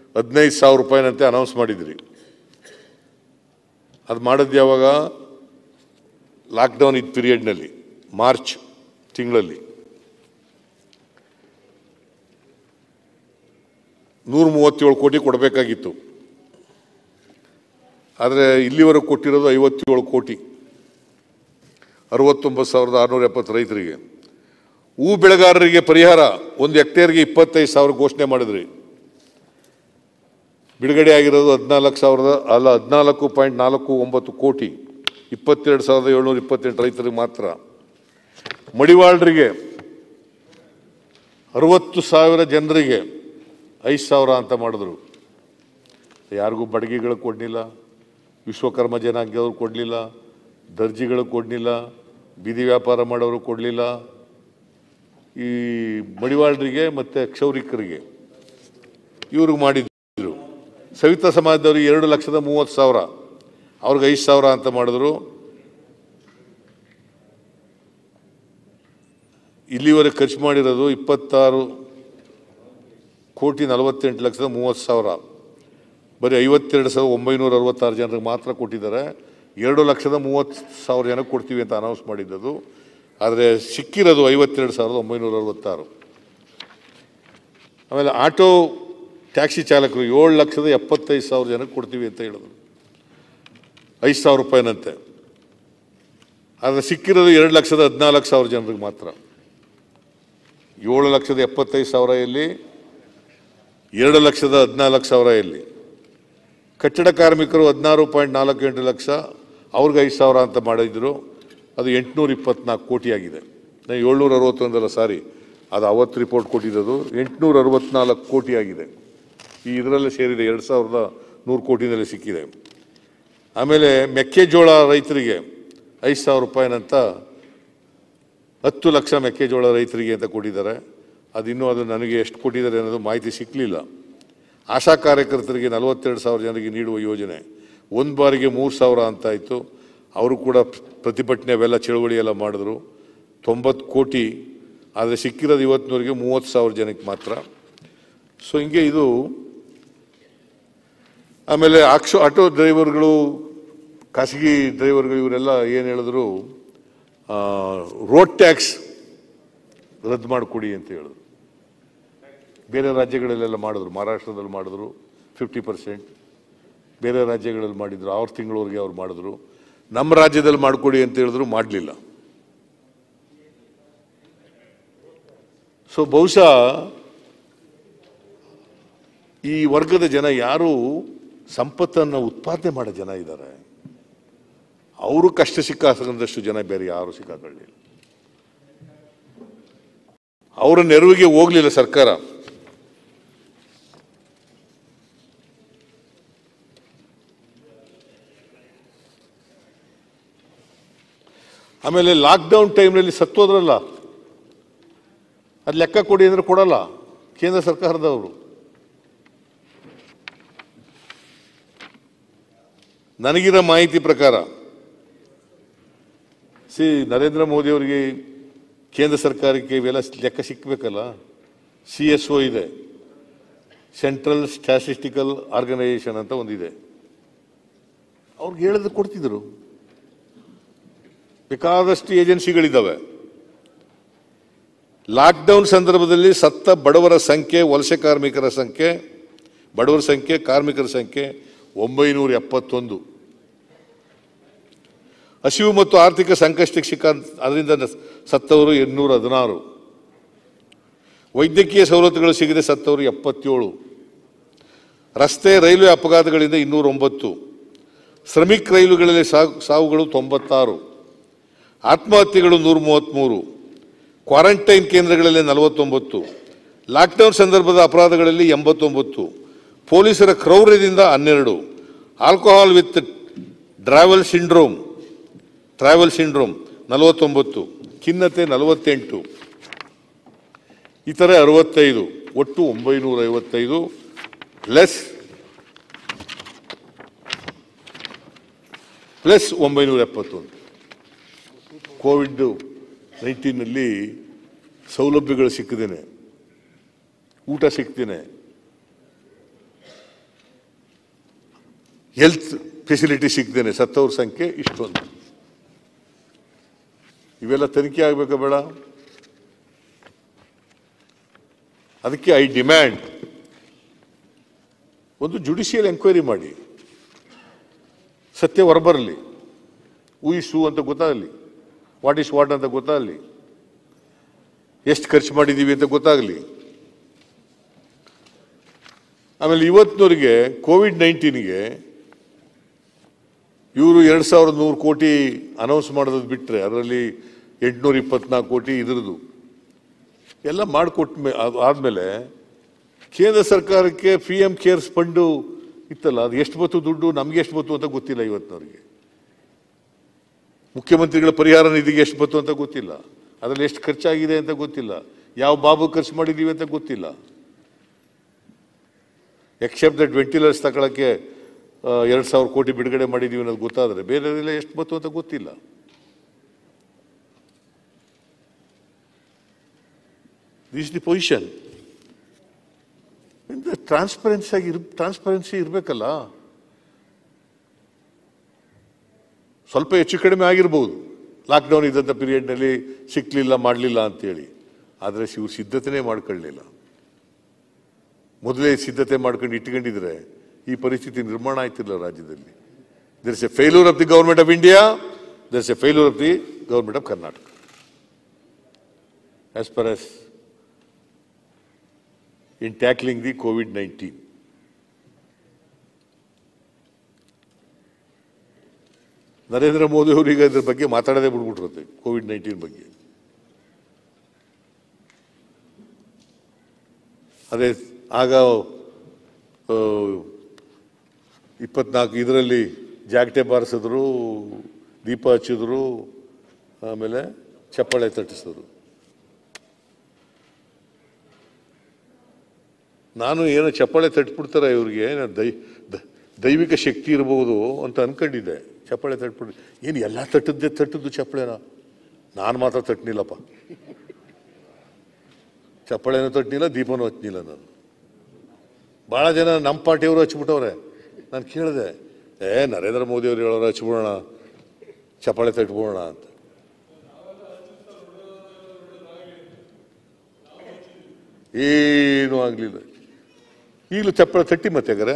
ಹದಿನೈದು ಸಾವಿರ ರೂಪಾಯಿನಂತೆ ಅನೌನ್ಸ್ ಮಾಡಿದ್ರಿ ಅದು ಮಾಡಿದ್ದು ಯಾವಾಗ ಲಾಕ್ಡೌನ್ ಇದ್ದ ಪೀರಿಯಡ್ನಲ್ಲಿ ಮಾರ್ಚ್ ತಿಂಗಳಲ್ಲಿ ನೂರ ಮೂವತ್ತೇಳು ಕೋಟಿ ಕೊಡಬೇಕಾಗಿತ್ತು ಆದರೆ ಇಲ್ಲಿವರೆಗೆ ಕೊಟ್ಟಿರೋದು ಐವತ್ತೇಳು ಕೋಟಿ ಅರವತ್ತೊಂಬತ್ತು ಸಾವಿರದ ಆರುನೂರ ಎಪ್ಪತ್ತು ರೈತರಿಗೆ ಹೂ ಬೆಳೆಗಾರರಿಗೆ ಪರಿಹಾರ ಒಂದು ಹೆಕ್ಟೇರ್ಗೆ ಇಪ್ಪತ್ತೈದು ಸಾವಿರ ಘೋಷಣೆ ಮಾಡಿದ್ರಿ ಬಿಡುಗಡೆ ಆಗಿರೋದು ಹದಿನಾಲ್ಕು ಸಾವಿರದ ಅಲ್ಲ ಹದಿನಾಲ್ಕು ಪಾಯಿಂಟ್ ನಾಲ್ಕು ಒಂಬತ್ತು ಕೋಟಿ ಇಪ್ಪತ್ತೆರಡು ಸಾವಿರದ ಏಳ್ನೂರ ಇಪ್ಪತ್ತೆಂಟು ರೈತರಿಗೆ ಮಾತ್ರ ಮಡಿವಾಳರಿಗೆ ಅರವತ್ತು ಸಾವಿರ ಜನರಿಗೆ ಐದು ಸಾವಿರ ಅಂತ ಮಾಡಿದ್ರು ಯಾರಿಗೂ ಬಡಗಿಗಳಿಗೆ ಕೊಡಲಿಲ್ಲ ವಿಶ್ವಕರ್ಮ ಜನಾಂಗದವ್ರು ಕೊಡಲಿಲ್ಲ ದರ್ಜಿಗಳಿಗೆ ಕೊಡಲಿಲ್ಲ ಬೀದಿ ವ್ಯಾಪಾರ ಮಾಡೋರು ಕೊಡಲಿಲ್ಲ ಈ ಮಡಿವಾಳರಿಗೆ ಮತ್ತು ಕ್ಷೌರಿಕರಿಗೆ ಇವ್ರಿಗೆ ಮಾಡಿದ್ರು ಸವಿತಾ ಸಮಾಜದವ್ರಿಗೆ ಎರಡು ಲಕ್ಷದ ಮೂವತ್ತು ಸಾವಿರ ಅವ್ರಿಗೆ ಐದು ಸಾವಿರ ಅಂತ ಮಾಡಿದ್ರು ಇಲ್ಲಿವರೆಗೆ ಖರ್ಚು ಮಾಡಿರೋದು ಇಪ್ಪತ್ತಾರು ಕೋಟಿ ನಲವತ್ತೆಂಟು ಲಕ್ಷದ ಮೂವತ್ತು ಸಾವಿರ ಬರೀ ಐವತ್ತೆರಡು ಸಾವಿರದ ಒಂಬೈನೂರ ಅರವತ್ತಾರು ಜನರಿಗೆ ಮಾತ್ರ ಕೊಟ್ಟಿದ್ದಾರೆ ಎರಡು ಲಕ್ಷದ ಮೂವತ್ತು ಸಾವಿರ ಜನಕ್ಕೆ ಕೊಡ್ತೀವಿ ಅಂತ ಅನೌನ್ಸ್ ಮಾಡಿದ್ದದು ಆದರೆ ಸಿಕ್ಕಿರೋದು ಐವತ್ತೆರಡು ಸಾವಿರದ ಒಂಬೈನೂರ ಅರವತ್ತಾರು ಆಮೇಲೆ ಆಟೋ ಟ್ಯಾಕ್ಸಿ ಚಾಲಕರು ಏಳು ಲಕ್ಷದ ಎಪ್ಪತ್ತೈದು ಸಾವಿರ ಜನಕ್ಕೆ ಕೊಡ್ತೀವಿ ಅಂತ ಹೇಳಿದ್ರು ಐದು ಸಾವಿರ ರೂಪಾಯಿನಂತೆ ಆದರೆ ಸಿಕ್ಕಿರೋದು ಎರಡು ಲಕ್ಷದ ಹದಿನಾಲ್ಕು ಸಾವಿರ ಜನರಿಗೆ ಮಾತ್ರ ಏಳು ಲಕ್ಷದ ಎಪ್ಪತ್ತೈದು ಸಾವಿರ ಎಲ್ಲಿ ಎರಡು ಲಕ್ಷದ ಹದಿನಾಲ್ಕು ಸಾವಿರ ಎಲ್ಲಿ ಕಟ್ಟಡ ಕಾರ್ಮಿಕರು ಹದಿನಾರು ಪಾಯಿಂಟ್ ನಾಲ್ಕು ಎಂಟು ಲಕ್ಷ ಅವ್ರಿಗೆ ಐದು ಸಾವಿರ ಅಂತ ಮಾಡಿದ್ರು ಅದು ಎಂಟುನೂರ ಇಪ್ಪತ್ನಾಲ್ಕು ಕೋಟಿ ಆಗಿದೆ ನಾನು ಏಳ್ನೂರ ಅರವತ್ತೊಂದಲ್ಲ ಸಾರಿ ಅದು ಅವತ್ತು ರಿಪೋರ್ಟ್ ಕೊಟ್ಟಿದ್ದು ಎಂಟುನೂರ ಅರವತ್ನಾಲ್ಕು ಕೋಟಿ ಆಗಿದೆ ಈ ಇದರಲ್ಲೇ ಸೇರಿದೆ ಎರಡು ಸಾವಿರದ ನೂರು ಕೋಟಿನಲ್ಲಿ ಸಿಕ್ಕಿದೆ ಆಮೇಲೆ ಮೆಕ್ಕೆಜೋಳ ರೈತರಿಗೆ ಐದು ಸಾವಿರ ರೂಪಾಯಿನಂತ ಹತ್ತು ಲಕ್ಷ ಮೆಕ್ಕೆಜೋಳ ರೈತರಿಗೆ ಅಂತ ಕೊಟ್ಟಿದ್ದಾರೆ ಅದು ಇನ್ನೂ ಅದು ನನಗೆ ಎಷ್ಟು ಕೊಟ್ಟಿದ್ದಾರೆ ಅನ್ನೋದು ಮಾಹಿತಿ ಸಿಕ್ಕಲಿಲ್ಲ ಆಶಾ ಕಾರ್ಯಕರ್ತರಿಗೆ ನಲವತ್ತೆರಡು ಸಾವಿರ ಜನರಿಗೆ ನೀಡುವ ಯೋಜನೆ ಒಂದು ಬಾರಿಗೆ ಮೂರು ಸಾವಿರ ಅಂತ ಆಯಿತು ಅವರು ಕೂಡ ಪ್ರತಿಭಟನೆ ಅವೆಲ್ಲ ಚಳವಳಿ ಎಲ್ಲ ಮಾಡಿದ್ರು ತೊಂಬತ್ತು ಕೋಟಿ ಆದರೆ ಸಿಕ್ಕಿರೋದು ಇವತ್ತಿನವರೆಗೆ ಮೂವತ್ತು ಸಾವಿರ ಜನಕ್ಕೆ ಮಾತ್ರ ಸೊ ಹಿಂಗೆ ಇದು ಆಮೇಲೆ ಆಕ್ಷೋ ಆಟೋ ಡ್ರೈವರ್ಗಳು ಖಾಸಗಿ ಡ್ರೈವರ್ಗಳು ಇವರೆಲ್ಲ ಏನು ಹೇಳಿದ್ರು ರೋಡ್ ಟ್ಯಾಕ್ಸ್ ರದ್ದು ಮಾಡಿಕೊಡಿ ಅಂತ ಹೇಳಿದ್ರು ಬೇರೆ ರಾಜ್ಯಗಳಲ್ಲೆಲ್ಲ ಮಾಡಿದ್ರು ಮಹಾರಾಷ್ಟ್ರದಲ್ಲಿ ಮಾಡಿದ್ರು ಫಿಫ್ಟಿ ಪರ್ಸೆಂಟ್ ಬೇರೆ ರಾಜ್ಯಗಳಲ್ಲಿ ಮಾಡಿದ್ರು ಅವ್ರ ತಿಂಗಳವರೆಗೆ ಅವ್ರು ಮಾಡಿದ್ರು ನಮ್ಮ ರಾಜ್ಯದಲ್ಲಿ ಮಾಡಿಕೊಡಿ ಅಂತ ಹೇಳಿದ್ರು ಮಾಡಲಿಲ್ಲ ಸೊ ಬಹುಶಃ ಈ ವರ್ಗದ ಜನ ಯಾರು ಸಂಪತ್ತನ್ನು ಉತ್ಪಾದನೆ ಮಾಡೋ ಜನ ಇದ್ದಾರೆ ಅವರು ಕಷ್ಟ ಸಿಕ್ಕಾಕೊಂಡಷ್ಟು ಜನ ಬೇರೆ ಯಾರು ಸಿಕ್ಕಾಕೊಳ್ಳಿಲ್ಲ ಅವರ ನೆರವಿಗೆ ಹೋಗ್ಲಿಲ್ಲ ಸರ್ಕಾರ ಆಮೇಲೆ ಲಾಕ್ಡೌನ್ ಟೈಮ್ನಲ್ಲಿ ಸತ್ತೋದ್ರಲ್ಲ ಅದು ಲೆಕ್ಕ ಕೊಡಿ ಅಂದ್ರೆ ಕೊಡಲ್ಲ ಕೇಂದ್ರ ಸರ್ಕಾರದವರು ನನಗಿರೋ ಮಾಹಿತಿ ಪ್ರಕಾರ ಸಿ ನರೇಂದ್ರ ಮೋದಿ ಅವರಿಗೆ ಕೇಂದ್ರ ಸರ್ಕಾರಕ್ಕೆ ಇವೆಲ್ಲ ಲೆಕ್ಕ ಸಿಕ್ಕಬೇಕಲ್ಲ ಸಿ ಎಸ್ ಒ ಇದೆ ಸೆಂಟ್ರಲ್ ಸ್ಟ್ಯಾಟಿಸ್ಟಿಕಲ್ ಆರ್ಗನೈಸೇಷನ್ ಅಂತ ಒಂದಿದೆ ಅವ್ರಿಗೆ ಹೇಳಿದ್ರೆ ಕೊಡ್ತಿದ್ರು ಬೇಕಾದಷ್ಟು ಏಜೆನ್ಸಿಗಳಿದ್ದಾವೆ ಲಾಕ್ಡೌನ್ ಸಂದರ್ಭದಲ್ಲಿ ಸತ್ತ ಬಡವರ ಸಂಖ್ಯೆ ವಲಸೆ ಕಾರ್ಮಿಕರ ಸಂಖ್ಯೆ ಬಡವರ ಸಂಖ್ಯೆ ಕಾರ್ಮಿಕರ ಸಂಖ್ಯೆ ಒಂಬೈನೂರ ಎಪ್ಪತ್ತೊಂದು ಹಸಿವು ಮತ್ತು ಆರ್ಥಿಕ ಸಂಕಷ್ಟಕ್ಕೆ ಸಿಕ್ಕ ಅದರಿಂದ ನ- ಸತ್ತವರು ಎಂಟುನೂರ ಹದಿನಾರು ವೈದ್ಯಕೀಯ ಸವಲತ್ತುಗಳು ಸಿಗದೆ ಸತ್ತವರು ಎಪ್ಪತ್ತೇಳು ರಸ್ತೆ ರೈಲ್ವೆ ಅಪಘಾತಗಳಿಂದ ಇನ್ನೂರ ಒಂಬತ್ತು ಶ್ರಮಿಕ್ ರೈಲುಗಳಲ್ಲಿ ಸಾವು ಸಾವುಗಳು ತೊಂಬತ್ತಾರು ಆತ್ಮಹತ್ಯೆಗಳು ನೂರ ಮೂವತ್ತ್ಮೂರು ಕ್ವಾರಂಟೈನ್ ಕೇಂದ್ರಗಳಲ್ಲಿ ನಲವತ್ತೊಂಬತ್ತು ಲಾಕ್ಡೌನ್ ಸಂದರ್ಭದ ಅಪರಾಧಗಳಲ್ಲಿ ಎಂಬತ್ತೊಂಬತ್ತು ಪೊಲೀಸರ ಕ್ರೌರ್ಯದಿಂದ ಹನ್ನೆರಡು alcohol withdrawal syndrome travel syndrome ನಲವತ್ತೊಂಬತ್ತು ಖಿನ್ನತೆ ನಲವತ್ತೆಂಟು ಇತರೆ ಅರವತ್ತೈದು ಒಟ್ಟು ಒಂಬೈನೂರ ಐವತ್ತೈದು ಪ್ಲಸ್ ಪ್ಲಸ್ ಒಂಬೈನೂರ ಎಪ್ಪತ್ತೊಂದು ಕೋವಿಡ್ ನೈನ್ಟೀನಲ್ಲಿ ಸೌಲಭ್ಯಗಳು ಸಿಕ್ಕದೇನೆ ಊಟ ಸಿಕ್ತೇನೆ ಹೆಲ್ತ್ ಫೆಸಿಲಿಟಿ ಸಿಗ್ದೇನೆ ಸತ್ತವ್ರ ಸಂಖ್ಯೆ ಇಷ್ಟೊಂದು ಇವೆಲ್ಲ ತನಿಖೆ ಆಗಬೇಕಾ ಬೇಡ ಅದಕ್ಕೆ ಐ ಡಿಮ್ಯಾಂಡ್ ಒಂದು ಜುಡಿಷಿಯಲ್ ಎಂಕ್ವೈರಿ ಮಾಡಿ ಸತ್ಯ ಹೊರಬರಲಿ ಹೂ ಇಸ್ ಹೂ ಅಂತ ಗೊತ್ತಾಗಲಿ ವಾಟ್ ಇಸ್ ವಾಟ್ ಅಂತ ಗೊತ್ತಾಗಲಿ ಎಷ್ಟು ಖರ್ಚು ಮಾಡಿದ್ದೀವಿ ಅಂತ ಗೊತ್ತಾಗಲಿ ಆಮೇಲೆ ಇವತ್ತಿನವರಿಗೆ ಕೋವಿಡ್ ನೈನ್ಟೀನ್ಗೆ ಇವರು ಎರಡು ಸಾವಿರದ ನೂರು ಕೋಟಿ ಅನೌನ್ಸ್ ಮಾಡೋದು ಬಿಟ್ಟರೆ ಅದರಲ್ಲಿ ಎಂಟುನೂರ ಇಪ್ಪತ್ನಾಲ್ಕು ಕೋಟಿ ಇದ್ರದ್ದು ಎಲ್ಲ ಮಾಡಿಕೊಟ್ಟ ಮೇ ಅದು ಆದಮೇಲೆ ಕೇಂದ್ರ ಸರ್ಕಾರಕ್ಕೆ ಪಿ ಎಂ ಕೇರ್ಸ್ ಫಂಡು ಇತ್ತಲ್ಲ ಅದು ಎಷ್ಟು ಬತ್ತು ದುಡ್ಡು ನಮ್ಗೆ ಎಷ್ಟು ಬತ್ತು ಅಂತ ಗೊತ್ತಿಲ್ಲ ಇವತ್ತಿನವ್ರಿಗೆ ಮುಖ್ಯಮಂತ್ರಿಗಳ ಪರಿಹಾರ ನಿಧಿಗೆ ಎಷ್ಟು ಬತ್ತು ಅಂತ ಗೊತ್ತಿಲ್ಲ ಅದರಲ್ಲಿ ಎಷ್ಟು ಖರ್ಚಾಗಿದೆ ಅಂತ ಗೊತ್ತಿಲ್ಲ ಯಾವ ಬಾಬು ಖರ್ಚು ಮಾಡಿದ್ದೀವಿ ಅಂತ ಗೊತ್ತಿಲ್ಲ ಎಕ್ಸೆಪ್ಟ್ ದಟ್ ವೆಂಟಿಲೇಟರ್ಸ್ ತಗೊಳಕ್ಕೆ ಎರಡು ಸಾವಿರ ಕೋಟಿ ಬಿಡುಗಡೆ ಮಾಡಿದ್ದೀವಿ ಅನ್ನೋದು ಗೊತ್ತಾದರೆ ಬೇರೆಲ್ಲ ಎಷ್ಟು ಬತ್ತು ಅಂತ ಗೊತ್ತಿಲ್ಲ ದಿಸ್ ದಿ ಪೊಸಿಷನ್ ಟ್ರಾನ್ಸ್ಪರೆನ್ಸಿ ಆಗಿ ಟ್ರಾನ್ಸ್ಪರೆನ್ಸಿ ಇರಬೇಕಲ್ಲ ಸ್ವಲ್ಪ ಹೆಚ್ಚು ಕಡಿಮೆ ಆಗಿರ್ಬೋದು ಲಾಕ್ಡೌನ್ ಇದ್ದಂಥ ಪೀರಿಯಡ್ನಲ್ಲಿ ಸಿಕ್ಕಲಿಲ್ಲ ಮಾಡಲಿಲ್ಲ ಅಂತೇಳಿ ಆದರೆ ಇವ್ರು ಸಿದ್ಧತೆನೇ ಮಾಡ್ಕೊಳ್ಳಿಲ್ಲ ಮೊದಲೇ ಸಿದ್ಧತೆ ಮಾಡ್ಕೊಂಡು ಇಟ್ಕೊಂಡಿದ್ರೆ ಈ ಪರಿಸ್ಥಿತಿ ನಿರ್ಮಾಣ ಆಯ್ತಿಲ್ಲ ರಾಜ್ಯದಲ್ಲಿ there is a failure of the government of India there is a failure of the government of Karnataka as far as in tackling the Covid nineteen Narendra Modi ಅವರು ಈಗ ಇದ್ರ ಬಗ್ಗೆ ಮಾತಾಡೋದೇ ಬಿಡ್ಬಿಟ್ರುತ್ತೆ ಕೋವಿಡ್ ನೈನ್ಟೀನ್ ಬಗ್ಗೆ ಅದೇ ಆಗ ಆ, ಇಪ್ಪತ್ನಾಲ್ಕು ಇದರಲ್ಲಿ ಜಾಗಟೆ ಬಾರಿಸಿದ್ರು ದೀಪ ಹಚ್ಚಿದ್ರು ಆಮೇಲೆ ಚಪ್ಪಾಳೆ ತಟ್ಟಿಸಿದ್ರು ನಾನು ಏನೋ ಚಪ್ಪಾಳೆ ತಟ್ಬಿಡ್ತಾರೆ ಇವ್ರಿಗೆ ಏನೋ ದೈ ದ- ದೈವಿಕ ಶಕ್ತಿ ಇರಬಹುದು ಅಂತ ಅನ್ಕೊಂಡಿದ್ದೆ ಚಪ್ಪಾಳೆ ತಟ್ಬಿಟ್ಟು ಏನು ಎಲ್ಲ ತಟ್ಟದ್ದೇ ತಟ್ಟದ್ದು ಚಪ್ಪಾಳೆನ ನಾನು ಮಾತ್ರ ತಟ್ಟನಿಲ್ಲಪ್ಪ ಚಪ್ಪಾಳೆನೂ ತಟ್ಟನಿಲ್ಲ ದೀಪನೂ ಹಚ್ಚನಿಲ್ಲ ನಾನು ಭಾಳ ಜನ ನಮ್ಮ ಪಾರ್ಟಿಯವರು ಹಚ್ಬಿಟ್ಟವ್ರೆ ನಾನು ಕೇಳಿದೆ ಏ ನರೇಂದ್ರ ಮೋದಿ ಅವ್ರು ಹೇಳೋರು ಹಚ್ಬಿಡೋಣ ಚಪ್ಪಾಳೆ ತಟ್ಬಿಡೋಣ ಅಂತ ಏನೂ ಆಗಲಿಲ್ಲ ಈಗಲೂ ಚಪ್ಪಳ ತಟ್ಟಿ ಮತ್ತೆ ಹಾಗಾರೆ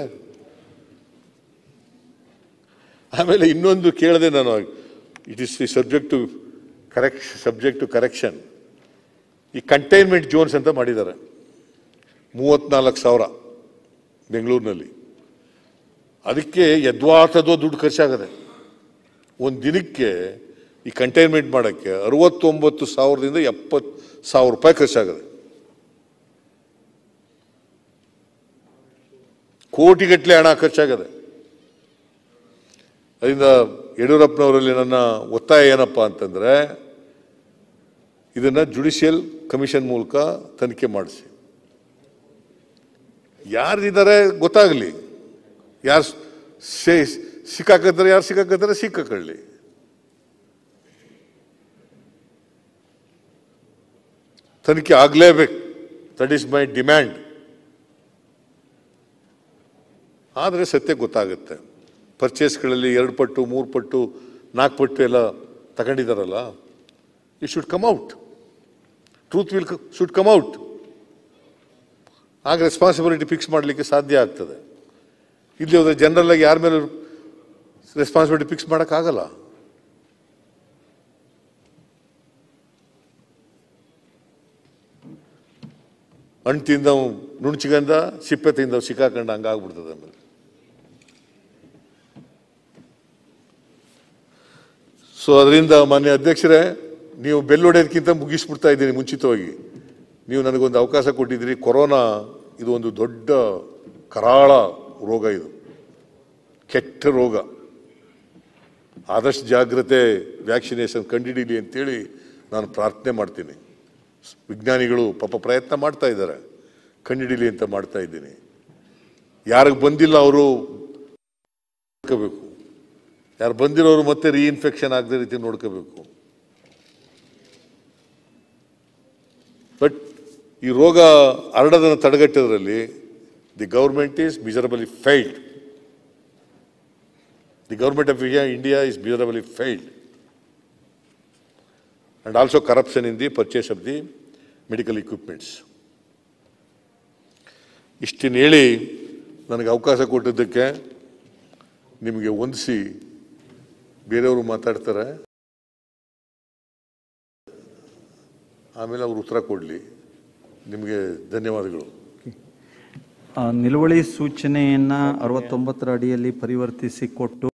ಆಮೇಲೆ ಇನ್ನೊಂದು ಕೇಳಿದೆ ನಾನು it is the subject to ಕರೆಕ್ಷ ಸಬ್ಜೆಕ್ಟ್ ಟು ಕರೆಕ್ಷನ್ ಈ ಕಂಟೈನ್ಮೆಂಟ್ ಜೋನ್ಸ್ ಅಂತ ಮಾಡಿದ್ದಾರೆ ಮೂವತ್ನಾಲ್ಕು ಸಾವಿರ ಬೆಂಗಳೂರಿನಲ್ಲಿ ಅದಕ್ಕೆ ಯದ್ವಾತದೋ ದುಡ್ಡು ಖರ್ಚಾಗದೆ ಒಂದು ದಿನಕ್ಕೆ ಈ ಕಂಟೈನ್ಮೆಂಟ್ ಮಾಡೋಕ್ಕೆ ಅರವತ್ತೊಂಬತ್ತು ಸಾವಿರದಿಂದ ಎಪ್ಪತ್ತು ಸಾವಿರ ರೂಪಾಯಿ ಖರ್ಚಾಗದೆ ಕೋಟಿಗಟ್ಟಲೆ ಹಣ ಖರ್ಚಾಗದೆ ಅದರಿಂದ ಯಡಿಯೂರಪ್ಪನವರಲ್ಲಿ ನನ್ನ ಒತ್ತಾಯ ಏನಪ್ಪ ಅಂತಂದ್ರೆ ಇದನ್ನ ಜುಡಿಷಿಯಲ್ ಕಮಿಷನ್ ಮೂಲಕ ತನಿಖೆ ಮಾಡಿಸಿ ಯಾರಿದ್ದಾರೆ ಗೊತ್ತಾಗಲಿ ಯಾರು ಸಿಕ್ಕಾಕತ್ತಾರೆ ಯಾರು ಸಿಕ್ಕಾಕತ್ತಾರೆ ಸಿಕ್ಕಾಕೊಳ್ಳಿ ತನಿಖೆ ಆಗಲೇಬೇಕು ದಟ್ ಈಸ್ ಮೈ ಡಿಮ್ಯಾಂಡ್ ಆದರೆ ಸತ್ಯ ಗೊತ್ತಾಗುತ್ತೆ ಪರ್ಚೇಸ್ಗಳಲ್ಲಿ ಎರಡು ಪಟ್ಟು ಮೂರು ಪಟ್ಟು ನಾಲ್ಕು ಪಟ್ಟು ಎಲ್ಲ ತಗೊಂಡಿದ್ದಾರಲ್ಲ it should come out truth will should come out ಆಗ ರೆಸ್ಪಾನ್ಸಿಬಿಲಿಟಿ ಫಿಕ್ಸ್ ಮಾಡಲಿಕ್ಕೆ ಸಾಧ್ಯ ಆಗ್ತದೆ ಇಲ್ಲಿ ಹೋದ್ರೆ ಜನರಲ್ ಆಗಿ ಯಾರ ಮೇಲೆ ರೆಸ್ಪಾನ್ಸಿಬಿಲಿಟಿ ಫಿಕ್ಸ್ ಮಾಡೋಕ್ಕಾಗಲ್ಲ ಹಣ್ಣು ತಿಂದವ್ ನುಣ್ಚಿಗಂದ ಸಿಪ್ಪೆ ತಿಂದವ್ ಸಿಕ್ಕಾಕೊಂಡ ಹಂಗಾಗ್ಬಿಡ್ತದೆ ಆಮೇಲೆ ಸೊ ಅದರಿಂದ ಮಾನ್ಯ ಅಧ್ಯಕ್ಷರೇ ನೀವು ಬೆಲ್ಲೊಡೆಯೋದಕ್ಕಿಂತ ಮುಗಿಸ್ಬಿಡ್ತಾ ಇದ್ದೀನಿ ಮುಂಚಿತವಾಗಿ ನೀವು ನನಗೊಂದು ಅವಕಾಶ ಕೊಟ್ಟಿದ್ದೀರಿ ಕೊರೋನಾ ಇದು ಒಂದು ದೊಡ್ಡ ಕರಾಳ ರೋಗ ಇದು ಕೆಟ್ಟ ರೋಗ ಆದಷ್ಟು ಜಾಗ್ರತೆ ವ್ಯಾಕ್ಸಿನೇಷನ್ ಕಂಡುಹಿಡೀಲಿ ಅಂತೇಳಿ ನಾನು ಪ್ರಾರ್ಥನೆ ಮಾಡ್ತೀನಿ ವಿಜ್ಞಾನಿಗಳು ಪಾಪ ಪ್ರಯತ್ನ ಮಾಡ್ತಾ ಇದ್ದಾರೆ ಕಂಡುಹಿಡೀಲಿ ಅಂತ ಮಾಡ್ತಾ ಇದ್ದೀನಿ ಯಾರಿಗೆ ಬಂದಿಲ್ಲ ಅವರು ನೋಡ್ಕೋಬೇಕು ಯಾರು ಬಂದಿರೋರು ಮತ್ತೆ ರೀಇನ್ಫೆಕ್ಷನ್ ಆಗದ ರೀತಿ ನೋಡ್ಕೋಬೇಕು ಬಟ್ ಈ ರೋಗ ಹರಡೋದನ್ನು ತಡೆಗಟ್ಟೋದ್ರಲ್ಲಿ the government is miserably failed the government of India India is miserably failed and also corruption in the purchase of the medical equipments ಇಷ್ಟನ್ನು ಹೇಳಿ ನನಗೆ ಅವಕಾಶ ಕೊಟ್ಟಿದ್ದಕ್ಕೆ ನಿಮಗೆ ಹೊಂದಿಸಿ ಬೇರೆಯವರು ಮಾತಾಡ್ತಾರೆ ಆಮೇಲೆ ಅವ್ರು ಉತ್ತರ ಕೊಡಲಿ ನಿಮಗೆ ಧನ್ಯವಾದಗಳು ಆ, ನಿಲುವಳಿ ಸೂಚನೆಯನ್ನು ಅರವತ್ತೊಂಬತ್ತರ ಅಡಿಯಲ್ಲಿ ಪರಿವರ್ತಿಸಿ ಕೊಟ್ಟು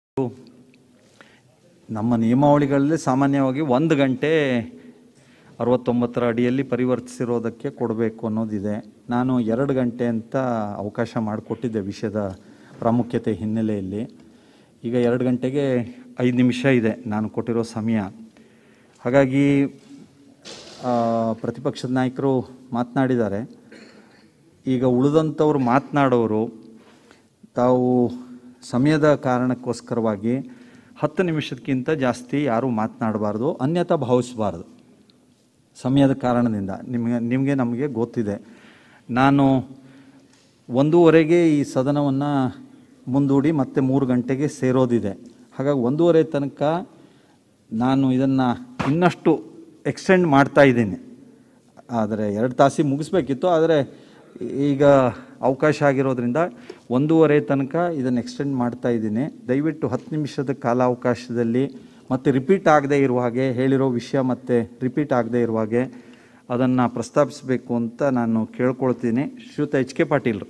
ನಮ್ಮ ನಿಯಮಾವಳಿಗಳಲ್ಲಿ ಸಾಮಾನ್ಯವಾಗಿ ಒಂದು ಗಂಟೆ ಅರವತ್ತೊಂಬತ್ತರ ಅಡಿಯಲ್ಲಿ ಪರಿವರ್ತಿಸಿರೋದಕ್ಕೆ ಕೊಡಬೇಕು ಅನ್ನೋದಿದೆ ನಾನು ಎರಡು ಗಂಟೆ ಅಂತ ಅವಕಾಶ ಮಾಡಿಕೊಟ್ಟಿದ್ದೆ ವಿಷಯದ ಪ್ರಾಮುಖ್ಯತೆ ಹಿನ್ನೆಲೆಯಲ್ಲಿ ಈಗ ಎರಡು ಗಂಟೆಗೆ ಐದು ನಿಮಿಷ ಇದೆ ನಾನು ಕೊಟ್ಟಿರೋ ಸಮಯ ಹಾಗಾಗಿ ಆ, ಪ್ರತಿಪಕ್ಷದ ನಾಯಕರು ಮಾತನಾಡಿದ್ದಾರೆ ಈಗ ಉಳಿದಂಥವ್ರು ಮಾತನಾಡೋರು ತಾವು ಸಮಯದ ಕಾರಣಕ್ಕೋಸ್ಕರವಾಗಿ ಹತ್ತು ನಿಮಿಷಕ್ಕಿಂತ ಜಾಸ್ತಿ ಯಾರೂ ಮಾತನಾಡಬಾರ್ದು ಅನ್ಯತಾ ಭಾವಿಸಬಾರ್ದು ಸಮಯದ ಕಾರಣದಿಂದ ನಿಮಗೆ ನಿಮಗೆ ನಮಗೆ ಗೊತ್ತಿದೆ ನಾನು ಒಂದೂವರೆಗೆ ಈ ಸದನವನ್ನು ಮುಂದೂಡಿ ಮತ್ತೆ ಮೂರು ಗಂಟೆಗೆ ಸೇರೋದಿದೆ ಹಾಗಾಗಿ ಒಂದೂವರೆ ತನಕ ನಾನು ಇದನ್ನು ಇನ್ನಷ್ಟು ಎಕ್ಸ್ಟೆಂಡ್ ಮಾಡ್ತಾ ಇದ್ದೀನಿ ಆದರೆ ಎರಡು ತಾಸಿ ಮುಗಿಸ್ಬೇಕಿತ್ತು ಆದರೆ ಈಗ ಅವಕಾಶ ಆಗಿರೋದ್ರಿಂದ ಒಂದೂವರೆ ತನಕ ಇದನ್ನು ಎಕ್ಸ್ಟೆಂಡ್ ಮಾಡ್ತಾ ಇದ್ದೀನಿ ದಯವಿಟ್ಟು ಹತ್ತು ನಿಮಿಷದ ಕಾಲಾವಕಾಶದಲ್ಲಿ ಮತ್ತೆ ರಿಪೀಟ್ ಆಗದೆ ಇರುವ ಹಾಗೆ ಹೇಳಿರೋ ವಿಷಯ ಮತ್ತೆ ರಿಪೀಟ್ ಆಗದೆ ಇರುವ ಹಾಗೆ ಅದನ್ನು ಪ್ರಸ್ತಾಪಿಸಬೇಕು ಅಂತ ನಾನು ಕೇಳ್ಕೊಳ್ತೀನಿ ಶ್ರೀಯುತ ಎಚ್ ಕೆ ಪಾಟೀಲ್ರು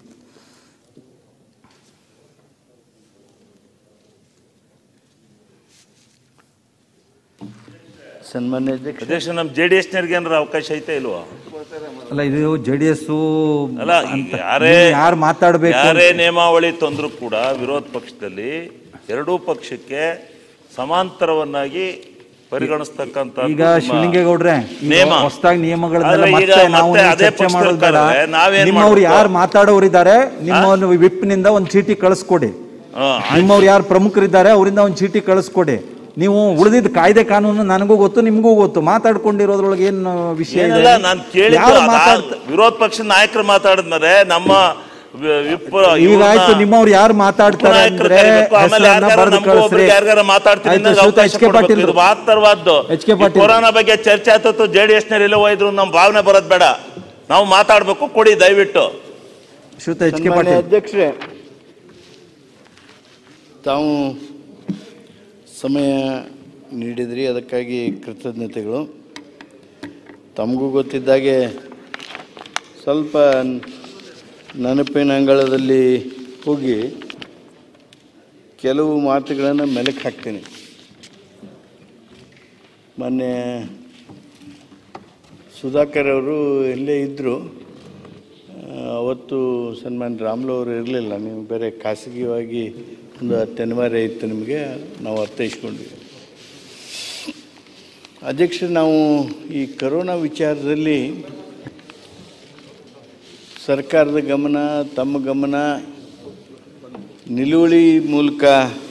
ಸನ್ಮಾನ್ಯ ಅಧ್ಯಕ್ಷ ಅಧ್ಯಕ್ಷ ನಮ್ಮ ಜೆ ಡಿ ಎಸ್ನವ್ರಿಗೆ ಏನಾರ ಅವಕಾಶ ಐತೆ ಇಲ್ವಾ ಅಲ್ಲ ಇದು ಜೆ ಡಿ ಎಸ್ ಅಲ್ಲ ಈಗ ಯಾರೇ ಯಾರು ಮಾತಾಡಬೇಕು ಯಾರೇ ನಿಯಮಾವಳಿ ತಂದ್ರು ಕೂಡ ವಿರೋಧ ಪಕ್ಷದಲ್ಲಿ ಎರಡೂ ಪಕ್ಷಕ್ಕೆ ಸಮಾಂತರವನ್ನಾಗಿ ಪರಿಗಣಿಸ್ತಕ್ಕಂಥ ಈಗ ಶಿವಲಿಂಗೇಗೌಡ್ರೆ ನೇಮ. ಹೊಸದಾಗಿ ನಿಯಮಗಳನ್ನೆಲ್ಲ ಆದ್ರೆ ಈಗ ಮತ್ತೆ ನಾವು ಮತ್ತೆ ಅದೇ ಚರ್ಚೆ ಪಕ್ಷದ ಮಾಡೋದು ಬೇಡ ಕರೆದ್ರೆ ನಾವೇನ್ ನಿಮ್ಮವ್ರು ಮಾಡ್ಬೇಕು? ಯಾರು ಮಾತಾಡೋರಿದ್ದಾರೆ ನಿಮ್ಮ ಒಂದು ವಿಪ್ನಿಂದ ಒಂದು ಚೀಟಿ ಕಳಿಸ್ಕೊಡಿ ಆ, ನಿಮ್ಮವ್ರು ಯಾರು ಪ್ರಮುಖರಿದ್ದಾರೆ ಅವರಿಂದ ಒಂದು ಚೀಟಿ ಕಳಿಸ್ಕೊಡಿ ನೀವು ಉಳಿದಿದ್ದ ಕಾಯ್ದೆ ಕಾನೂನು ನನಗೂ ಗೊತ್ತು ನಿಮಗೂ ಗೊತ್ತು ಮಾತಾಡ್ಕೊಂಡಿರೋದ್ರೊಳಗೆ ಏನು ವಿಷಯ ಇದೆ ಏನಿಲ್ಲ ನಾನು ಕೇಳಿದ್ದು ಯಾರು ಅದ- ಮಾತಾಡ್ತ ವಿರೋಧ ಪಕ್ಷದ ನಾಯಕರು ಮಾತಾಡಿದ್ಮೇಲೆ ನಮ್ಮ ವಿ- ವಿಪ್ ಈಗ ಇವ್ರನ್ನ ಆಯ್ತು ನಿಮ್ಮವ್ರು ಯಾರು ಮಾತಾಡ್ತಾರೆ ನಾಯಕರು ಅಂದ್ರೆ ಕರಿಬೇಕು, ಆಮೇಲೆ ಹೆಸರನ್ನ ಯಾರ್ಗಾರ ಬರೆದು ನಮಗೂ ಕಳಿಸ್ರಿ ಒಬ್ರಿಗೆ ಯಾರ್ಗಾರ ಮಾತಾಡ್ತೀನಿ ಆಯ್ತು, ಅನ್ನೋದು ಶ್ರೀಯುತ ಅವಕಾಶ ಎಚ್ ಕೆ ಕೊಡ್ಬೇಕು. ಪಾಟೀಲ್ ಇದು ಮಹತ್ತರವಾದ್ದು ಎಚ್ ಕೆ ಈ ಪಾಟೀಲ್. ಕೊರೋನಾ ಬಗ್ಗೆ ಚರ್ಚೆ ಆತತ್ತು ಜೆ ಡಿ ಎಸ್ನವ್ರು ಎಲ್ಲೋ ಹೋಯ್ದ್ರು ನಮ್ಮ ಭಾವನೆ ಬರೋದು ಬೇಡ ನಾವು ಮಾತಾಡ್ಬೇಕು ಕೊಡಿ ದಯವಿಟ್ಟು ಶ್ರೀಯುತ ಎಚ್ ಕೆ ಸನ್ಮಾನ್ಯ ಪಾಟೀಲ್ ಅಧ್ಯಕ್ಷರೇ ತಾವು ಸಮಯ ನೀಡಿದ್ರಿ ಅದಕ್ಕಾಗಿ ಕೃತಜ್ಞತೆಗಳು ತಮಗೂ ಗೊತ್ತಿದ್ದಾಗೆ ಸ್ವಲ್ಪ ನೆನಪಿನ ಅಂಗಳದಲ್ಲಿ ಹೋಗಿ ಕೆಲವು ಮಾತುಗಳನ್ನು ಮೆಲುಕು ಹಾಕ್ತೀನಿ ಮೊನ್ನೆ ಸುಧಾಕರ್ ಅವರು ಇಲ್ಲೇ ಇದ್ದರು ಅವತ್ತು ಸನ್ಮಾನ್ ರಾಮ್ಲು ಅವರು ಇರಲಿಲ್ಲ ನೀವು ಬೇರೆ ಖಾಸಗಿಯಾಗಿ ಒಂದು ಹತ್ತು ಅನಿವಾರ್ಯ ಇತ್ತು ನಿಮಗೆ ನಾವು ಅರ್ಥೈಸ್ಕೊಂಡ್ವಿ ಅಧ್ಯಕ್ಷ ನಾವು ಈ ಕರೋನಾ ವಿಚಾರದಲ್ಲಿ ಸರ್ಕಾರದ ಗಮನ ತಮ್ಮ ಗಮನ ನಿಲುವಳಿ ಮೂಲಕ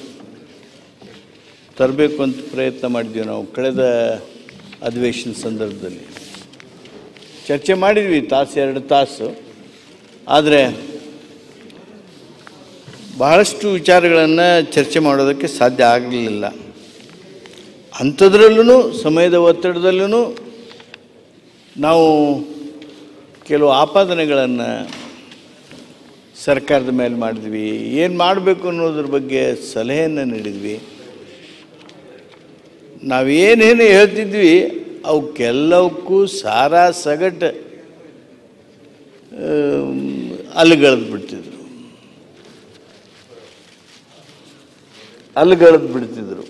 ತರಬೇಕು ಅಂತ ಪ್ರಯತ್ನ ಮಾಡಿದ್ವಿ ನಾವು ಕಳೆದ ಅಧಿವೇಶನ ಸಂದರ್ಭದಲ್ಲಿ ಚರ್ಚೆ ಮಾಡಿದ್ವಿ ತಾಸು ಎರಡು ತಾಸು ಆದರೆ ಬಹಳಷ್ಟು ವಿಚಾರಗಳನ್ನು ಚರ್ಚೆ ಮಾಡೋದಕ್ಕೆ ಸಾಧ್ಯ ಆಗಲಿಲ್ಲ ಅಂಥದ್ರಲ್ಲೂ ಸಮಯದ ಒತ್ತಡದಲ್ಲೂ ನಾವು ಕೆಲವು ಆಪಾದನೆಗಳನ್ನು ಸರ್ಕಾರದ ಮೇಲೆ ಮಾಡಿದ್ವಿ ಏನು ಮಾಡಬೇಕು ಅನ್ನೋದ್ರ ಬಗ್ಗೆ ಸಲಹೆಯನ್ನು ನೀಡಿದ್ವಿ ನಾವೇನೇನು ಹೇಳ್ತಿದ್ವಿ ಅವಕ್ಕೆಲ್ಲವಕ್ಕೂ ಸಾರಾ ಸಗಟು ಅಲ್ಲಿಗಳೆದು ಬಿಡ್ತಿದ್ರು ಅಲ್ಲಿಗಳೆದು ಬಿಡ್ತಿದ್ರು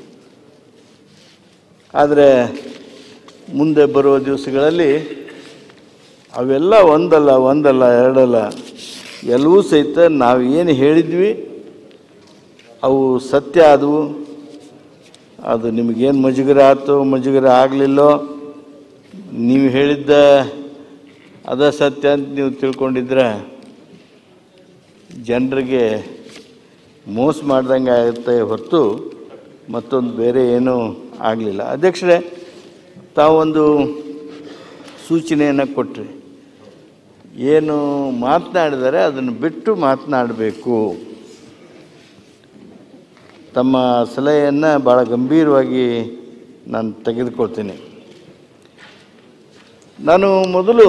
ಆದರೆ ಮುಂದೆ ಬರುವ ದಿವಸಗಳಲ್ಲಿ ಅವೆಲ್ಲ ಒಂದಲ್ಲ ಒಂದಲ್ಲ ಎರಡಲ್ಲ ಎಲ್ಲವೂ ಸಹಿತ ನಾವು ಏನು ಹೇಳಿದ್ವಿ ಅವು ಸತ್ಯ ಆದವು ಅದು ನಿಮಗೇನು ಮುಜುಗರ ಆಯ್ತು ಮುಜುಗರ ಆಗಲಿಲ್ಲೋ ನೀವು ಹೇಳಿದ್ದ ಅದ ಸತ್ಯ ಅಂತ ನೀವು ತಿಳ್ಕೊಂಡಿದ್ರೆ ಜನರಿಗೆ ಮೋಸ ಮಾಡ್ದಂಗೆ ಆಗುತ್ತೆ ಹೊರತು ಮತ್ತೊಂದು ಬೇರೆ ಏನೂ ಆಗಲಿಲ್ಲ ಅಧ್ಯಕ್ಷರೇ ತಾವೊಂದು ಸೂಚನೆಯನ್ನು ಕೊಟ್ಟರೆ ಏನು ಮಾತನಾಡಿದರೆ ಅದನ್ನು ಬಿಟ್ಟು ಮಾತನಾಡಬೇಕು ತಮ್ಮ ಸಲಹೆಯನ್ನು ಭಾಳ ಗಂಭೀರವಾಗಿ ನಾನು ತೆಗೆದುಕೊಳ್ತೀನಿ ನಾನು ಮೊದಲು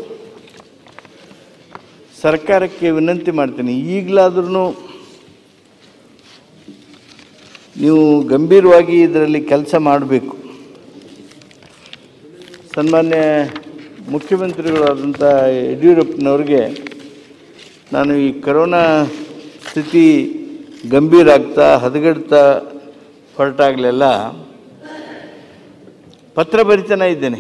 ಸರ್ಕಾರಕ್ಕೆ ವಿನಂತಿ ಮಾಡ್ತೀನಿ ಈಗಲಾದ್ರೂ ನೀವು ಗಂಭೀರವಾಗಿ ಇದರಲ್ಲಿ ಕೆಲಸ ಮಾಡಬೇಕು ಸನ್ಮಾನ್ಯ ಮುಖ್ಯಮಂತ್ರಿಗಳಾದಂಥ ಯಡಿಯೂರಪ್ಪನವ್ರಿಗೆ ನಾನು ಈ ಕರೋನಾ ಸ್ಥಿತಿ ಗಂಭೀರ ಆಗ್ತಾ ಹದಗೆಡ್ತಾ ಹೊರಟಾಗಲೆಲ್ಲ ಪತ್ರ ಬರಿತಾನೆ ಇದ್ದೇನೆ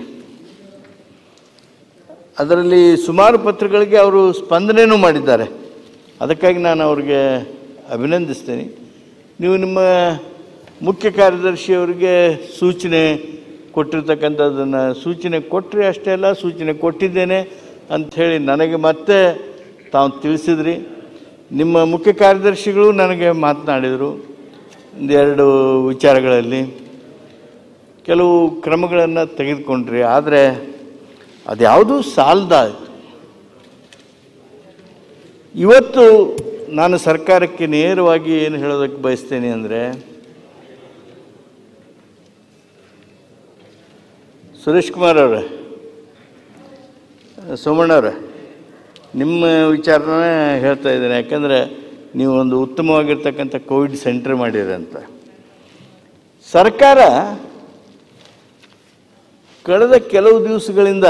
ಅದರಲ್ಲಿ ಸುಮಾರು ಪತ್ರಗಳಿಗೆ ಅವರು ಸ್ಪಂದನೆಯೂ ಮಾಡಿದ್ದಾರೆ ಅದಕ್ಕಾಗಿ ನಾನು ಅವ್ರಿಗೆ ಅಭಿನಂದಿಸ್ತೇನೆ ನೀವು ನಿಮ್ಮ ಮುಖ್ಯ ಕಾರ್ಯದರ್ಶಿಯವರಿಗೆ ಸೂಚನೆ ಕೊಟ್ಟಿರ್ತಕ್ಕಂಥದ್ದನ್ನು ಸೂಚನೆ ಕೊಟ್ಟರೆ ಅಷ್ಟೇ ಅಲ್ಲ ಸೂಚನೆ ಕೊಟ್ಟಿದ್ದೇನೆ ಅಂಥೇಳಿ ನನಗೆ ಮತ್ತೆ ತಾವು ತಿಳಿಸಿದ್ರಿ ನಿಮ್ಮ ಮುಖ್ಯ ಕಾರ್ಯದರ್ಶಿಗಳು ನನಗೆ ಮಾತನಾಡಿದರು ಒಂದೆರಡು ವಿಚಾರಗಳಲ್ಲಿ ಕೆಲವು ಕ್ರಮಗಳನ್ನು ತೆಗೆದುಕೊಂಡ್ರಿ ಆದರೆ ಅದ್ಯಾವುದೂ ಸಾಲದಾಯಿತು ಇವತ್ತು ನಾನು ಸರ್ಕಾರಕ್ಕೆ ನೇರವಾಗಿ ಏನು ಹೇಳೋದಕ್ಕೆ ಬಯಸ್ತೇನೆ ಅಂದರೆ ಸುರೇಶ್ ಕುಮಾರ್ ಅವರೇ ಸೋಮಣ್ಣವ್ರೆ ನಿಮ್ಮ ವಿಚಾರನೇ ಹೇಳ್ತಾ ಇದ್ದೇನೆ ಯಾಕಂದರೆ ನೀವು ಒಂದು ಉತ್ತಮವಾಗಿರ್ತಕ್ಕಂಥ ಕೋವಿಡ್ ಸೆಂಟರ್ ಮಾಡಿರಿ ಅಂತ ಸರ್ಕಾರ ಕಳೆದ ಕೆಲವು ದಿವಸಗಳಿಂದ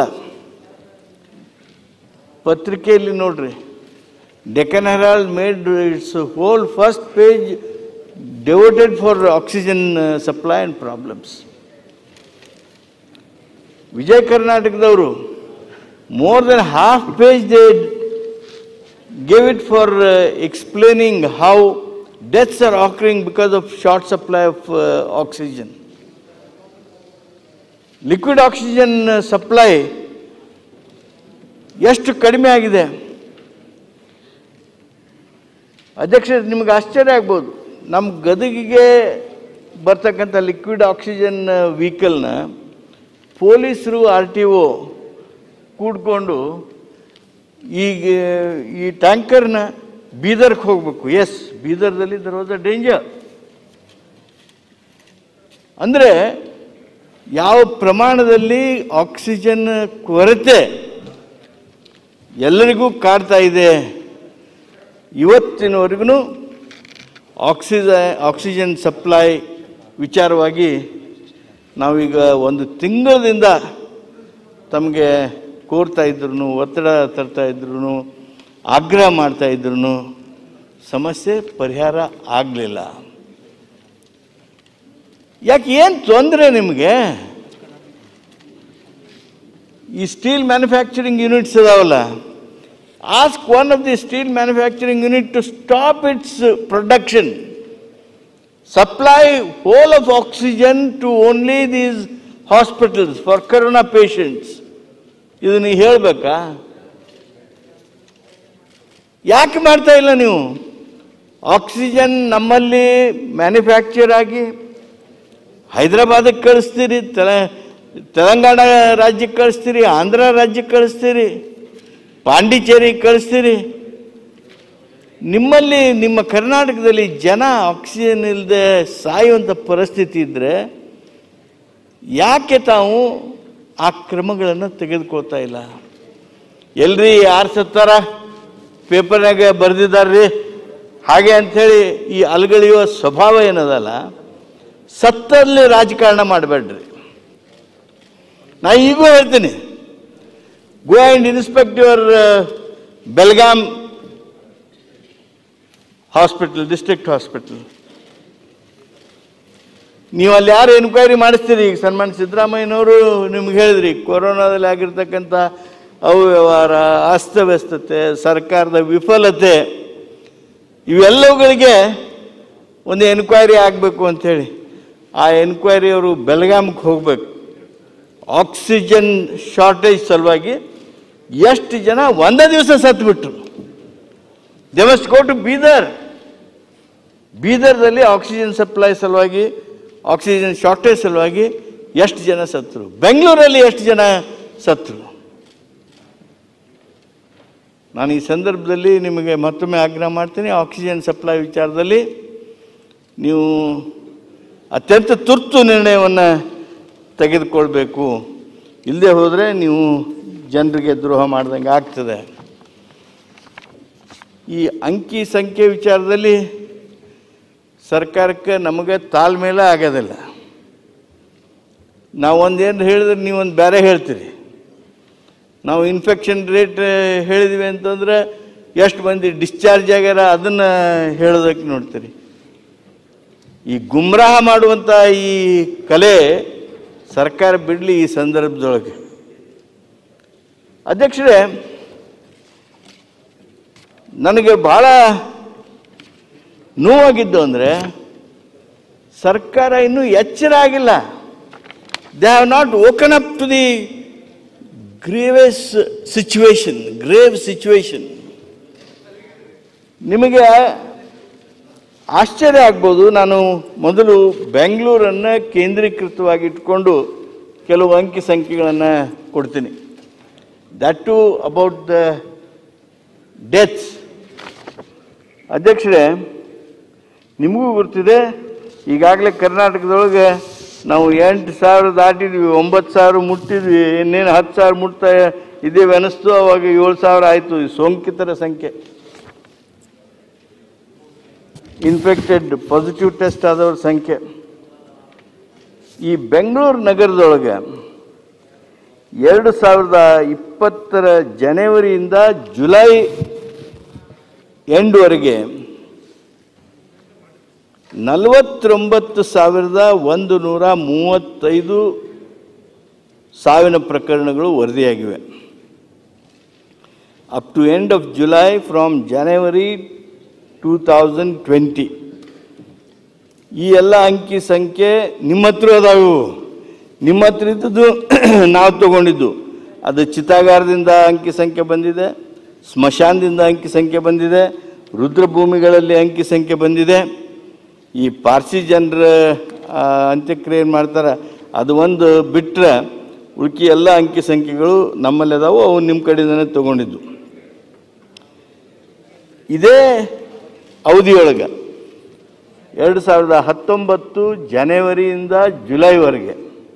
ಪತ್ರಿಕೆಯಲ್ಲಿ ನೋಡ್ರಿ Deccan Herald made its whole first page devoted for oxygen supply and problems Vijaya ಕರ್ನಾಟಕದವರು more than half page they gave it for uh, explaining how deaths are occurring because of short supply of uh, oxygen. Liquid oxygen supply ಎಷ್ಟು ಕಡಿಮೆ ಆಗಿದೆ ಅಧ್ಯಕ್ಷ ನಿಮಗೆ ಆಶ್ಚರ್ಯ ಆಗ್ಬೋದು ನಮ್ಮ ಗದಗಿಗೆ ಬರ್ತಕ್ಕಂಥ ಲಿಕ್ವಿಡ್ ಆಕ್ಸಿಜನ್ ವೆಹಿಕಲ್ನ ಪೊಲೀಸರು ಆರ್ ಟಿ ಒ ಕೂಡ್ಕೊಂಡು ಈಗ ಈ ಟ್ಯಾಂಕರ್ನ ಬೀದರ್ಗೆ ಹೋಗಬೇಕು ಎಸ್ ಬೀದರ್ದಲ್ಲಿ ದರ್ ವಾಸ್ ಅ ಡೇಂಜರ್ ಅಂದರೆ ಯಾವ ಪ್ರಮಾಣದಲ್ಲಿ ಆಕ್ಸಿಜನ್ ಕೊರತೆ ಎಲ್ಲರಿಗೂ ಕಾಡ್ತಾ ಇದೆ ಇವತ್ತಿನವರೆಗೂ ಆಕ್ಸಿಜ ಆಕ್ಸಿಜನ್ ಸಪ್ಲೈ ವಿಚಾರವಾಗಿ ನಾವೀಗ ಒಂದು ತಿಂಗಳದಿಂದ ತಮಗೆ ಕೋರ್ತಾ ಇದ್ರು ಒತ್ತಡ ತರ್ತಾ ಇದ್ರು ಆಗ್ರಹ ಮಾಡ್ತಾ ಇದ್ರು ಸಮಸ್ಯೆ ಪರಿಹಾರ ಆಗಲಿಲ್ಲ ಯಾಕೆ ಏನು ತೊಂದರೆ ನಿಮಗೆ ಈ ಸ್ಟೀಲ್ ಮ್ಯಾನುಫ್ಯಾಕ್ಚರಿಂಗ್ ಯೂನಿಟ್ಸ್ ಇದಾವಲ್ಲ ask one of the steel manufacturing unit to stop its production supply whole of oxygen to only these hospitals for corona patients ಇದು ನೀವು ಹೇಳಬೇಕಾ ಯಾಕೆ ಮಾಡ್ತಾ ಇಲ್ಲ ನೀವು ಆಕ್ಸಿಜನ್ ನಮ್ಮಲ್ಲಿ ಮ್ಯಾನುಫ್ಯಾಕ್ಚರ್ ಆಗಿ ಹೈದರಾಬಾದಕ್ಕೆ ಕಳಿಸ್ತೀರಿ ತೆಲ ತೆಲಂಗಾಣ ರಾಜ್ಯಕ್ಕೆ ಕಳಿಸ್ತೀರಿ ಆಂಧ್ರ ರಾಜ್ಯಕ್ಕೆ ಕಳಿಸ್ತೀರಿ ಪಾಂಡಿಚೇರಿಗೆ ಕಳಿಸ್ತೀರಿ ನಿಮ್ಮಲ್ಲಿ ನಿಮ್ಮ ಕರ್ನಾಟಕದಲ್ಲಿ ಜನ ಆಕ್ಸಿಜನ್ ಇಲ್ಲದೆ ಸಾಯುವಂಥ ಪರಿಸ್ಥಿತಿ ಇದ್ದರೆ ಯಾಕೆ ತಾವು ಆ ಕ್ರಮಗಳನ್ನು ತೆಗೆದುಕೊಳ್ತಾ ಇಲ್ಲ ಎಲ್ರಿ ಯಾರು ಸತ್ತಾರ ಪೇಪರ್ನಾಗ ಬರೆದಿದ್ದಾರ್ರಿ ಹಾಗೆ ಅಂಥೇಳಿ ಈ ಅಲ್ಗಳೆಯುವ ಸ್ವಭಾವ ಏನದಲ್ಲ ಸತ್ತಲ್ಲಿ ರಾಜಕಾರಣ ಮಾಡಬೇಡ್ರಿ ನಾ ಈಗೂ ಹೇಳ್ತೀನಿ go and inspect your Belgaum hospital district hospital ನೀವು ಅಲ್ಲಿ ಯಾರು ಎನ್ಕ್ವೈರಿ ಮಾಡಿಸ್ತೀರಿ ಈಗ ಸನ್ಮಾನ್ ಸಿದ್ದರಾಮಯ್ಯನವರು ನಿಮ್ಗೆ ಹೇಳಿದ್ರಿ ಕೊರೋನಾದಲ್ಲಿ ಆಗಿರ್ತಕ್ಕಂಥ ಅವ್ಯವಹಾರ ಅಸ್ತವ್ಯಸ್ತತೆ ಸರ್ಕಾರದ ವಿಫಲತೆ ಇವೆಲ್ಲವುಗಳಿಗೆ ಒಂದು ಎನ್ಕ್ವೈರಿ ಆಗಬೇಕು ಅಂಥೇಳಿ ಆ ಎನ್ಕ್ವೈರಿ ಅವರು ಬೆಳಗಾಂಗೆ ಹೋಗ್ಬೇಕು ಆಕ್ಸಿಜನ್ ಶಾರ್ಟೇಜ್ ಸಲುವಾಗಿ ಎಷ್ಟು ಜನ ಒಂದೇ ದಿವಸ ಸತ್ಬಿಟ್ರು they must go to Bidar ಬೀದರ್ದಲ್ಲಿ ಆಕ್ಸಿಜನ್ ಸಪ್ಲೈ ಸಲುವಾಗಿ ಆಕ್ಸಿಜನ್ ಶಾರ್ಟೇಜ್ ಸಲುವಾಗಿ ಎಷ್ಟು ಜನ ಸತ್ರು ಬೆಂಗಳೂರಲ್ಲಿ ಎಷ್ಟು ಜನ ಸತ್ರು ನಾನು ಈ ಸಂದರ್ಭದಲ್ಲಿ ನಿಮಗೆ ಮತ್ತೊಮ್ಮೆ ಆಗ್ರಹ ಮಾಡ್ತೀನಿ ಆಕ್ಸಿಜನ್ ಸಪ್ಲೈ ವಿಚಾರದಲ್ಲಿ ನೀವು ಅತ್ಯಂತ ತುರ್ತು ನಿರ್ಣಯವನ್ನು ತೆಗೆದುಕೊಳ್ಬೇಕು ಇಲ್ಲದೆ ಹೋದರೆ ನೀವು ಜನರಿಗೆ ದ್ರೋಹ ಮಾಡ್ದಂಗೆ ಆಗ್ತದೆ ಈ ಅಂಕಿ ಸಂಖ್ಯೆ ವಿಚಾರದಲ್ಲಿ ಸರ್ಕಾರಕ್ಕೆ ನಮಗೆ ತಾಳ್ಮೇಲೆ ಆಗೋದಿಲ್ಲ ನಾವು ಒಂದೇನು ಹೇಳಿದ್ರೆ ನೀವು ಒಂದು ಬೇರೆ ಹೇಳ್ತೀರಿ ನಾವು ಇನ್ಫೆಕ್ಷನ್ ರೇಟ್ ಹೇಳಿದ್ವಿ ಅಂತಂದ್ರೆ ಎಷ್ಟು ಮಂದಿ ಡಿಸ್ಚಾರ್ಜ್ ಆಗ್ಯಾರ ಅದನ್ನು ಹೇಳೋದಕ್ಕೆ ನೋಡ್ತೀರಿ ಈ ಗುಮ್ರಾಹ ಮಾಡುವಂಥ ಈ ಕಲೆ ಸರ್ಕಾರ ಬಿಡಲಿ ಈ ಸಂದರ್ಭದೊಳಗೆ ಅಧ್ಯಕ್ಷರೇ ನನಗೆ ಭಾಳ ನೋವಾಗಿದ್ದು ಅಂದರೆ ಸರ್ಕಾರ ಇನ್ನೂ ಎಚ್ಚರ ಆಗಿಲ್ಲ they have not woken up to the gravest situation grave situation ನಿಮಗೆ ಆಶ್ಚರ್ಯ ಆಗ್ಬೋದು ನಾನು ಮೊದಲು ಬೆಂಗಳೂರನ್ನು ಕೇಂದ್ರೀಕೃತವಾಗಿ ಇಟ್ಕೊಂಡು ಕೆಲವು ಅಂಕಿ ಸಂಖ್ಯೆಗಳನ್ನು ಕೊಡ್ತೀನಿ that too about the deaths ಅಧ್ಯಕ್ಷರೇ ನಿಮಗೂ ಗೊತ್ತಿದೆ ಈಗಾಗಲೇ ಕರ್ನಾಟಕದೊಳಗೆ ನಾವು ಎಂಟು ಸಾವಿರ ದಾಟಿದ್ವಿ ಒಂಬತ್ತು ಸಾವಿರ ಮುಟ್ಟಿದ್ವಿ ಇನ್ನೇನು ಹತ್ತು ಸಾವಿರ ಮುಟ್ತಾ ಇದ್ದೇವೆ ಅನಿಸ್ತು ಅವಾಗ ಏಳು ಸಾವಿರ ಆಯಿತು ಈ ಸೋಂಕಿತರ ಸಂಖ್ಯೆ ಇನ್ಫೆಕ್ಟೆಡ್ ಪಾಸಿಟಿವ್ ಟೆಸ್ಟ್ ಆದವ್ರ ಸಂಖ್ಯೆ ಈ ಬೆಂಗಳೂರು ನಗರದೊಳಗೆ ಎರಡು ಸಾವಿರದ ಇಪ್ಪತ್ತರ ಜನವರಿಯಿಂದ ಜುಲೈ ಎಂಡ್ವರೆಗೆ ನಲವತ್ತೊಂಬತ್ತು ಸಾವಿರದ ಒಂದು ನೂರ ಮೂವತ್ತೈದು ಸಾವಿನ ಪ್ರಕರಣಗಳು ವರದಿಯಾಗಿವೆ up to end of July from January two thousand twenty ಈ ಎಲ್ಲ ಅಂಕಿ ಸಂಖ್ಯೆ ನಿಮ್ಮ ಹತ್ರ ಅದಾವು ನಿಮ್ಮ ಹತ್ರ ಇದ್ದದ್ದು ನಾವು ತಗೊಂಡಿದ್ದು ಅದು ಚಿತಾಗಾರದಿಂದ ಅಂಕಿ ಸಂಖ್ಯೆ ಬಂದಿದೆ ಸ್ಮಶಾನದಿಂದ ಅಂಕಿ ಸಂಖ್ಯೆ ಬಂದಿದೆ ರುದ್ರಭೂಮಿಗಳಲ್ಲಿ ಅಂಕಿ ಸಂಖ್ಯೆ ಬಂದಿದೆ ಈ ಪಾರ್ಸಿ ಜನರ ಆ, ಅಂತ್ಯಕ್ರಿಯೆ ಏನು ಮಾಡ್ತಾರೆ ಅದು ಒಂದು ಬಿಟ್ಟರೆ ಉಳ್ಕಿ ಎಲ್ಲ ಅಂಕಿ ಸಂಖ್ಯೆಗಳು ನಮ್ಮಲ್ಲಿ ಅದಾವು ಅವು ನಿಮ್ಮ ಕಡೆಯಿಂದನೇ ತಗೊಂಡಿದ್ದು ಇದೇ ಅವಧಿಯೊಳಗೆ ಎರಡು ಸಾವಿರದ ಹತ್ತೊಂಬತ್ತು ಜನವರಿಯಿಂದ ಜುಲೈವರೆಗೆ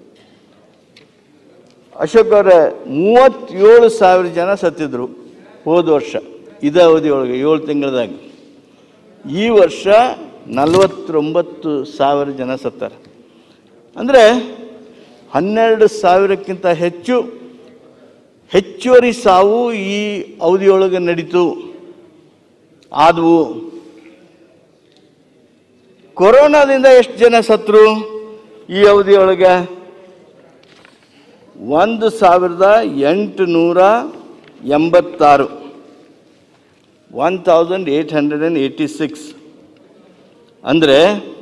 ಅಶೋಕ್ ಅವರ ಮೂವತ್ತೇಳು ಸಾವಿರ ಜನ ಸತ್ತಿದ್ರು ಹೋದ ವರ್ಷ ಇದೇ ಅವಧಿಯೊಳಗೆ ಏಳು ತಿಂಗಳದಾಗ ಈ ವರ್ಷ ನಲವತ್ತೊಂಬತ್ತು ಸಾವಿರ ಜನ ಸತ್ತಾರೆ ಅಂದರೆ ಹನ್ನೆರಡು ಸಾವಿರಕ್ಕಿಂತ ಹೆಚ್ಚು ಹೆಚ್ಚುವರಿ ಸಾವು ಈ ಅವಧಿಯೊಳಗೆ ನಡೀತು ಆದವು ಕೊರೋನಾದಿಂದ ಎಷ್ಟು ಜನ ಸತ್ರು ಈ ಅವಧಿಯೊಳಗೆ ಒಂದು ಸಾವಿರದ ಎಂಟುನೂರ ಎಂಬತ್ತಾರು one thousand eight hundred and eighty six ಅಂದರೆ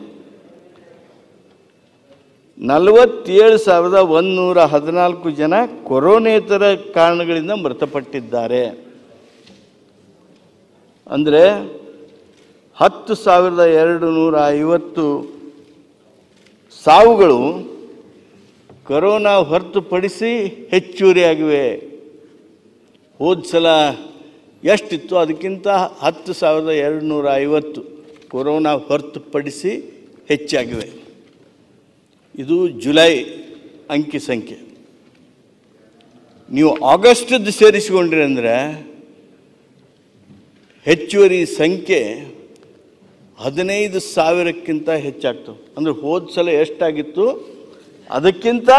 ನಲವತ್ತೇಳು ಸಾವಿರದ ಒಂದುನೂರ ಹದಿನಾಲ್ಕು ಜನ ಕೊರೋನೇತರ ಕಾರಣಗಳಿಂದ ಮೃತಪಟ್ಟಿದ್ದಾರೆ ಅಂದರೆ ಹತ್ತು ಸಾವಿರದ ಎರಡು ನೂರ ಐವತ್ತು ಸಾವುಗಳು ಕರೋನಾ ಹೊರತುಪಡಿಸಿ ಹೆಚ್ಚುವರಿಯಾಗಿವೆ ಹೋದ ಸಲ ಎಷ್ಟಿತ್ತು ಅದಕ್ಕಿಂತ ಹತ್ತು ಸಾವಿರದ ಎರಡು ನೂರ ಐವತ್ತು ಕೊರೋನಾ ಹೊರತುಪಡಿಸಿ ಹೆಚ್ಚಾಗಿವೆ ಇದು ಜುಲೈ ಅಂಕಿ ಸಂಖ್ಯೆ ನೀವು ಆಗಸ್ಟದ್ದು ಸೇರಿಸಿಕೊಂಡ್ರಿ ಅಂದರೆ ಹೆಚ್ಚುವರಿ ಸಂಖ್ಯೆ ಹದಿನೈದು ಸಾವಿರಕ್ಕಿಂತ ಹೆಚ್ಚಾಗ್ತವೆ ಅಂದರೆ ಹೋದ ಸಲ ಎಷ್ಟಾಗಿತ್ತು ಅದಕ್ಕಿಂತ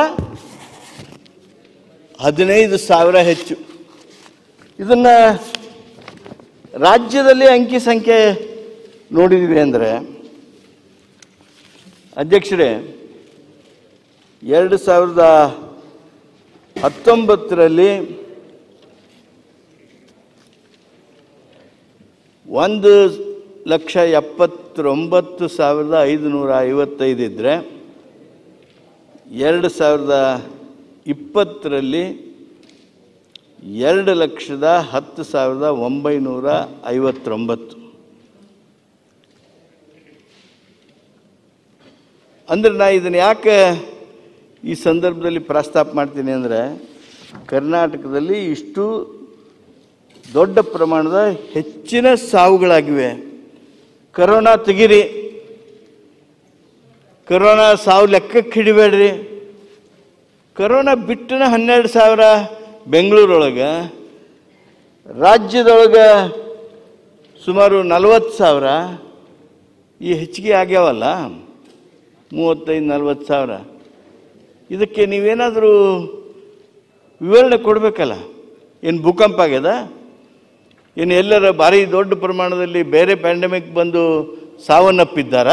ಹದಿನೈದು ಸಾವಿರ ಹೆಚ್ಚು ಇದನ್ನು ರಾಜ್ಯದಲ್ಲಿ ಅಂಕಿ ಸಂಖ್ಯೆ ನೋಡಿದ್ವಿ ಅಂದರೆ ಅಧ್ಯಕ್ಷರೇ ಎರಡು ಸಾವಿರದ ಹತ್ತೊಂಬತ್ತರಲ್ಲಿ ಒಂದು ಲಕ್ಷ ಎಪ್ಪತ್ತೊಂಬತ್ತು ಸಾವಿರದ ಐದುನೂರ ಐವತ್ತೈದು ಇದ್ದರೆ ಎರಡು ಸಾವಿರದ ಇಪ್ಪತ್ತರಲ್ಲಿ ಎರಡು ಲಕ್ಷದ ಹತ್ತು ಸಾವಿರದ ಒಂಬೈನೂರ ಐವತ್ತೊಂಬತ್ತು ಅಂದರೆ ನಾ ಇದನ್ನು ಯಾಕೆ ಈ ಸಂದರ್ಭದಲ್ಲಿ ಪ್ರಸ್ತಾಪ ಮಾಡ್ತೀನಿ ಅಂದರೆ ಕರ್ನಾಟಕದಲ್ಲಿ ಇಷ್ಟು ದೊಡ್ಡ ಪ್ರಮಾಣದ ಹೆಚ್ಚಿನ ಸಾವುಗಳಾಗಿವೆ ಕರೋನಾ ತೆಗಿರಿ ಕರೋನಾ ಸಾವು ಲೆಕ್ಕಕ್ಕೆ ಹಿಡಿಬೇಡ್ರಿ ಕರೋನಾ ಬಿಟ್ಟನ ಹನ್ನೆರಡು ಸಾವಿರ ಬೆಂಗಳೂರೊಳಗೆ ರಾಜ್ಯದೊಳಗೆ ಸುಮಾರು ನಲವತ್ತು ಸಾವಿರ ಈ ಹೆಚ್ಚಿಗೆ ಆಗ್ಯಾವಲ್ಲ ಮೂವತ್ತೈದು ನಲ್ವತ್ತು ಸಾವಿರ ಇದಕ್ಕೆ ನೀವೇನಾದರೂ ವಿವರಣೆ ಕೊಡಬೇಕಲ್ಲ ಏನು ಭೂಕಂಪ ಆಗ್ಯದ ಏನು ಎಲ್ಲರ ಭಾರಿ ದೊಡ್ಡ ಪ್ರಮಾಣದಲ್ಲಿ ಬೇರೆ ಪ್ಯಾಂಡಮಿಕ್ ಬಂದು ಸಾವನ್ನಪ್ಪಿದ್ದಾರಾ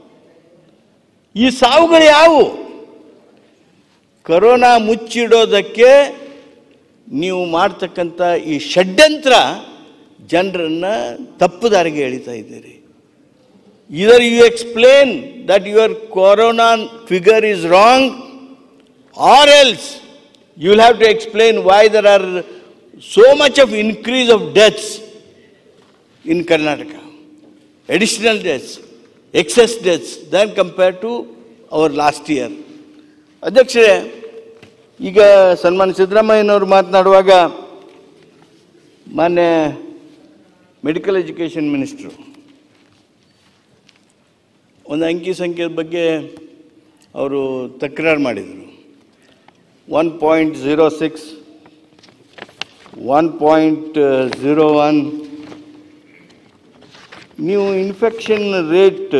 ಈ ಸಾವುಗಳು ಯಾವುವು ಕರೋನಾ ಮುಚ್ಚಿಡೋದಕ್ಕೆ ನೀವು ಮಾಡ್ತಕ್ಕಂಥ ಈ ಷಡ್ಯಂತ್ರ ಜನರನ್ನು ತಪ್ಪು ದಾರಿಗೆ ಎಳಿತಾ ಇದ್ದೀರಿ either you explain that your corona figure is wrong or else you will have to explain why there are so much of increase of deaths in Karnataka additional deaths, excess deaths than compared to our last year. ಅಧ್ಯಕ್ಷರೇ ಈಗ ಸನ್ಮಾನ್ಯ ಸಿದ್ದರಾಮಯ್ಯನವರು ಮಾತನಾಡುವಾಗ ಮಾನ್ಯ medical education minister ಒಂದು ಅಂಕಿ ಸಂಖ್ಯೆದ ಬಗ್ಗೆ ಅವರು ತಕರಾರು ಮಾಡಿದರು one point zero six one point zero one ನೀವು ಇನ್ಫೆಕ್ಷನ್ ರೇಟ್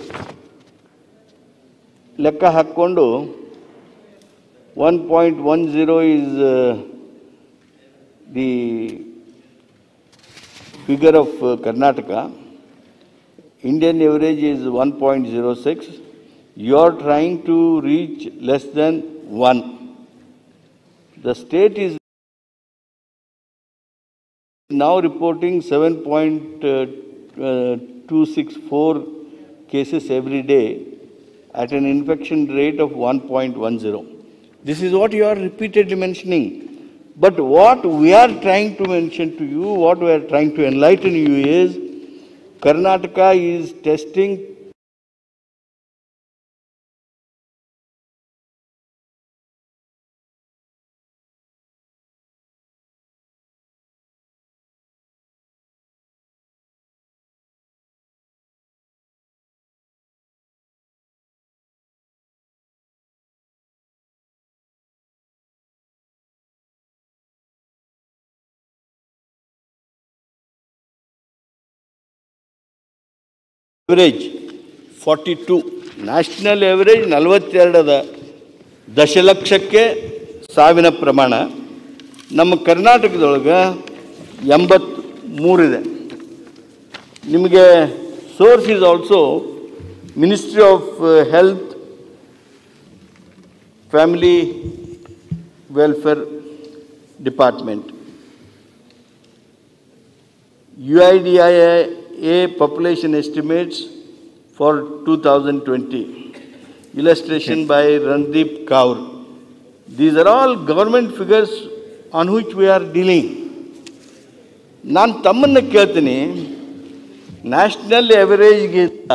ಲೆಕ್ಕ ಹಾಕ್ಕೊಂಡು one point one zero is the figure of Karnataka Indian average is one point zero six you are trying to reach less than one the state is now reporting 7.264 cases every day at an infection rate of 1.10. This is what you are repeatedly mentioning. But what we are trying to mention to you, what we are trying to enlighten you is Karnataka is testing average forty two national average ನಲವತ್ತೆರಡದ ದಶಲಕ್ಷಕ್ಕೆ ಸಾವಿನ ಪ್ರಮಾಣ ನಮ್ಮ ಕರ್ನಾಟಕದೊಳಗೆ ಎಂಬತ್ತ್ಮೂರಿದೆ ನಿಮಗೆ source is also ministry of health family welfare department UIDIA population estimates for 2020. Illustration by Randeep Kaur. These are all government figures on which we are dealing. ನಾನು ತಮ್ಮನ್ನು ಕೇಳ್ತೀನಿ ನ್ಯಾಷನಲ್ ಎವರೇಜ್ಗಿಂತ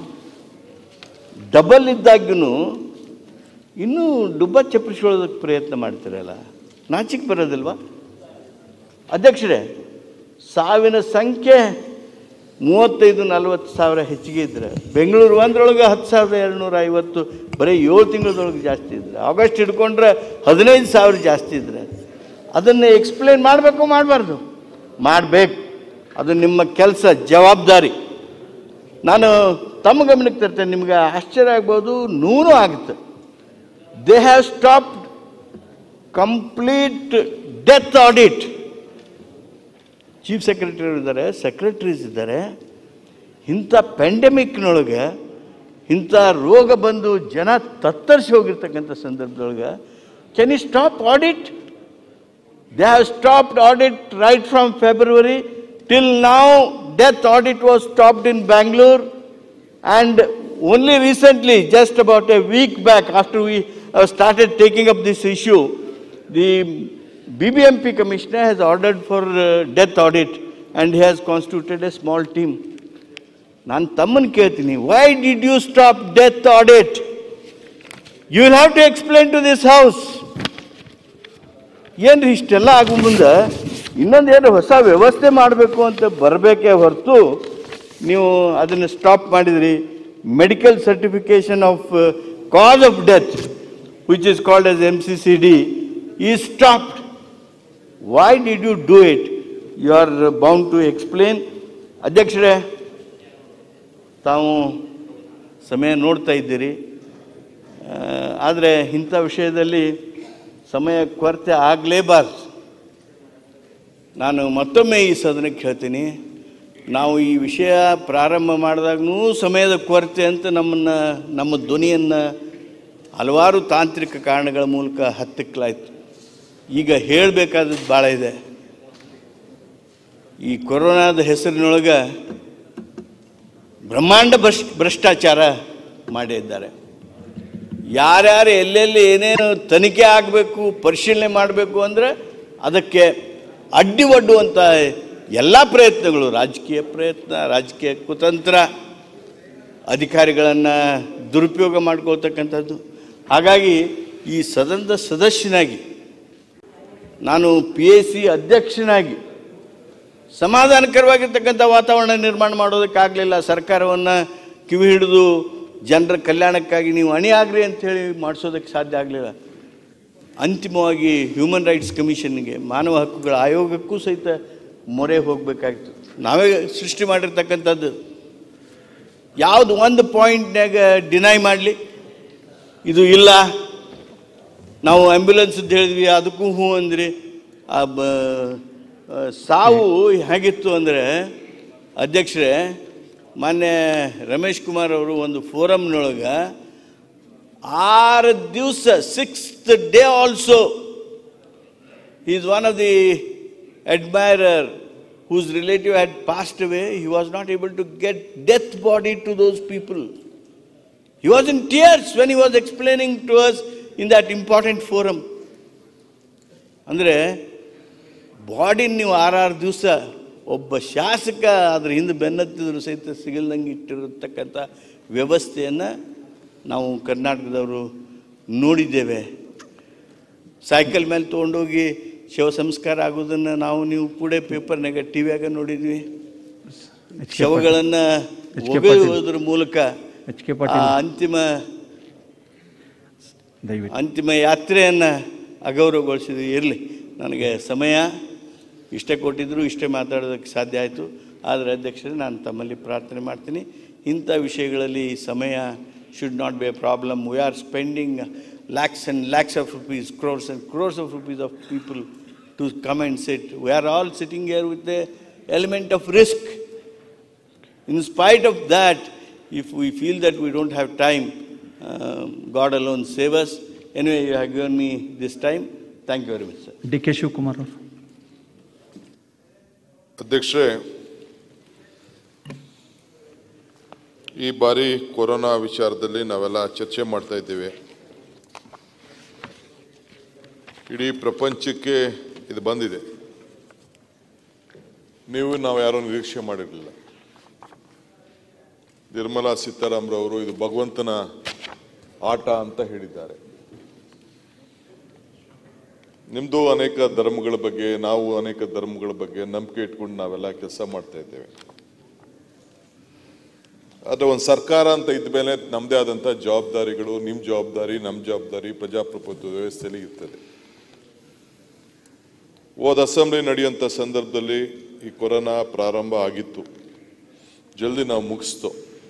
ಡಬಲ್ ಇದ್ದಾಗ್ಯೂ ಇನ್ನೂ ಡುಬ್ಬ ಚಪ್ಪರಿಸ್ಕೊಳ್ಳೋದಕ್ಕೆ ಪ್ರಯತ್ನ ಮಾಡ್ತೀರಲ್ಲ ನಾಚಿಕೆ ಬರೋದಿಲ್ವಾ ಅಧ್ಯಕ್ಷರೇ ಸಾವಿನ ಸಂಖ್ಯೆ ಮೂವತ್ತೈದು ನಲವತ್ತು ಸಾವಿರ ಹೆಚ್ಚಿಗೆ ಇದ್ರೆ ಬೆಂಗಳೂರು ಒಂದರೊಳಗೆ ಹತ್ತು ಸಾವಿರದ ಏಳ್ನೂರ ಐವತ್ತು ಬರೀ ಏಳು ತಿಂಗಳದೊಳಗೆ ಜಾಸ್ತಿ ಇದ್ರೆ ಆಗಸ್ಟ್ ಹಿಡ್ಕೊಂಡ್ರೆ ಹದಿನೈದು ಸಾವಿರ ಜಾಸ್ತಿ ಇದ್ರೆ ಅದನ್ನು ಎಕ್ಸ್ಪ್ಲೇನ್ ಮಾಡಬೇಕು ಮಾಡಬಾರ್ದು ಮಾಡಬೇಕು ಅದು ನಿಮ್ಮ ಕೆಲಸ ಜವಾಬ್ದಾರಿ ನಾನು ತಮ್ಮ ಗಮನಕ್ಕೆ ತರ್ತೇನೆ ನಿಮ್ಗೆ ಆಶ್ಚರ್ಯ ಆಗ್ಬೋದು ನೂರು ಆಗುತ್ತೆ they have stop complete death audit chief secretary ಇದ್ದಾರೆ ಸೆಕ್ರೆಟರೀಸ್ ಇದ್ದಾರೆ ಇಂಥ ಪ್ಯಾಂಡಮಿಕ್ನೊಳಗೆ ಇಂಥ ರೋಗ ಬಂದು ಜನ ತತ್ತರಿಸಿ ಹೋಗಿರ್ತಕ್ಕಂಥ ಸಂದರ್ಭದೊಳಗೆ can you stop audit they have stopped audit right from February till now death audit was stopped in Bangalore and only recently, just about a week back after we uh, started taking up this issue, the BBMP commissioner has ordered for uh, death audit and he has constituted a small team. ನಾನು ತಮ್ಮನ್ನು ಕೇಳ್ತೀನಿ why did you stop death audit you will have to explain to this house ಏನ್ರಿ ಇಷ್ಟೆಲ್ಲ ಆಗೋ ಮುಂದೆ ಇನ್ನೊಂದು ಏನು ಹೊಸ ವ್ಯವಸ್ಥೆ ಮಾಡಬೇಕು ಅಂತ ಬರಬೇಕೇ ಹೊರತು ನೀವು ಅದನ್ನು ಸ್ಟಾಪ್ ಮಾಡಿದ್ರಿ medical certification of uh, cause of death, which is called as MCCD, is stopped. Why did you do it? You are bound to explain. ಅಧ್ಯಕ್ಷರೇ ತಾವು ಸಮಯ ನೋಡ್ತಾ ಇದ್ದೀರಿ ಆದರೆ ಇಂಥ ವಿಷಯದಲ್ಲಿ ಸಮಯ ಕೊರತೆ ಆಗಲೇಬಾರ್ದು ನಾನು ಮತ್ತೊಮ್ಮೆ ಈ ಸದನಕ್ಕೆ ಹೇಳ್ತೀನಿ ನಾವು ಈ ವಿಷಯ ಪ್ರಾರಂಭ ಮಾಡಿದಾಗೂ ಸಮಯದ ಕೊರತೆ ಅಂತ ನಮ್ಮನ್ನು ನಮ್ಮ ಧ್ವನಿಯನ್ನು ಹಲವಾರು ತಾಂತ್ರಿಕ ಕಾರಣಗಳ ಮೂಲಕ ಹತ್ತಿಕ್ಕಲಾಯ್ತು ಈಗ ಹೇಳಬೇಕಾದದ್ದು ಭಾಳ ಇದೆ ಈ ಕೊರೋನಾದ ಹೆಸರಿನೊಳಗೆ ಬ್ರಹ್ಮಾಂಡ ಭ್ರಷ್ಟ ಭ್ರಷ್ಟಾಚಾರ ಮಾಡಿದ್ದಾರೆ ಯಾರ್ಯಾರು ಎಲ್ಲೆಲ್ಲಿ ಏನೇನು ತನಿಖೆ ಆಗಬೇಕು ಪರಿಶೀಲನೆ ಮಾಡಬೇಕು ಅಂದರೆ ಅದಕ್ಕೆ ಅಡ್ಡಿ ಒಡ್ಡುವಂಥ ಎಲ್ಲ ಪ್ರಯತ್ನಗಳು ರಾಜಕೀಯ ಪ್ರಯತ್ನ ರಾಜಕೀಯ ಕುತಂತ್ರ ಅಧಿಕಾರಿಗಳನ್ನು ದುರುಪಯೋಗ ಮಾಡ್ಕೊಳ್ತಕ್ಕಂಥದ್ದು ಹಾಗಾಗಿ ಈ ಸದನದ ಸದಸ್ಯನಾಗಿ ನಾನು ಪಿ ಎ ಸಿ ಅಧ್ಯಕ್ಷನಾಗಿ ಸಮಾಧಾನಕರವಾಗಿರ್ತಕ್ಕಂಥ ವಾತಾವರಣ ನಿರ್ಮಾಣ ಮಾಡೋದಕ್ಕಾಗಲಿಲ್ಲ ಸರ್ಕಾರವನ್ನು ಕಿವಿ ಹಿಡಿದು ಜನರ ಕಲ್ಯಾಣಕ್ಕಾಗಿ ನೀವು ಅಣಿ ಆಗ್ರಿ ಅಂಥೇಳಿ ಮಾಡಿಸೋದಕ್ಕೆ ಸಾಧ್ಯ ಆಗಲಿಲ್ಲ ಅಂತಿಮವಾಗಿ ಹ್ಯೂಮನ್ ರೈಟ್ಸ್ ಕಮಿಷನ್ಗೆ ಮಾನವ ಹಕ್ಕುಗಳ ಆಯೋಗಕ್ಕೂ ಸಹಿತ ಮೊರೆ ಹೋಗಬೇಕಾಗಿತ್ತು ನಾವೇ ಸೃಷ್ಟಿ ಮಾಡಿರ್ತಕ್ಕಂಥದ್ದು ಯಾವುದು ಒಂದು ಪಾಯಿಂಟ್ನಾಗ ಡಿನೈ ಮಾಡಲಿ ಇದು ಇಲ್ಲ ನಾವು ಆ್ಯಂಬ್ಯುಲೆನ್ಸ್ ಹೇಳಿದ್ವಿ ಅದಕ್ಕೂ ಹ್ಞೂ ಅಂದ್ರಿ ಆ ಬ ಆ, ಸಾವು ಹೇಗಿತ್ತು ಅಂದರೆ ಅಧ್ಯಕ್ಷರೇ ಮಾನ್ಯ ರಮೇಶ್ ಕುಮಾರ್ ಅವರು ಒಂದು ಫೋರಮ್ನೊಳಗೆ ಆರು ದಿವಸ sixth day also is one of the admirer whose relative had passed away, he was not able to get death body to those people. He was in tears when he was explaining to us in that important forum. ಅಂದರೆ body ನೀವು ಆರಾರು ದಿವಸ ಒಬ್ಬ ಶಾಸಕ ಅದ್ರ ಹಿಂದೆ ಬೆನ್ನತ್ತಿದ್ರು ಸಹಿತ ಸಿಗಲ್ದಂಗೆ ಇಟ್ಟಿರತಕ್ಕಂಥ ವ್ಯವಸ್ಥೆಯನ್ನು ನಾವು ಕರ್ನಾಟಕದವರು ನೋಡಿದ್ದೇವೆ ಸೈಕಲ್ ಮೇಲೆ ತೊಗೊಂಡೋಗಿ ಶವ ಸಂಸ್ಕಾರ ಆಗೋದನ್ನು ನಾವು ನೀವು ಕೂಡ ಪೇಪರ್ನಾಗ ಟಿ ವಿಯಾಗ ನೋಡಿದ್ವಿ ಶವಗಳನ್ನು ಎಚ್ ಕೆ ಪಾಟೀಲ್. ಒಗೆಯುವುದರ ಮೂಲಕ ಎಚ್ ಕೆ ಆ ಪಾಟೀಲ್ ಅಂತಿಮ ದಯವಿಟ್ಟು ಅಂತಿಮ ಯಾತ್ರೆಯನ್ನು ಅಗೌರವಗೊಳಿಸಿದ್ವಿ ಇರಲಿ ನನಗೆ ಸಮಯ ಇಷ್ಟೇ ಕೊಟ್ಟಿದ್ರು ಇಷ್ಟೇ ಮಾತಾಡೋದಕ್ಕೆ ಸಾಧ್ಯ ಆಯಿತು ಆದರೆ ಅಧ್ಯಕ್ಷರೇ ನಾನು ತಮ್ಮಲ್ಲಿ ಪ್ರಾರ್ಥನೆ ಮಾಡ್ತೀನಿ ಇಂಥ ವಿಷಯಗಳಲ್ಲಿ ಸಮಯ should not be a problem we are spending lakhs and lakhs of rupees crores and crores of rupees of people to come and sit we are all sitting here with the element of risk. In spite of that, if we feel that we don't have time, um, God alone save us. Anyway, you have given me this time. Thank you very much, sir. D K Shivakumar ಅವರು ಅಧ್ಯಕ್ಷರೇ ಈ ಬಾರಿ corona ವಿಚಾರದಲ್ಲಿ ನಾವೆಲ್ಲ ಚರ್ಚೆ ಮಾಡ್ತಾ ಇದ್ದೇವೆ ಇಡೀ ಪ್ರಪಂಚಕ್ಕೆ ಇದು ಬಂದಿದೆ ನೀವು ನಾವು ಯಾರೋ ನಿರೀಕ್ಷೆ ಮಾಡಿರಲಿಲ್ಲ ನಿರ್ಮಲಾ ಸೀತಾರಾಮ್ರವರು ಇದು ಭಗವಂತನ ಆಟ ಅಂತ ಹೇಳಿದ್ದಾರೆ ನಿಮ್ದು ಅನೇಕ ಧರ್ಮಗಳ ಬಗ್ಗೆ ನಾವು ಅನೇಕ ಧರ್ಮಗಳ ಬಗ್ಗೆ ನಂಬಿಕೆ ಇಟ್ಕೊಂಡು ನಾವೆಲ್ಲ ಕೆಲಸ ಮಾಡ್ತಾ ಇದ್ದೇವೆ ಆದ್ರೆ ಒಂದು ಸರ್ಕಾರ ಅಂತ ಇದ್ಮೇಲೆ ನಮ್ಮದೇ ಆದಂಥ ಜವಾಬ್ದಾರಿಗಳು ನಿಮ್ಮ ಜವಾಬ್ದಾರಿ ನಮ್ಮ ಜವಾಬ್ದಾರಿ ಪ್ರಜಾಪ್ರಭುತ್ವ ವ್ಯವಸ್ಥೆಯಲ್ಲಿ ಇರ್ತದೆ ಹೋದ ಅಸೆಂಬ್ಲಿ ನಡೆಯುವಂಥ ಸಂದರ್ಭದಲ್ಲಿ ಈ ಕೊರೋನಾ ಪ್ರಾರಂಭ ಆಗಿತ್ತು ಜಲ್ದಿ ನಾವು ಮುಗಿಸ್ತೋ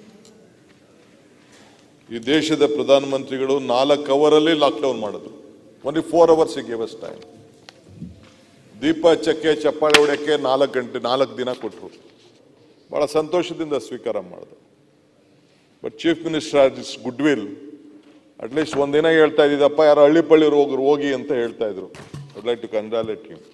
ಈ ದೇಶದ ಪ್ರಧಾನಮಂತ್ರಿಗಳು ನಾಲ್ಕು ಅವರಲ್ಲಿ ಲಾಕ್ಡೌನ್ ಮಾಡಿದ್ರು only four hours gave us time ದೀಪ ಚಕ್ಕೆ ಚಪ್ಪಾಳೆ ಹೊಡೆಯಕ್ಕೆ ನಾಲ್ಕು ಗಂಟೆ ನಾಲ್ಕು ದಿನ ಕೊಟ್ಟರು ಬಹಳ ಸಂತೋಷದಿಂದ ಸ್ವೀಕಾರ ಮಾಡಿದ್ರು but chief minister are this goodwill at least ಒಂದಿನ ಹೇಳ್ತಾ ಇದ್ದಿದ್ದಪ್ಪ ಯಾರೋ ಹಳ್ಳಿ ಪಳ್ಳಿ ಹೋಗ್ರು ಹೋಗಿ ಅಂತ ಹೇಳ್ತಾ ಇದ್ರು would like to congratulate him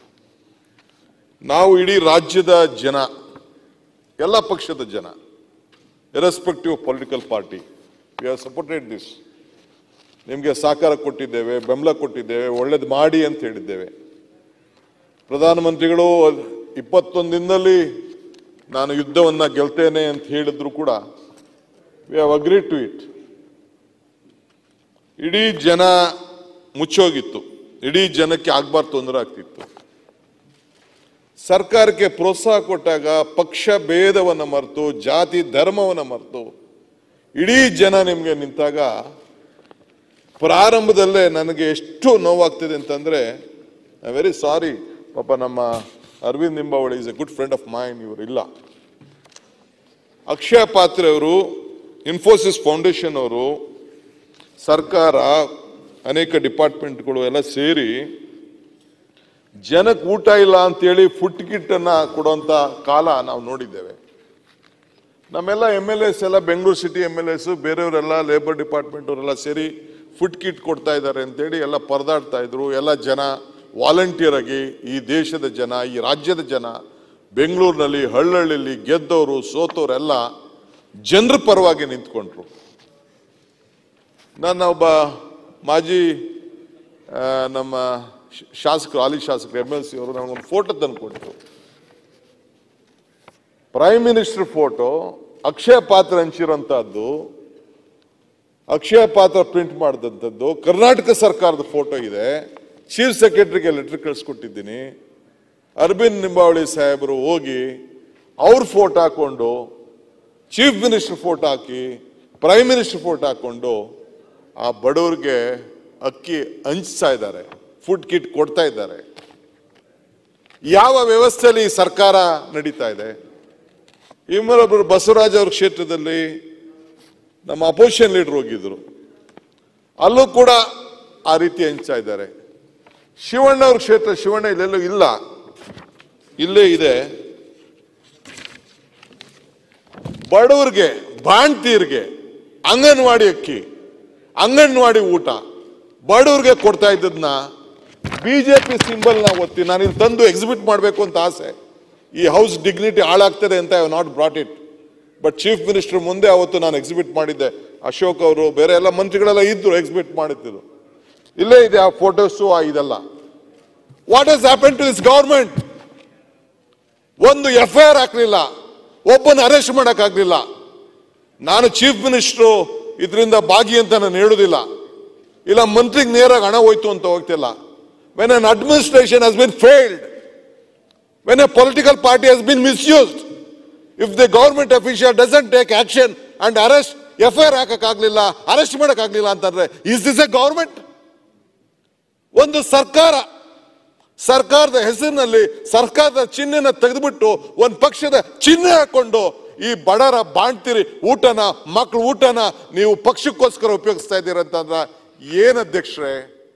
ನಾವು ಇಡೀ ರಾಜ್ಯದ ಜನ ಎಲ್ಲ ಪಕ್ಷದ ಜನ irrespective of political party we have supported this ನಿಮಗೆ ಸಹಕಾರ ಕೊಟ್ಟಿದ್ದೇವೆ ಬೆಂಬಲ ಕೊಟ್ಟಿದ್ದೇವೆ ಒಳ್ಳೇದು ಮಾಡಿ ಅಂತ ಹೇಳಿದ್ದೇವೆ ಪ್ರಧಾನಮಂತ್ರಿಗಳು ಇಪ್ಪತ್ತೊಂದು ದಿನದಲ್ಲಿ ನಾನು ಯುದ್ಧವನ್ನ ಗೆಲ್ತೇನೆ ಅಂತ ಹೇಳಿದ್ರು ಕೂಡ we have agree to it ಇಡೀ ಜನ ಮುಚ್ಚೋಗಿತ್ತು ಇಡೀ ಜನಕ್ಕೆ ಆಗ್ಬಾರ್ದು ತೊಂದರೆ ಆಗ್ತಿತ್ತು ಸರ್ಕಾರಕ್ಕೆ ಪ್ರೋತ್ಸಾಹ ಕೊಟ್ಟಾಗ ಪಕ್ಷ ಭೇದವನ್ನು ಮರೆತು ಜಾತಿ ಧರ್ಮವನ್ನು ಮರೆತು ಇಡೀ ಜನ ನಿಮ್ಗೆ ನಿಂತಾಗ ಪ್ರಾರಂಭದಲ್ಲೇ ನನಗೆ ಎಷ್ಟು ನೋವಾಗ್ತಿದೆ ಅಂತಂದ್ರೆ ಐ ವೆರಿ ಸಾರಿ ಪಾಪ ನಮ್ಮ Arvind Nimbavali is a good friend of mine ಇವರು ಇಲ್ಲ ಅಕ್ಷಯ ಪಾತ್ರೆ ಅವರು ಇನ್ಫೋಸಿಸ್ ಫೌಂಡೇಶನ್ ಅವರು ಸರ್ಕಾರ ಅನೇಕ ಡಿಪಾರ್ಟ್ಮೆಂಟ್ಗಳು ಎಲ್ಲ ಸೇರಿ ಜನಕ್ಕೆ ಊಟ ಇಲ್ಲ ಅಂತೇಳಿ ಫುಡ್ ಕಿಟ್ ಅನ್ನ ಕೊಡುವಂತ ಕಾಲ ನಾವು ನೋಡಿದ್ದೇವೆ ನಮ್ಮೆಲ್ಲ ಎಮ್ ಎಲ್ ಎಸ್ ಎಲ್ಲ Bengaluru city M L As ಬೇರೆಯವರೆಲ್ಲ ಲೇಬರ್ ಡಿಪಾರ್ಟ್ಮೆಂಟ್ ಅವರೆಲ್ಲ ಸೇರಿ ಫುಡ್ ಕಿಟ್ ಕೊಡ್ತಾ ಇದ್ದಾರೆ ಅಂತೇಳಿ ಎಲ್ಲ ಪರದಾಡ್ತಾ ಇದ್ರು ಎಲ್ಲ ಜನ ವಾಲಂಟಿಯರ್ ಆಗಿ ಈ ದೇಶದ ಜನ ಈ ರಾಜ್ಯದ ಜನ ಬೆಂಗಳೂರಿನಲ್ಲಿ ಹಳ್ಳಹಳ್ಳಿಲಿ ಗೆದ್ದವರು ಸೋತವರೆಲ್ಲ ಜನರ ಪರವಾಗಿ ನಿಂತ್ಕೊಂಡ್ರು ನನ್ನ ಒಬ್ಬ ಮಾಜಿ ಆ, ನಮ್ಮ ಶ- ಶಾಸಕರು ಹಾಲಿ ಶಾಸಕರು ಎಮ್ ಎಲ್ ಸಿ ಅವರು ನಮಗೊಂದು ಫೋಟೋ ತಂದು ಕೊಟ್ಟರು ಪ್ರೈಮ್ ಮಿನಿಸ್ಟರ್ ಫೋಟೋ ಅಕ್ಷಯ ಪಾತ್ರ ಹಂಚಿರೋಂಥದ್ದು ಅಕ್ಷಯ ಪಾತ್ರ ಪ್ರಿಂಟ್ ಮಾಡಿದಂಥದ್ದು ಕರ್ನಾಟಕ ಸರ್ಕಾರದ ಫೋಟೋ ಇದೆ ಚೀಫ್ ಸೆಕ್ರೆಟರಿಗೆ ಲೆಟರ್ ಕಳಿಸ್ಕೊಟ್ಟಿದ್ದೀನಿ ಅರವಿಂದ್ ನಿಂಬಾವಳಿ ಸಾಹೇಬರು ಹೋಗಿ ಅವ್ರ ಫೋಟೋ ಹಾಕೊಂಡು ಚೀಫ್ ಮಿನಿಸ್ಟರ್ ಫೋಟೋ ಹಾಕಿ ಪ್ರೈಮ್ ಮಿನಿಸ್ಟರ್ ಫೋಟೋ ಹಾಕೊಂಡು ಆ ಬಡವರಿಗೆ ಅಕ್ಕಿ ಹಂಚ್ತಾ ಇದ್ದಾರೆ ಫುಡ್ ಕಿಟ್ ಕೊಡ್ತಾ ಇದ್ದಾರೆ ಯಾವ ವ್ಯವಸ್ಥೆಯಲ್ಲಿ ಈ ಸರ್ಕಾರ ನಡೀತಾ ಇದೆ ಇನ್ನೊಬ್ಬರು ಬಸವರಾಜ್ ಅವ್ರ ಕ್ಷೇತ್ರದಲ್ಲಿ ನಮ್ಮ ಅಪೋಸಿಷನ್ ಲೀಡರ್ ಹೋಗಿದ್ರು ಅಲ್ಲೂ ಕೂಡ ಆ ರೀತಿ ಹಂಚ್ತಾ ಇದ್ದಾರೆ ಶಿವಣ್ಣ ಅವ್ರ ಕ್ಷೇತ್ರ ಶಿವಣ್ಣ ಇಲ್ಲೆಲ್ಲೂ ಇಲ್ಲ ಇಲ್ಲೇ ಇದೆ ಬಡವರಿಗೆ ಬಾಣ್ತೀರ್ಗೆ ಅಂಗನವಾಡಿ ಅಕ್ಕಿ ಅಂಗನವಾಡಿ ಊಟ ಬಡವರಿಗೆ ಕೊಡ್ತಾ ಇದ್ದದನ್ನ ಬಿಜೆಪಿ ಸಿಂಬಲ್ ನ ಒತ್ತಿ ನಾನು ಇಲ್ಲಿ ತಂದು ಎಕ್ಸಿಬಿಟ್ ಮಾಡಬೇಕು ಅಂತ ಆಸೆ ಈ ಹೌಸ್ ಡಿಗ್ನಿಟಿ ಹಾಳಾಗ್ತದೆ ಅಂತ I not brought it but chief minister ಮುಂದೆ ಅವತ್ತು ನಾನು ಎಕ್ಸಿಬಿಟ್ ಮಾಡಿದ್ದೆ ಅಶೋಕ್ ಅವರು ಬೇರೆ ಎಲ್ಲ ಮಂತ್ರಿಗಳೆಲ್ಲ ಇದ್ರು ಎಕ್ಸಿಬಿಟ್ ಮಾಡುತ್ತಿದ್ರು ಇಲ್ಲೇ ಇದೆ ಆ ಫೋಟೋಸು ಆ ಇದೆಲ್ಲ what has happen to this government ಒಂದು ಎಫ್ ಐ ಆರ್ ಹಾಕ್ಲಿಲ್ಲ ಒಬ್ಬನ ಅರೆಸ್ಟ್ ಮಾಡಕ್ಕಾಗ್ಲಿಲ್ಲ ನಾನು ಚೀಫ್ ಮಿನಿಸ್ಟ್ರು ಇದರಿಂದ ಭಾಗಿ ಅಂತ ನಾನು ಹೇಳುದಿಲ್ಲ ಇಲ್ಲ ಮಂತ್ರಿಗೆ ನೇರಾಗಿ ಹಣ ಹೋಯ್ತು ಅಂತ ಹೋಗ್ತಿಲ್ಲ when an administration has been failed when a political party has been misused if the government official doesn't take action and arrest F I R ಹಾಕಕ್ಕಾಗ್ಲಿಲ್ಲ ಅರೆಸ್ಟ್ ಮಾಡಕ್ಕಾಗ್ಲಿಲ್ಲ ಅಂತಂದ್ರೆ ಇಸ್ ದಿಸ್ ಎ ಗವರ್ಮೆಂಟ್ ಒಂದು ಸರ್ಕಾರ ಸರ್ಕಾರದ ಹೆಸರಿನಲ್ಲಿ ಸರ್ಕಾರದ ಚಿಹ್ನೆನ ತೆಗೆದುಬಿಟ್ಟು ಒಂದು ಪಕ್ಷದ ಚಿಹ್ನೆ ಹಾಕೊಂಡು ಈ ಬಡರ ಬಾಣ್ತಿರಿ ಊಟನ ಮಕ್ಕಳು ಊಟನ ನೀವು ಪಕ್ಷಕ್ಕೋಸ್ಕರ ಉಪಯೋಗಿಸ್ತಾ ಇದ್ದೀರ ಅಂತಂದ್ರ ಏನ್ ಅಧ್ಯಕ್ಷರೇ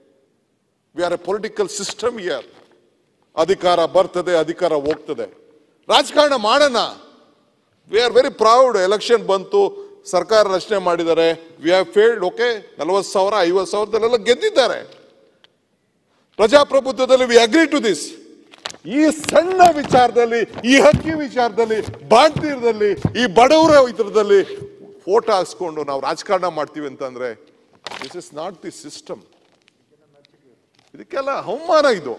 we are a political system ಇಯರ್ ಅಧಿಕಾರ ಬರ್ತದೆ ಅಧಿಕಾರ ಹೋಗ್ತದೆ ರಾಜಕಾರಣ ಮಾಡೋಣ we are very proud election ಬಂತು ಸರ್ಕಾರ ರಚನೆ ಮಾಡಿದ್ದಾರೆ ವಿ ಹ್ಯಾವ್ ಫೇಲ್ಡ್ ಓಕೆ ನಲವತ್ತು ಸಾವಿರ ಐವತ್ತು ಸಾವಿರದಲ್ಲೆಲ್ಲ ಗೆದ್ದಿದ್ದಾರೆ ಪ್ರಜಾಪ್ರಭುತ್ವದಲ್ಲಿ ವಿ ಅಗ್ರಿ ಟು ದಿಸ್ ಈ ಸಣ್ಣ ವಿಚಾರದಲ್ಲಿ ಈ ಹಕ್ಕಿ ವಿಚಾರದಲ್ಲಿ ಬಾಣ್ತೀರದಲ್ಲಿ ಈ ಬಡವರ ಇದರದಲ್ಲಿ ಫೋಟೋ ಹಾಕ್ಸ್ಕೊಂಡು ನಾವು ರಾಜಕಾರಣ ಮಾಡ್ತೀವಿ ಅಂತಂದ್ರೆ this is not the system ಇದಕ್ಕೆಲ್ಲ ಅವಮಾನ ಇದು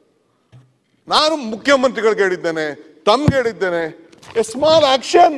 ನಾನು ಮುಖ್ಯಮಂತ್ರಿಗಳಿಗೆ ಹೇಳಿದ್ದೇನೆ ತಮ್ಗೆ ಹೇಳಿದ್ದೇನೆ ಎ ಸ್ಮಾಲ್ ಆಕ್ಷನ್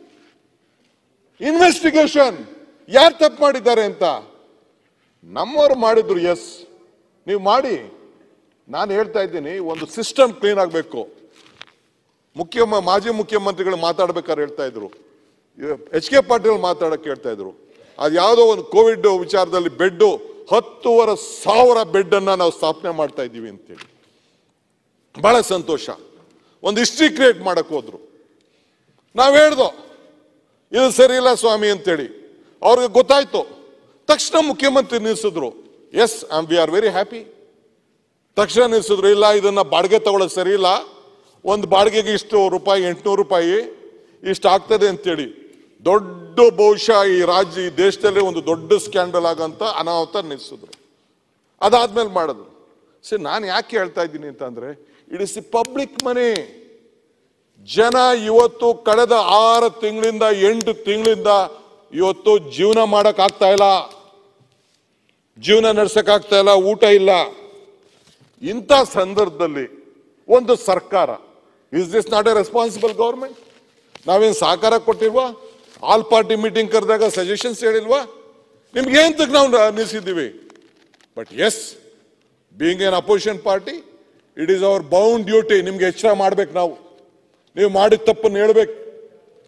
ಇನ್ವೆಸ್ಟಿಗೇಷನ್ ಯಾರು ತಪ್ಪು ಮಾಡಿದ್ದಾರೆ ಅಂತ ನಮ್ಮವರು ಮಾಡಿದ್ರು ಎಸ್ ನೀವು ಮಾಡಿ ನಾನು ಹೇಳ್ತಾ ಇದ್ದೀನಿ ಒಂದು ಸಿಸ್ಟಮ್ ಕ್ಲೀನ್ ಆಗಬೇಕು ಮುಖ್ಯ ಮಾಜಿ ಮುಖ್ಯಮಂತ್ರಿಗಳು ಮಾತಾಡ್ಬೇಕಾದ್ರೆ ಹೇಳ್ತಾ ಇದ್ರು ಎಚ್ ಕೆ ಪಾಟೀಲ್ ಮಾತಾಡಕ್ಕೆ ಹೇಳ್ತಾ ಇದ್ರು ಅದು ಯಾವುದೋ ಒಂದು ಕೋವಿಡ್ ವಿಚಾರದಲ್ಲಿ ಬೆಡ್ ಹತ್ತುವರೆ ಸಾವಿರ ಬೆಡ್ ಅನ್ನ ನಾವು ಸ್ಥಾಪನೆ ಮಾಡ್ತಾ ಇದ್ದೀವಿ ಅಂತೇಳಿ ಬಹಳ ಸಂತೋಷ ಒಂದು ಹಿಸ್ಟ್ರಿ ಕ್ರಿಯೇಟ್ ಮಾಡಕ್ ಹೋದ್ರು ನಾವ್ ಹೇಳ್ದೋ ಇದು ಸರಿ ಇಲ್ಲ ಸ್ವಾಮಿ ಅಂತೇಳಿ ಅವ್ರಿಗೆ ಗೊತ್ತಾಯ್ತು ತಕ್ಷಣ ಮುಖ್ಯಮಂತ್ರಿ ನಿಲ್ಸಿದ್ರು yes we are very happy ತಕ್ಷಣ ನಿಲ್ಸಿದ್ರು ಇಲ್ಲ ಇದನ್ನ ಬಾಡಿಗೆ ತಗೊಳ್ಳೋದು ಸರಿ ಇಲ್ಲ ಒಂದು ಬಾಡಿಗೆಗೆ ಇಷ್ಟು ರೂಪಾಯಿ ಎಂಟುನೂರು ರೂಪಾಯಿ ಇಷ್ಟು ಆಗ್ತದೆ ಅಂತೇಳಿ ದೊಡ್ಡ ಬಹುಶಃ ಈ ರಾಜ್ಯ ಈ ದೇಶದಲ್ಲಿ ಒಂದು ದೊಡ್ಡ ಸ್ಕ್ಯಾಂಡಲ್ ಆಗಂತ ಅನಾಹುತ ನಿಲ್ಸಿದ್ರು ಅದಾದ್ಮೇಲೆ ಮಾಡಿದ್ರು ಸರಿ ನಾನು ಯಾಕೆ ಹೇಳ್ತಾ ಇದ್ದೀನಿ ಅಂತಂದ್ರೆ it is the public money ಜನ ಇವತ್ತು ಕಳೆದ ಆರು ತಿಂಗಳಿಂದ ಎಂಟು ತಿಂಗಳಿಂದ ಇವತ್ತು ಜೀವನ ಮಾಡಕ್ ಆಗ್ತಾ ಇಲ್ಲ ಜೀವನ ನಡ್ಸಕ್ ಆಗ್ತಾ ಇಲ್ಲ ಊಟ ಇಲ್ಲ ಇಂಥ ಸಂದರ್ಭದಲ್ಲಿ ಒಂದು ಸರ್ಕಾರ is this not a responsible government ನಾವೇನ್ ಸಹಕಾರ ಕೊಟ್ಟಿಲ್ವಾ ಆಲ್ ಪಾರ್ಟಿ ಮೀಟಿಂಗ್ ಕರೆದಾಗ ಸಜೆಷನ್ಸ್ ಹೇಳಿಲ್ವಾ ನಿಮ್ಗೆ ಏನ್ ತಕ್ಕ ನಾವು ನಿಲ್ಸಿದ್ದೀವಿ but as being an opposition party it is our bound duty ನಿಮ್ಗೆ ಎಚ್ಚರ ಮಾಡ್ಬೇಕು ನಾವು ನೀವು ಮಾಡಿದ ತಪ್ಪನ್ನು ಹೇಳ್ಬೇಕು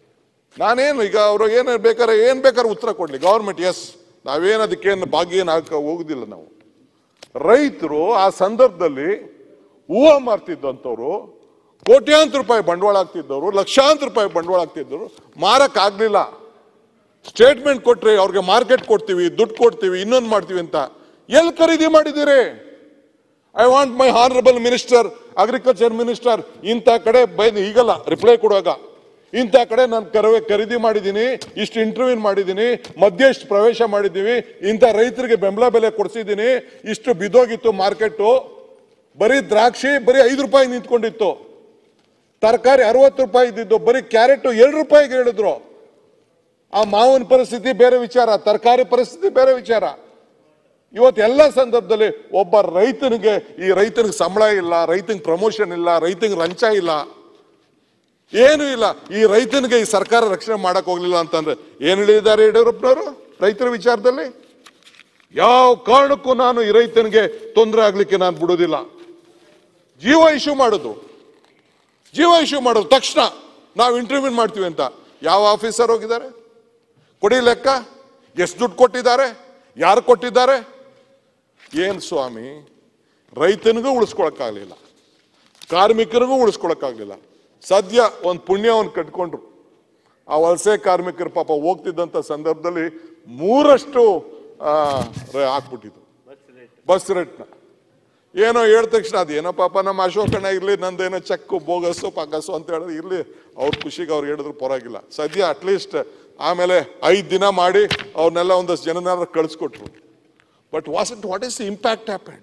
ನಾನೇನು ಈಗ ಅವರು ಏನು ಬೇಕಾದ್ರೆ ಏನು ಬೇಕಾದ್ರೆ ಉತ್ತರ ಕೊಡ್ಲಿ ಗೌರ್ಮೆಂಟ್ ಎಸ್ ನಾವೇನು ಅದಕ್ಕೇನು ಭಾಗ್ಯ ಏನು ಹಾಕ ಹೋಗುದಿಲ್ಲ ನಾವು ರೈತರು ಆ ಸಂದರ್ಭದಲ್ಲಿ ಹೂವು ಮಾರ್ತಿದ್ದಂಥವ್ರು ಕೋಟ್ಯಾಂತರ ರೂಪಾಯಿ ಬಂಡವಾಳ ಆಗ್ತಿದ್ದವರು ಲಕ್ಷಾಂತರ ರೂಪಾಯಿ ಬಂಡವಾಳ ಆಗ್ತಿದ್ದವರು ಮಾರಕ್ ಆಗ್ಲಿಲ್ಲ ಸ್ಟೇಟ್ಮೆಂಟ್ ಕೊಟ್ರಿ ಅವ್ರಿಗೆ ಮಾರ್ಕೆಟ್ ಕೊಡ್ತೀವಿ ದುಡ್ಡು ಕೊಡ್ತೀವಿ ಇನ್ನೊಂದು ಮಾಡ್ತೀವಿ ಅಂತ ಎಲ್ಲಿ ಖರೀದಿ ಮಾಡಿದ್ದೀರಿ I want my honourable minister agriculture minister ಇಂಥ ಕಡೆ ಬೈ ಈಗಲ್ಲ ರಿಪ್ಲೈ ಕೊಡುವಾಗ ಇಂಥ ಕಡೆ ನಾನು ಕರವೆ ಖರೀದಿ ಮಾಡಿದ್ದೀನಿ ಇಷ್ಟು ಇಂಟರ್ವ್ಯೂ ಮಾಡಿದ್ದೀನಿ ಮಧ್ಯ ಇಷ್ಟು ಪ್ರವೇಶ ಮಾಡಿದ್ದೀವಿ ಇಂಥ ರೈತರಿಗೆ ಬೆಂಬಲ ಬೆಲೆ ಕೊಡಿಸಿದ್ದೀನಿ ಇಷ್ಟು ಬಿದ್ದೋಗಿತ್ತು ಮಾರ್ಕೆಟು ಬರೀ ದ್ರಾಕ್ಷಿ ಬರೀ ಐದು ರೂಪಾಯಿ ನಿಂತ್ಕೊಂಡಿತ್ತು ತರಕಾರಿ ಅರವತ್ತು ರೂಪಾಯಿ ಇದ್ದಿದ್ದು ಬರೀ ಕ್ಯಾರೆಟ್ ಎರಡು ರೂಪಾಯಿಗೆ ಹೇಳಿದ್ರು ಆ ಮಾವಿನ ಪರಿಸ್ಥಿತಿ ಬೇರೆ ವಿಚಾರ ತರಕಾರಿ ಪರಿಸ್ಥಿತಿ ಬೇರೆ ವಿಚಾರ ಇವತ್ತು ಎಲ್ಲ ಸಂದರ್ಭದಲ್ಲಿ ಒಬ್ಬ ರೈತನಿಗೆ ಈ ರೈತನಿಗೆ ಸಂಬಳ ಇಲ್ಲ ರೈತನಿಗೆ ಪ್ರಮೋಷನ್ ಇಲ್ಲ ರೈತನಿಗೆ ಲಂಚ ಇಲ್ಲ ಏನು ಇಲ್ಲ ಈ ರೈತನಿಗೆ ಈ ಸರ್ಕಾರ ರಕ್ಷಣೆ ಮಾಡಕ್ ಹೋಗ್ಲಿಲ್ಲ ಅಂತಂದ್ರೆ ಏನ್ ಹೇಳಿದ್ದಾರೆ ಯಡಿಯೂರಪ್ಪನವರು ರೈತರ ವಿಚಾರದಲ್ಲಿ ಯಾವ ಕಾರಣಕ್ಕೂ ನಾನು ಈ ರೈತನಿಗೆ ತೊಂದರೆ ಆಗ್ಲಿಕ್ಕೆ ನಾನು ಬಿಡೋದಿಲ್ಲ ಜೀವ ಇಶ್ಯೂ ಮಾಡಿದ್ರು ಜೀವ ಇಶ್ಯೂ ಮಾಡೋದು ತಕ್ಷಣ ನಾವು ಇಂಟರ್ವ್ಯೂ ಮಾಡ್ತೀವಿ ಅಂತ ಯಾವ ಆಫೀಸರ್ ಹೋಗಿದ್ದಾರೆ ಕೊಡಿ ಲೆಕ್ಕ ಎಷ್ಟು ದುಡ್ಡು ಕೊಟ್ಟಿದ್ದಾರೆ ಯಾರು ಕೊಟ್ಟಿದ್ದಾರೆ ಏನ್ ಸ್ವಾಮಿ ರೈತನಿಗೂ ಉಳಿಸ್ಕೊಳಕ್ಕಾಗಲಿಲ್ಲ ಕಾರ್ಮಿಕರಿಗೂ ಉಳಿಸ್ಕೊಳಕ್ಕಾಗಲಿಲ್ಲ ಸದ್ಯ ಒಂದು ಪುಣ್ಯವನ್ನು ಕಟ್ಕೊಂಡ್ರು ಆ ವಲಸೆ ಕಾರ್ಮಿಕರು ಪಾಪ ಹೋಗ್ತಿದ್ದಂಥ ಸಂದರ್ಭದಲ್ಲಿ ಮೂರಷ್ಟು ಆ, ರ- ಹಾಕ್ಬಿಟ್ಟಿದ್ರು ಬಸ್ ರೇಟ್ನ ಏನೋ ಹೇಳಿದ ತಕ್ಷಣ ಅದೇನೋ ಪಾಪ ನಮ್ಮ ಅಶೋಕಣ್ಣ ಇರ್ಲಿ ನಂದೇನೋ ಚೆಕ್ ಬೋಗಸ್ಸು ಪಗಸ್ಸು ಅಂತ ಹೇಳಿದ್ರೆ ಇರ್ಲಿ ಅವ್ರ ಖುಷಿಗೆ ಅವ್ರು ಹೇಳಿದ್ರು ಪರವಾಗಿಲ್ಲ ಸದ್ಯ ಅಟ್ಲೀಸ್ಟ್ ಆಮೇಲೆ ಐದು ದಿನ ಮಾಡಿ ಅವ್ರನ್ನೆಲ್ಲ ಒಂದಷ್ಟು ಜನನಾರ ಕಳಿಸ್ಕೊಟ್ರು but was it what is the impact happened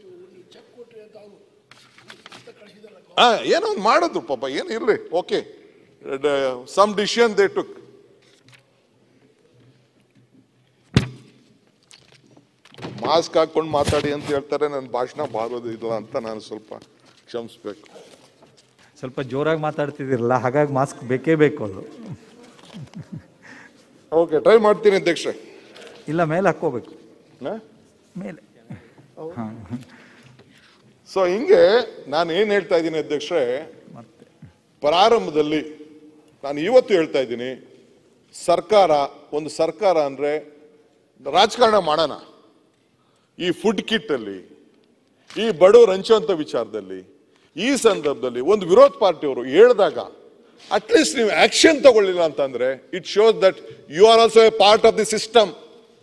ಆ ಏನೋ ಒಂದು ಮಾಡಿದ್ರು ಪಾಪ ಏನು ಇರ್ಲಿ okay some decision they took mask ಹಾಕೊಂಡು ಮಾತಾಡಿ ಅಂತ ಹೇಳ್ತಾರೆ ನನ್ನ ಭಾಷಣ ಬಾರೋದು ಇಲ್ಲ ಅಂತ ನಾನು ಸ್ವಲ್ಪ ಕ್ಷಮಿಸ್ಬೇಕು ಸ್ವಲ್ಪ ಜೋರಾಗಿ ಮಾತಾಡ್ತಿದ್ದೀರಲ್ಲ ಹಾಗಾಗಿ ಮಾಸ್ಕ್ ಬೇಕೇ ಬೇಕು ಅದು ಓಕೆ ಟ್ರೈ ಮಾಡ್ತೀನಿ ಅಧ್ಯಕ್ಷೆ ಇಲ್ಲ ಮೇಲೆ ಹಾಕ್ಕೋಬೇಕು ಮೇಲೆ ಸೊ ಹಿಂಗೆ ನಾನು ಏನ್ ಹೇಳ್ತಾ ಇದ್ದೀನಿ ಅಧ್ಯಕ್ಷೆ ಪ್ರಾರಂಭದಲ್ಲಿ ನಾನು ಇವತ್ತು ಹೇಳ್ತಾ ಇದ್ದೀನಿ ಸರ್ಕಾರ ಒಂದು ಸರ್ಕಾರ ಅಂದ್ರೆ ರಾಜಕಾರಣ ಮಾಡೋಣ ಈ ಫುಡ್ ಕಿಟ್ ಅಲ್ಲಿ ಈ ಬಡವರು ಹಂಚುವಂತ ವಿಚಾರದಲ್ಲಿ ಈ ಸಂದರ್ಭದಲ್ಲಿ ಒಂದು ವಿರೋಧ ಪಾರ್ಟಿಯವರು ಹೇಳಿದಾಗ ಅಟ್ಲೀಸ್ಟ್ ನೀವು ಆಕ್ಷನ್ ತಗೊಳ್ಳಿಲ್ಲ ಅಂತಂದ್ರೆ it shows that you are also a part of the system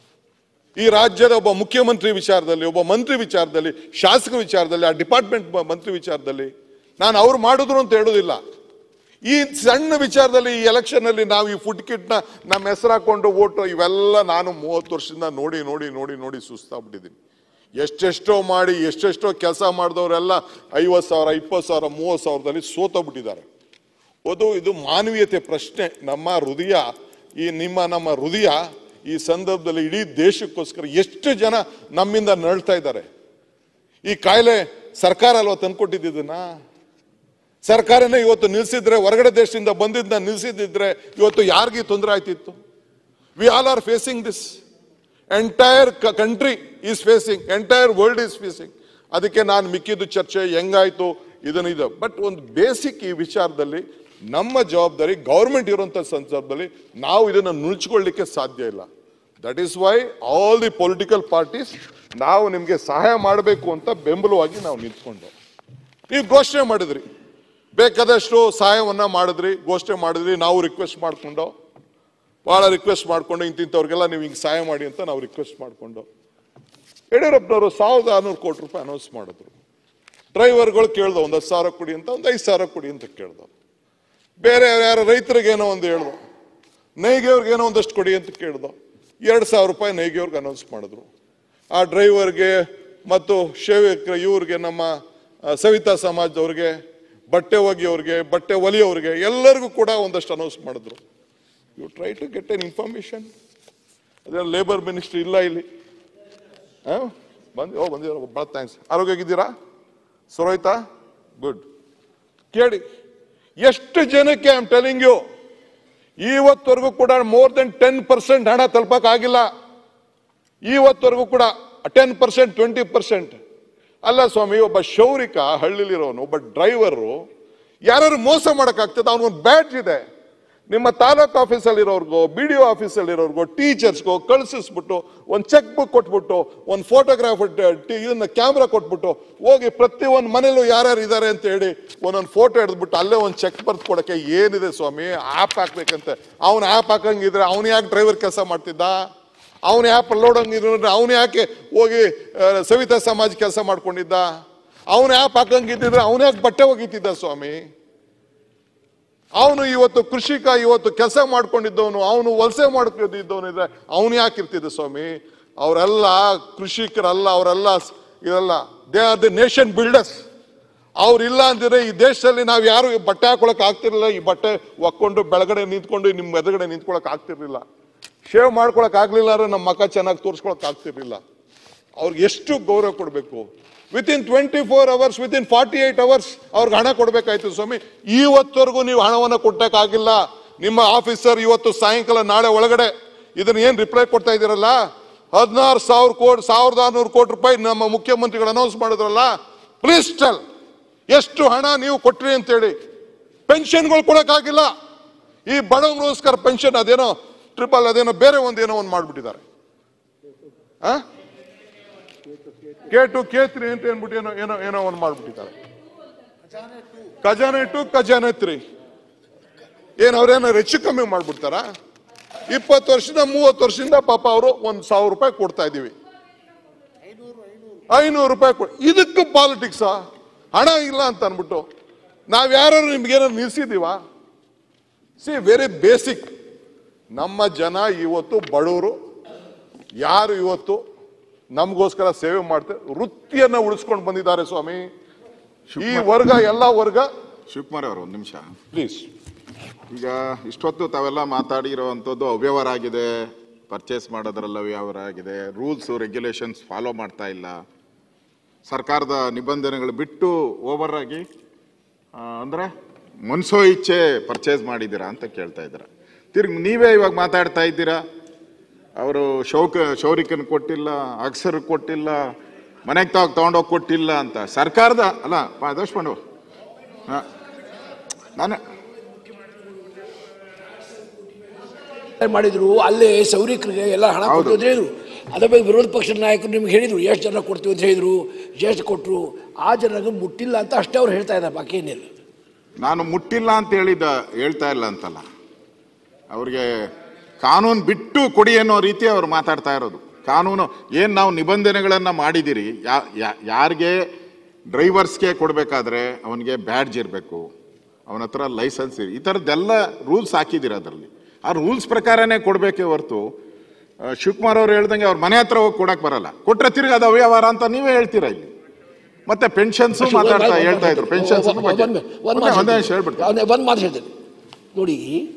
ಈ ರಾಜ್ಯದ ಒಬ್ಬ ಮುಖ್ಯಮಂತ್ರಿ ವಿಚಾರದಲ್ಲಿ ಒಬ್ಬ ಮಂತ್ರಿ ವಿಚಾರದಲ್ಲಿ ಶಾಸಕ ವಿಚಾರದಲ್ಲಿ ಆ ಡಿಪಾರ್ಟ್ಮೆಂಟ್ ಮಂತ್ರಿ ವಿಚಾರದಲ್ಲಿ ನಾನು ಅವ್ರು ಮಾಡಿದ್ರು ಅಂತ ಹೇಳೋದಿಲ್ಲ ಈ ಸಣ್ಣ ವಿಚಾರದಲ್ಲಿ ಈ ಎಲೆಕ್ಷನ್ ಅಲ್ಲಿ ನಾವು ಈ ಫುಡ್ ಕಿಟ್ನ ನಮ್ಮ ಹೆಸರು ಹಾಕೊಂಡು ಓಟು ಇವೆಲ್ಲ ನಾನು ಮೂವತ್ತು ವರ್ಷದಿಂದ ನೋಡಿ ನೋಡಿ ನೋಡಿ ನೋಡಿ ಸುಸ್ತಾಗ್ಬಿಟ್ಟಿದ್ದೀನಿ ಎಷ್ಟೆಷ್ಟೋ ಮಾಡಿ ಎಷ್ಟೆಷ್ಟೋ ಕೆಲಸ ಮಾಡಿದವರೆಲ್ಲ ಐವತ್ತು ಸಾವಿರ ಇಪ್ಪತ್ತು ಸಾವಿರ ಮೂವತ್ತು ಸಾವಿರದಲ್ಲಿ ಸೋತೋಗ್ಬಿಟ್ಟಿದ್ದಾರೆ ಅದು ಇದು ಮಾನವೀಯತೆ ಪ್ರಶ್ನೆ ನಮ್ಮ ಹೃದಯ ಈ ನಿಮ್ಮ ನಮ್ಮ ಹೃದಯ ಈ ಸಂದರ್ಭದಲ್ಲಿ ಇಡೀ ದೇಶಕ್ಕೋಸ್ಕರ ಎಷ್ಟು ಜನ ನಮ್ಮಿಂದ ನಳ್ತಾ ಇದ್ದಾರೆ ಈ ಕಾಯಿಲೆ ಸರ್ಕಾರ ಅಲ್ವಾ ತಂದ್ಕೊಟ್ಟಿದ್ದನ್ನ ಸರ್ಕಾರನೇ ಇವತ್ತು ನಿಲ್ಸಿದ್ರೆ ಹೊರಗಡೆ ದೇಶದಿಂದ ಬಂದಿದ್ದ ನಿಲ್ಸಿದ್ರೆ ಇವತ್ತು ಯಾರಿಗೂ ತೊಂದರೆ ಆಯ್ತಿತ್ತು we all are facing this entire country is facing entire world is facing ಅದಕ್ಕೆ ನಾನು ಮಿಕ್ಕಿದ್ದು ಚರ್ಚೆ ಹೆಂಗಾಯ್ತು ಇದನ್ನ ಇದು ಬಟ್ ಒಂದು ಬೇಸಿಕ್ ಈ ವಿಚಾರದಲ್ಲಿ ನಮ್ಮ ಜವಾಬ್ದಾರಿ ಗೌರ್ಮೆಂಟ್ ಇರುವಂತ ಸಂದರ್ಭದಲ್ಲಿ ನಾವು ಇದನ್ನು ನುಳ್ಚಿಕೊಳ್ಳಿಕ್ಕೆ ಸಾಧ್ಯ ಇಲ್ಲ that is why all the political parties ನಾವು ನಿಮಗೆ ಸಹಾಯ ಮಾಡಬೇಕು ಅಂತ ಬೆಂಬಲವಾಗಿ ನಾವು ನಿಂತ್ಕೊಂಡು ನೀವು ಘೋಷಣೆ ಮಾಡಿದ್ರಿ ಬೇಕಾದಷ್ಟು ಸಹಾಯವನ್ನ ಮಾಡಿದ್ರಿ ಘೋಷಣೆ ಮಾಡಿದ್ರಿ ನಾವು ರಿಕ್ವೆಸ್ಟ್ ಮಾಡ್ಕೊಂಡು ಭಾಳ ರಿಕ್ವೆಸ್ಟ್ ಮಾಡ್ಕೊಂಡು ಇಂತಿಂಥವ್ರಿಗೆಲ್ಲ ನೀವು ಹಿಂಗೆ ಸಹಾಯ ಮಾಡಿ ಅಂತ ನಾವು ರಿಕ್ವೆಸ್ಟ್ ಮಾಡ್ಕೊಂಡು ಯಡಿಯೂರಪ್ಪನವರು ಸಾವಿರದ ಆರುನೂರು ಕೋಟಿ ರೂಪಾಯಿ ಅನೌನ್ಸ್ ಮಾಡಿದ್ರು ಡ್ರೈವರ್ಗಳು ಕೇಳ್ದೋ ಒಂದು ಹತ್ತು ಸಾವಿರ ಕೊಡಿ ಅಂತ ಒಂದು ಐದು ಸಾವಿರ ಕೊಡಿ ಅಂತ ಕೇಳ್ದೋ ಬೇರೆ ಯಾರು ರೈತರಿಗೆ ಏನೋ ಒಂದು ಹೇಳ್ದೋ ನೇಯ್ಗೆಯವ್ರಿಗೆ ಏನೋ ಒಂದಷ್ಟು ಕೊಡಿ ಅಂತ ಕೇಳ್ದೋ ಎರಡು ಸಾವಿರ ರೂಪಾಯಿ ನೇಯ್ಗೆಯವ್ರಿಗೆ ಅನೌನ್ಸ್ ಮಾಡಿದ್ರು ಆ ಡ್ರೈವರ್ಗೆ ಮತ್ತು ಸೇವಕ ಇವ್ರಿಗೆ ನಮ್ಮ ಆ, ಸವಿತಾ ಸಮಾಜದವ್ರಿಗೆ ಬಟ್ಟೆ ಒಗೆಯವ್ರಿಗೆ ಬಟ್ಟೆ ಒಲಿಯವ್ರಿಗೆ ಎಲ್ಲರಿಗೂ ಕೂಡ ಒಂದಷ್ಟು ಅನೌನ್ಸ್ ಮಾಡಿದ್ರು you try to get an information ಅದೇ ಲೇಬರ್ ಮಿನಿಸ್ಟ್ರಿ ಇಲ್ಲ ಇಲ್ಲಿ ಹಾಂ ಬಂದು ಓ ಬಂದಿರೋ ಭಾಳ ಥ್ಯಾಂಕ್ಸ್ ಆರೋಗ್ಯವಾಗಿದ್ದೀರಾ ಸುರೋಯ್ತಾ ಗುಡ್ ಕೇಳಿ ಎಷ್ಟು ಜನಕ್ಕೆ ಐ ಆಮ್ ಟೆಲಿಂಗ್ ಯು ಇವತ್ತವರೆಗೂ ಕೂಡ ಮೋರ್ ದೆನ್ ಟೆನ್ ಪರ್ಸೆಂಟ್ ಹಣ ತಲುಪಕ್ಕಾಗಿಲ್ಲ ಇವತ್ತವರೆಗೂ ಕೂಡ ಟೆನ್ ಪರ್ಸೆಂಟ್ ಟ್ವೆಂಟಿ ಪರ್ಸೆಂಟ್ ಅಲ್ಲ ಸ್ವಾಮಿ ಒಬ್ಬ ಶೌರಿಕ ಹಳ್ಳಿಲಿರೋನು ಒಬ್ಬ ಡ್ರೈವರು ಯಾರು ಮೋಸ ಮಾಡೋಕ್ಕಾಗ್ತದೆ ಅವನಿಗೊಂದು ಬ್ಯಾಡ್ಜ್ ಇದೆ ನಿಮ್ಮ ತಾಲೂಕ್ ಆಫೀಸಲ್ಲಿರೋರ್ಗೋ ಬಿ ಡಿ ಒ ಆಫೀಸಲ್ಲಿರೋರ್ಗೋ ಟೀಚರ್ಸ್ಗೋ ಕಳಿಸಿಸ್ಬಿಟ್ಟು ಒಂದು ಚೆಕ್ ಬುಕ್ ಕೊಟ್ಬಿಟ್ಟು ಒಂದು ಫೋಟೋಗ್ರಾಫ್ ಇದನ್ನ ಕ್ಯಾಮ್ರಾ ಕೊಟ್ಬಿಟ್ಟು ಹೋಗಿ ಪ್ರತಿ ಒಂದು ಮನೇಲೂ ಯಾರ್ಯಾರು ಇದ್ದಾರೆ ಅಂತ ಹೇಳಿ ಒಂದೊಂದು ಫೋಟೋ ಹಿಡಿದ್ಬಿಟ್ಟು ಅಲ್ಲೇ ಒಂದು ಚೆಕ್ ಬರ್ದು ಕೊಡಕ್ಕೆ ಏನಿದೆ ಸ್ವಾಮಿ ಆ್ಯಪ್ ಹಾಕ್ಬೇಕಂತೆ ಅವ್ನು ಆ್ಯಪ್ ಹಾಕಂಗಿದ್ರೆ ಅವ್ನು ಯಾಕೆ ಡ್ರೈವರ್ ಕೆಲಸ ಮಾಡ್ತಿದ್ದ ಅವನು ಆ್ಯಪ್ ಲೋಡ್ ಹಂಗಿದ್ರೆ ಅವನು ಯಾಕೆ ಹೋಗಿ ಆ, ಸವಿತಾ ಸಮಾಜ ಕೆಲಸ ಮಾಡ್ಕೊಂಡಿದ್ದ ಅವನು ಆ್ಯಪ್ ಹಾಕಂಗಿದ್ದಿದ್ರೆ ಅವನು ಯಾಕೆ ಬಟ್ಟೆ ಒಗಿತಿದ್ದ ಸ್ವಾಮಿ ಅವನು ಇವತ್ತು ಕೃಷಿಕ ಇವತ್ತು ಕೆಲಸ ಮಾಡ್ಕೊಂಡಿದ್ದವನು ಅವನು ವಲಸೆ ಮಾಡ್ಕೊಂಡಿದ್ದವನು ಇದ್ರೆ ಅವನು ಯಾಕೆ ಇರ್ತಿದ್ದ ಸ್ವಾಮಿ ಅವರೆಲ್ಲ ಕೃಷಿಕರಲ್ಲ ಅವರೆಲ್ಲ ಸ್- ಇರಲ್ಲ they are the nation builders ಅವ್ರಿಲ್ಲ ಅಂದಿದ್ರೆ ಈ ದೇಶದಲ್ಲಿ ನಾವು ಯಾರು ಈ ಬಟ್ಟೆ ಹಾಕೊಳಕ್ ಆಗ್ತಿರ್ಲಿಲ್ಲ ಈ ಬಟ್ಟೆ ಒಕ್ಕೊಂಡು ಬೆಳಗಡೆ ನಿಂತ್ಕೊಂಡು ನಿಮ್ಮ ಎದುರುಗಡೆ ನಿಂತ್ಕೊಳಕ್ ಆಗ್ತಿರ್ಲಿಲ್ಲ ಶೇವ್ ಮಾಡ್ಕೊಳಕ್ ಆಗ್ಲಿಲ್ಲ ಅಂದ್ರೆ ನಮ್ಮ ಮಕ್ಕ ಚೆನ್ನಾಗಿ ತೋರಿಸ್ಕೊಳಕ್ ಆಗ್ತಿರ್ಲಿಲ್ಲ ಅವ್ರಿಗೆ ಎಷ್ಟು ಗೌರವ ಕೊಡಬೇಕು within twenty four hours within forty eight hours ಅವ್ರಿಗೆ ಹಣ ಕೊಡಬೇಕಾಯ್ತು ಸ್ವಾಮಿ ಇವತ್ತವರೆಗೂ ನೀವು ಹಣವನ್ನು ಕೊಟ್ಟಕ್ಕಾಗಿಲ್ಲ ನಿಮ್ಮ ಆಫೀಸರ್ ಇವತ್ತು ಸಾಯಂಕಾಲ ನಾಳೆ ಒಳಗಡೆ ಇದನ್ನ ಏನ್ ರಿಪ್ಲೈ ಕೊಡ್ತಾ ಇದ್ದೀರಲ್ಲ ಹದಿನಾರು ಸಾವಿರ ಕೋಟಿ ಸಾವಿರದ ಆರ್ನೂರು ಕೋಟಿ ರೂಪಾಯಿ ನಮ್ಮ ಮುಖ್ಯಮಂತ್ರಿಗಳು ಅನೌನ್ಸ್ ಮಾಡಿದ್ರಲ್ಲ ಪ್ಲೀಸ್ ಟೆಲ್ ಎಷ್ಟು ಹಣ ನೀವು ಕೊಟ್ರಿ ಅಂತೇಳಿ ಪೆನ್ಷನ್ಗಳು ಕೊಡಕ್ಕಾಗಿಲ್ಲ ಈ ಬಡವರಿಗೋಸ್ಕರ ಪೆನ್ಷನ್ ಅದೇನೋ ಟ್ರಿಪಲ್ ಅದೇನೋ ಬೇರೆ ಒಂದೇನೋ ಒಂದು ಮಾಡ್ಬಿಟ್ಟಿದ್ದಾರೆ ಆ ಕೆ ಟು ಕೆ ತ್ರೀ ಅಂತ ಏನ್ಬಿಟ್ಟು ಏನೋ ಏನೋ ಏನೋ ಒಂದು ಮಾಡ್ಬಿಟ್ಟಿದ್ದಾರೆ ಖಜಾನೆ ಟು ಖಜಾನೆ ತ್ರೀ ಏನ್ ಅವ್ರೇನೋ ಹೆಚ್ಚು ಕಮ್ಮಿ ಮಾಡ್ಬಿಡ್ತಾರ ಇಪ್ಪತ್ತು ವರ್ಷದಿಂದ ಮೂವತ್ತು ವರ್ಷದಿಂದ ಪಾಪ ಅವರು ಒಂದ್ ಸಾವಿರ ರೂಪಾಯಿ ಕೊಡ್ತಾ ಇದೀವಿ ಐನೂರು ರೂಪಾಯಿ ಕೊಡ್ ಇದಕ್ಕೆ ಪಾಲಿಟಿಕ್ಸ್ ಹಣ ಇಲ್ಲ ಅಂತ ಅನ್ಬಿಟ್ಟು ನಾವ್ ಯಾರು ನಿಮ್ಗೇನಾದ್ರು ನಿಲ್ಸಿದೀವ ಸಿ ವೆರಿ ಬೇಸಿಕ್ ನಮ್ಮ ಜನ ಇವತ್ತು ಬಡವರು ಯಾರು ಇವತ್ತು ನಮಗೋಸ್ಕರ ಸೇವೆ ಮಾಡ್ತಾರೆ ವೃತ್ತಿಯನ್ನ ಉಳಿಸ್ಕೊಂಡು ಬಂದಿದ್ದಾರೆ ಸ್ವಾಮಿ ಈ ವರ್ಗ ಎಲ್ಲ ವರ್ಗ ಶಿವಕುಮಾರ್ ಅವರು ಒಂದು ನಿಮಿಷ ಪ್ಲೀಸ್ ಈಗ ಇಷ್ಟೊತ್ತು ತಾವೆಲ್ಲ ಮಾತಾಡಿರೋವಂಥದ್ದು ಅವ್ಯವಹಾರ ಆಗಿದೆ ಪರ್ಚೇಸ್ ಮಾಡೋದ್ರೆಲ್ಲ ಅವ್ಯವಹಾರ ಆಗಿದೆ ರೂಲ್ಸು ರೆಗ್ಯುಲೇಷನ್ಸ್ ಫಾಲೋ ಮಾಡ್ತಾ ಇಲ್ಲ ಸರ್ಕಾರದ ನಿಬಂಧನೆಗಳು ಬಿಟ್ಟು ಓವರ್ ಆಗಿ ಆ, ಅಂದ್ರೆ ಮನ್ಸೋ ಇಚ್ಛೆ ಪರ್ಚೇಸ್ ಮಾಡಿದ್ದೀರಾ ಅಂತ ಕೇಳ್ತಾ ಇದ್ದೀರಾ ತಿರ್ಗಿ ನೀವೇ ಇವಾಗ ಮಾತಾಡ್ತಾ ಇದ್ದೀರಾ ಅವರು ಶೌಕ ಶೌರಿಕನ್ ಕೊಟ್ಟಿಲ್ಲ ಅಕ್ಸರ್ ಕೊಟ್ಟಿಲ್ಲ ಮನೆಗೆ ತಾವ್ ತಗೊಂಡೋಗಿ ಕೊಟ್ಟಿಲ್ಲ ಅಂತ ಸರ್ಕಾರದ ಅಲ್ಲ ಪಾ ದೇಶಪಾಂಡು ಹಾಂ ನಾನು ಮಾಡಿದ್ರು ಅಲ್ಲೇ ಸೌರಿಕರಿಗೆ ಎಲ್ಲ ಹಣ ಹೌದು. ಕೊಟ್ಟು ಅಂತ ಹೇಳಿದ್ರು ಅದ್ರ ಬಗ್ಗೆ ವಿರೋಧ ಪಕ್ಷದ ನಾಯಕರು ನಿಮ್ಗೆ ಹೇಳಿದ್ರು ಎಷ್ಟು ಜನ ಕೊಡ್ತೀವಿ ಅಂತ ಹೇಳಿದ್ರು ಎಷ್ಟು ಕೊಟ್ಟರು ಆ ಜನರಿಗೆ ಮುಟ್ಟಿಲ್ಲ ಅಂತ ಅಷ್ಟೇ ಅವ್ರು ಹೇಳ್ತಾ ಇದ್ದಾರೆ ಬಾಕಿ ಏನಿಲ್ಲ ನಾನು ಮುಟ್ಟಿಲ್ಲ ಅಂತ ಹೇಳಿದ ಹೇಳ್ತಾ ಇಲ್ಲ ಅಂತಲ್ಲ ಅವ್ರಿಗೆ ಕಾನೂನು ಬಿಟ್ಟು ಕೊಡಿ ಅನ್ನೋ ರೀತಿ ಅವ್ರು ಮಾತಾಡ್ತಾ ಇರೋದು ಕಾನೂನು ಏನು ನಾವು ನಿಬಂಧನೆಗಳನ್ನು ಮಾಡಿದಿರಿ ಯಾ- ಯಾ- ಯಾರಿಗೆ ಡ್ರೈವರ್ಸ್ಗೆ ಕೊಡಬೇಕಾದ್ರೆ ಅವನಿಗೆ ಬ್ಯಾಡ್ಜ್ ಇರಬೇಕು ಅವನ ಹತ್ರ ಲೈಸೆನ್ಸ್ ಇರಿ ಈ ಥರದ್ದೆಲ್ಲ ರೂಲ್ಸ್ ಹಾಕಿದ್ದೀರಿ ಅದರಲ್ಲಿ ಆ ರೂಲ್ಸ್ ಪ್ರಕಾರನೇ ಕೊಡಬೇಕೇ ಹೊರತು ಆ, ಶಿವಕುಮಾರ್ ಅವ್ರು ಹೇಳ್ದಂಗೆ ಅವ್ರ ಮನೆ ಹತ್ರ ಹೋಗಿ ಕೊಡಕ್ಕೆ ಬರಲ್ಲ ಕೊಟ್ರೆ ತಿರ್ಗಿ ಅದು ಅವ್ಯವಹಾರ ಅಂತ ನೀವೇ ಹೇಳ್ತೀರಾ ಇಲ್ಲಿ ಮತ್ತೆ ಪೆನ್ಷನ್ಸ್ ಮಾತಾಡ್ತಾ ಹೇಳ್ತಾ ಇದ್ರು ಪೆನ್ಷನ್ಸ್ ಬಗ್ಗೆ ಒಂದು ಒಂದೇ- ಒಂದೇ ನಿಮಿಷ ಹೇಳ್ಬಿಡ್ತೀನಿ ಒಂದು ಮಾತು ಹೇಳ್ತೇನೆ ನೋಡಿ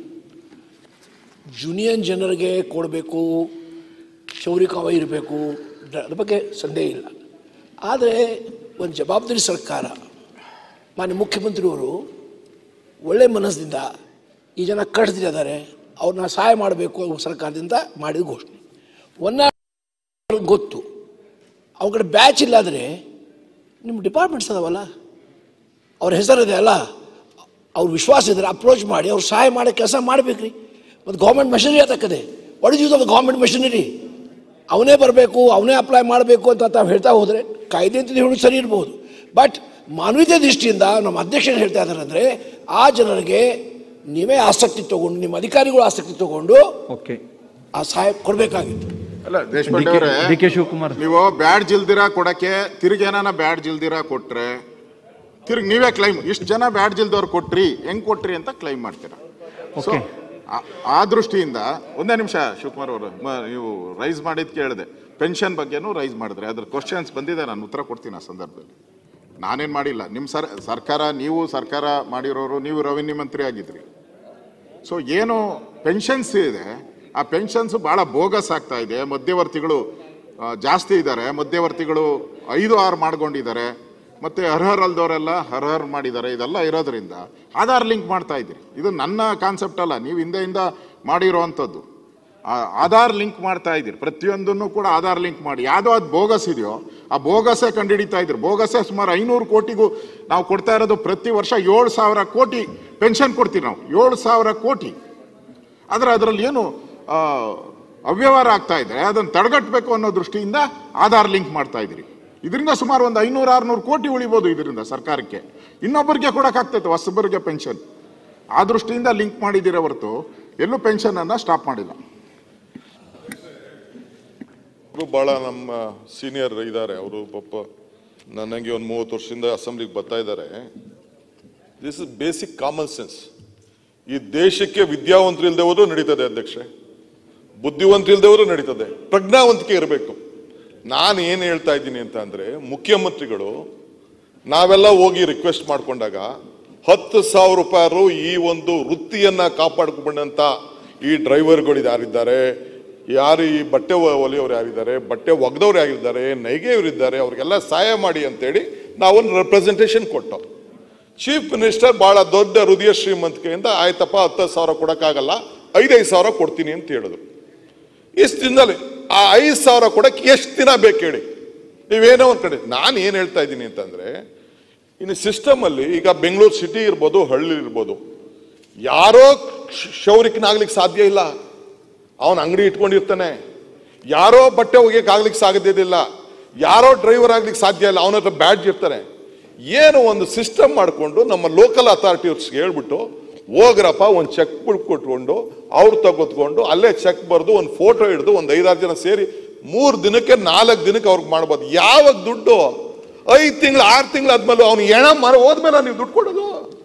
ಜೂನಿಯನ್ ಜನರಿಗೆ ಕೊಡಬೇಕು ಶೌರಿಕವ ಇರಬೇಕು ಅದ್ರ ಬಗ್ಗೆ ಸಂದೇಹ ಇಲ್ಲ ಆದರೆ ಒಂದು ಜವಾಬ್ದಾರಿ ಸರ್ಕಾರ ಮಾನ್ಯ ಮುಖ್ಯಮಂತ್ರಿಯವರು ಒಳ್ಳೆ ಮನಸ್ಸಿನಿಂದ ಈ ಜನ ಕಟ್ತಿದ್ದಾರೆ ಅವ್ರನ್ನ ಸಹಾಯ ಮಾಡಬೇಕು ಸರ್ಕಾರದಿಂದ ಮಾಡಿದ ಘೋಷಣೆ ಒನ್ನ ಗೊತ್ತು ಅವ್ರ ಕಡೆ ಬ್ಯಾಚ್ ಇಲ್ಲಾದರೆ ನಿಮ್ಮ ಡಿಪಾರ್ಟ್ಮೆಂಟ್ಸ್ ಅದಾವಲ್ಲ ಅವ್ರ ಹೆಸರಿದೆ ಅಲ್ಲ ಅವ್ರ ವಿಶ್ವಾಸ ಇದ್ರೆ ಅಪ್ರೋಚ್ ಮಾಡಿ ಅವ್ರು ಸಹಾಯ ಮಾಡೋ ಕೆಲಸ ಮಾಡ್ಬೇಕ್ರಿ ಮತ್ತು ಗೌರ್ಮೆಂಟ್ ಮೆಷಿನರಿ ಅದಕ್ಕದೆ what is use of government machinery ಅವನೇ ಬರಬೇಕು ಅವನೇ ಅಪ್ಲೈ ಮಾಡಬೇಕು ಅಂತ ತಾವು ಹೇಳ್ತಾ ಹೋದರೆ ಕಾಯ್ದೆ ಅಂತ ಹೇಳೋದು ಸರಿ ಇರ್ಬೋದು ಬಟ್ ಮಾನವೀಯತೆ ದೃಷ್ಟಿಯಿಂದ ನಮ್ಮ ಅಧ್ಯಕ್ಷರು ಹೇಳ್ತಾ ಇದ್ದಾರೆ ಅಂದರೆ ಆ ಜನರಿಗೆ ನೀವೇ ಆಸಕ್ತಿ ತಗೊಂಡು ನಿಮ್ಮ ಅಧಿಕಾರಿಗಳು ಆಸಕ್ತಿ ತಗೊಂಡು ಓಕೆ ಆ ಸಹಾಯ ಕೊಡಬೇಕಾಗಿತ್ತು ಅಲ್ಲ ದೇಶಪಾಂಡೆ ಅವರೇ ಡಿ ಕೆ ಶಿವಕುಮಾರ್ ನೀವು ಬ್ಯಾಡ್ ಜಿಲ್ದಿರ ಕೊಡಕ್ಕೆ ತಿರ್ಗಿ ಏನಾನ ಬ್ಯಾಡ್ ಜಿಲ್ದಿರ ಕೊಟ್ರೆ ತಿರ್ಗಿ ನೀವೇ ಕ್ಲೈಮ್ ಇಷ್ಟು ಜನ ಬ್ಯಾಡ್ ಜಿಲ್ದವ್ರು ಕೊಟ್ರಿ ಹೆಂಗ್ ಕೊಟ್ರಿ ಅಂತ ಕ್ಲೈಮ್ ಮಾಡ್ತೀರಾ ಸೊ Okay. ಆ ದೃಷ್ಟಿಯಿಂದ ಒಂದೇ ನಿಮಿಷ ಶಿವಕುಮಾರ್ ಅವರು ಮ- ನೀವು ರೈಸ್ ಮಾಡಿದ್ ಕೇಳಿದೆ ಪೆನ್ಷನ್ ಬಗ್ಗೆನೂ ರೈಸ್ ಮಾಡಿದ್ರೆ ಅದ್ರ ಕ್ವಶನ್ಸ್ ಬಂದಿದೆ ನಾನು ಉತ್ತರ ಕೊಡ್ತೀನಿ ಆ ಸಂದರ್ಭದಲ್ಲಿ ನಾನೇನು ಮಾಡಿಲ್ಲ ನಿಮ್ಮ ಸರ್ ಸರ್ಕಾರ ನೀವು ಸರ್ಕಾರ ಮಾಡಿರೋರು ನೀವು ರೆವಿನ್ಯೂ ಮಂತ್ರಿ ಆಗಿದ್ರಿ ಸೊ ಏನು ಪೆನ್ಷನ್ಸ್ ಇದೆ ಆ ಪೆನ್ಷನ್ಸ್ ಭಾಳ ಬೋಗಸ್ ಆಗ್ತಾ ಇದೆ ಮಧ್ಯವರ್ತಿಗಳು ಆ, ಜಾಸ್ತಿ ಇದ್ದಾರೆ ಮಧ್ಯವರ್ತಿಗಳು ಐದು ಆರು ಮಾಡ್ಕೊಂಡಿದ್ದಾರೆ ಮತ್ತೆ ಅರ್ಹರಲ್ದವರೆಲ್ಲ ಅರ್ಹರ್ ಮಾಡಿದ್ದಾರೆ ಇದೆಲ್ಲ ಇರೋದ್ರಿಂದ ಆಧಾರ್ ಲಿಂಕ್ ಮಾಡ್ತಾ ಇದ್ದೀರಿ ಇದು ನನ್ನ ಕಾನ್ಸೆಪ್ಟ್ ಅಲ್ಲ ನೀವು ಹಿಂದೆಯಿಂದ ಮಾಡಿರೋವಂಥದ್ದು ಆ ಆಧಾರ್ ಲಿಂಕ್ ಮಾಡ್ತಾ ಇದ್ದೀರಿ ಪ್ರತಿಯೊಂದನ್ನು ಕೂಡ ಆಧಾರ್ ಲಿಂಕ್ ಮಾಡಿ ಯಾವುದೋ ಅದು ಬೋಗಸ್ ಇದೆಯೋ ಆ ಬೋಗಸೇ ಕಂಡುಹಿಡಿತಾ ಇದ್ದೀರಿ ಬೋಗಸೇ ಸುಮಾರು ಐನೂರು ಕೋಟಿಗೂ ನಾವು ಕೊಡ್ತಾ ಇರೋದು ಪ್ರತಿ ವರ್ಷ ಏಳು ಸಾವಿರ ಕೋಟಿ ಪೆನ್ಷನ್ ಕೊಡ್ತೀವಿ ನಾವು ಏಳು ಸಾವಿರ ಕೋಟಿ ಆದರೆ ಅದರಲ್ಲಿ ಏನು ಆ, ಅವ್ಯವಹಾರ ಆಗ್ತಾ ಇದ್ರೆ ಅದನ್ನು ತಡೆಗಟ್ಟಬೇಕು ಅನ್ನೋ ದೃಷ್ಟಿಯಿಂದ ಆಧಾರ್ ಲಿಂಕ್ ಮಾಡ್ತಾ ಇದ್ದೀರಿ ಇದರಿಂದ ಸುಮಾರು ಒಂದು ಐನೂರು ಆರುನೂರು ಕೋಟಿ ಉಳಿಬೋದು ಇದರಿಂದ ಸರ್ಕಾರಕ್ಕೆ ಇನ್ನೊಬ್ಬರಿಗೆ ಕೊಡೋಕ್ಕಾಗ್ತೈತೆ ಹೊಸಬರಿಗೆ ಪೆನ್ಷನ್ ಆ ದೃಷ್ಟಿಯಿಂದ ಲಿಂಕ್ ಮಾಡಿದ್ದೀರ ಹೊರತು ಎಲ್ಲೂ ಪೆನ್ಷನನ್ನು ಸ್ಟಾಪ್ ಮಾಡಿಲ್ಲ ಅವರು ಭಾಳ ನಮ್ಮ ಸೀನಿಯರ್ ಇದ್ದಾರೆ ಅವರು ಪಾಪ ನನಗೆ ಒಂದು ಮೂವತ್ತು ವರ್ಷದಿಂದ ಅಸೆಂಬ್ಲಿಗೆ ಬರ್ತಾ ಇದ್ದಾರೆ this is basic common sense ಈ ದೇಶಕ್ಕೆ ವಿದ್ಯಾವಂತರು ಇಲ್ಲದೆ ಹೋದ್ರು ನಡೀತದೆ ಅಧ್ಯಕ್ಷೆ ಬುದ್ಧಿವಂತರು ಇಲ್ಲದೆ ಹೋದ್ರು ನಡೀತದೆ ಪ್ರಜ್ಞಾವಂತಿಕೆ ಇರಬೇಕು ನಾನು ಏನು ಹೇಳ್ತಾ ಇದ್ದೀನಿ ಅಂತ ಅಂದ್ರೆ ಮುಖ್ಯಮಂತ್ರಿಗಳು ನಾವೆಲ್ಲ ಹೋಗಿ ರಿಕ್ವೆಸ್ಟ್ ಮಾಡ್ಕೊಂಡಾಗ ಹತ್ತು ಸಾವಿರ ರೂಪಾಯಿ ಈ ಒಂದು ವೃತ್ತಿಯನ್ನ ಕಾಪಾಡ್ಕೊಂಡಂತ ಈ ಡ್ರೈವರ್ಗಳು ಯಾರಿದ್ದಾರೆ ಯಾರು ಈ ಬಟ್ಟೆ ಒ- ಹೊಲಿಯೋರು ಯಾರಿದ್ದಾರೆ ಬಟ್ಟೆ ಒಗ್ದವ್ರು ಯಾರಿದ್ದಾರೆ ನೈಗೆಯವರಿದ್ದಾರೆ ಅವ್ರಿಗೆಲ್ಲ ಸಹಾಯ ಮಾಡಿ ಅಂತೇಳಿ ನಾವೊಂದು ರೆಪ್ರೆಸೆಂಟೇಷನ್ ಕೊಟ್ಟು ಚೀಫ್ ಮಿನಿಸ್ಟರ್ ಬಹಳ ದೊಡ್ಡ ಹೃದಯ ಶ್ರೀಮಂತಿಕೆಯಿಂದ ಆಯ್ತಪ್ಪ ಹತ್ತು ಸಾವಿರ ಕೊಡಕ್ಕಾಗಲ್ಲ ಐದೈದು ಸಾವಿರ ಕೊಡ್ತೀನಿ ಅಂತ ಹೇಳಿದ್ರು ಇಷ್ಟು ದಿನದಲ್ಲಿ ಆ ಐದು ಸಾವಿರ ಕೊಡಕ್ಕೆ ಎಷ್ಟು ದಿನ ಬೇಕು ಹೇಳಿ ನೀವೇನೋ ಒಂದ್ ಕಡೆ ನಾನು ಏನು ಹೇಳ್ತಾ ಇದ್ದೀನಿ ಅಂತಂದ್ರೆ ಇನ್ನು ಸಿಸ್ಟಮ್ ಅಲ್ಲಿ ಈಗ ಬೆಂಗಳೂರು ಸಿಟಿ ಇರ್ಬೋದು ಹಳ್ಳಿ ಇರ್ಬೋದು ಯಾರೋ ಶೌರಿಕನಾಗ್ಲಿಕ್ಕೆ ಸಾಧ್ಯ ಇಲ್ಲ ಅವನ ಅಂಗಡಿ ಇಟ್ಕೊಂಡಿರ್ತಾನೆ ಯಾರೋ ಬಟ್ಟೆ ಒಗೆಯಕ್ಕೆ ಆಗ್ಲಿಕ್ಕೆ ಸಾಧ್ಯದಿಲ್ಲ ಯಾರೋ ಡ್ರೈವರ್ ಆಗ್ಲಿಕ್ಕೆ ಸಾಧ್ಯ ಇಲ್ಲ ಅವನ ಹತ್ರ ಬ್ಯಾಡ್ಜ್ ಇರ್ತಾನೆ ಏನು ಒಂದು ಸಿಸ್ಟಮ್ ಮಾಡಿಕೊಂಡು ನಮ್ಮ ಲೋಕಲ್ ಅಥಾರಿಟೀಸ್ಗೆ ಹೇಳ್ಬಿಟ್ಟು ಹೋಗ್ರಪ್ಪ ಒಂದು ಚೆಕ್ ಬುಕ್ ಕೊಟ್ಕೊಂಡು ಅವ್ರು ತಗೊತ್ಕೊಂಡು ಅಲ್ಲೇ ಚೆಕ್ ಬರೆದು ಒಂದು ಫೋಟೋ ಹಿಡಿದು ಒಂದು ಐದಾರು ಜನ ಸೇರಿ ಮೂರು ದಿನಕ್ಕೆ ನಾಲ್ಕು ದಿನಕ್ಕೆ ಅವ್ರಿಗೆ ಮಾಡ್ಬೋದು ಯಾವಾಗ ದುಡ್ಡು ಐದು ತಿಂಗಳು ಆರು ತಿಂಗಳು ಆದ್ಮೇಲೆ ಅವ್ನು ಎಣ ಮರ ಹೋದ್ಮೇಲೆ ನೀವು ದುಡ್ಡು ಕೊಡೋದು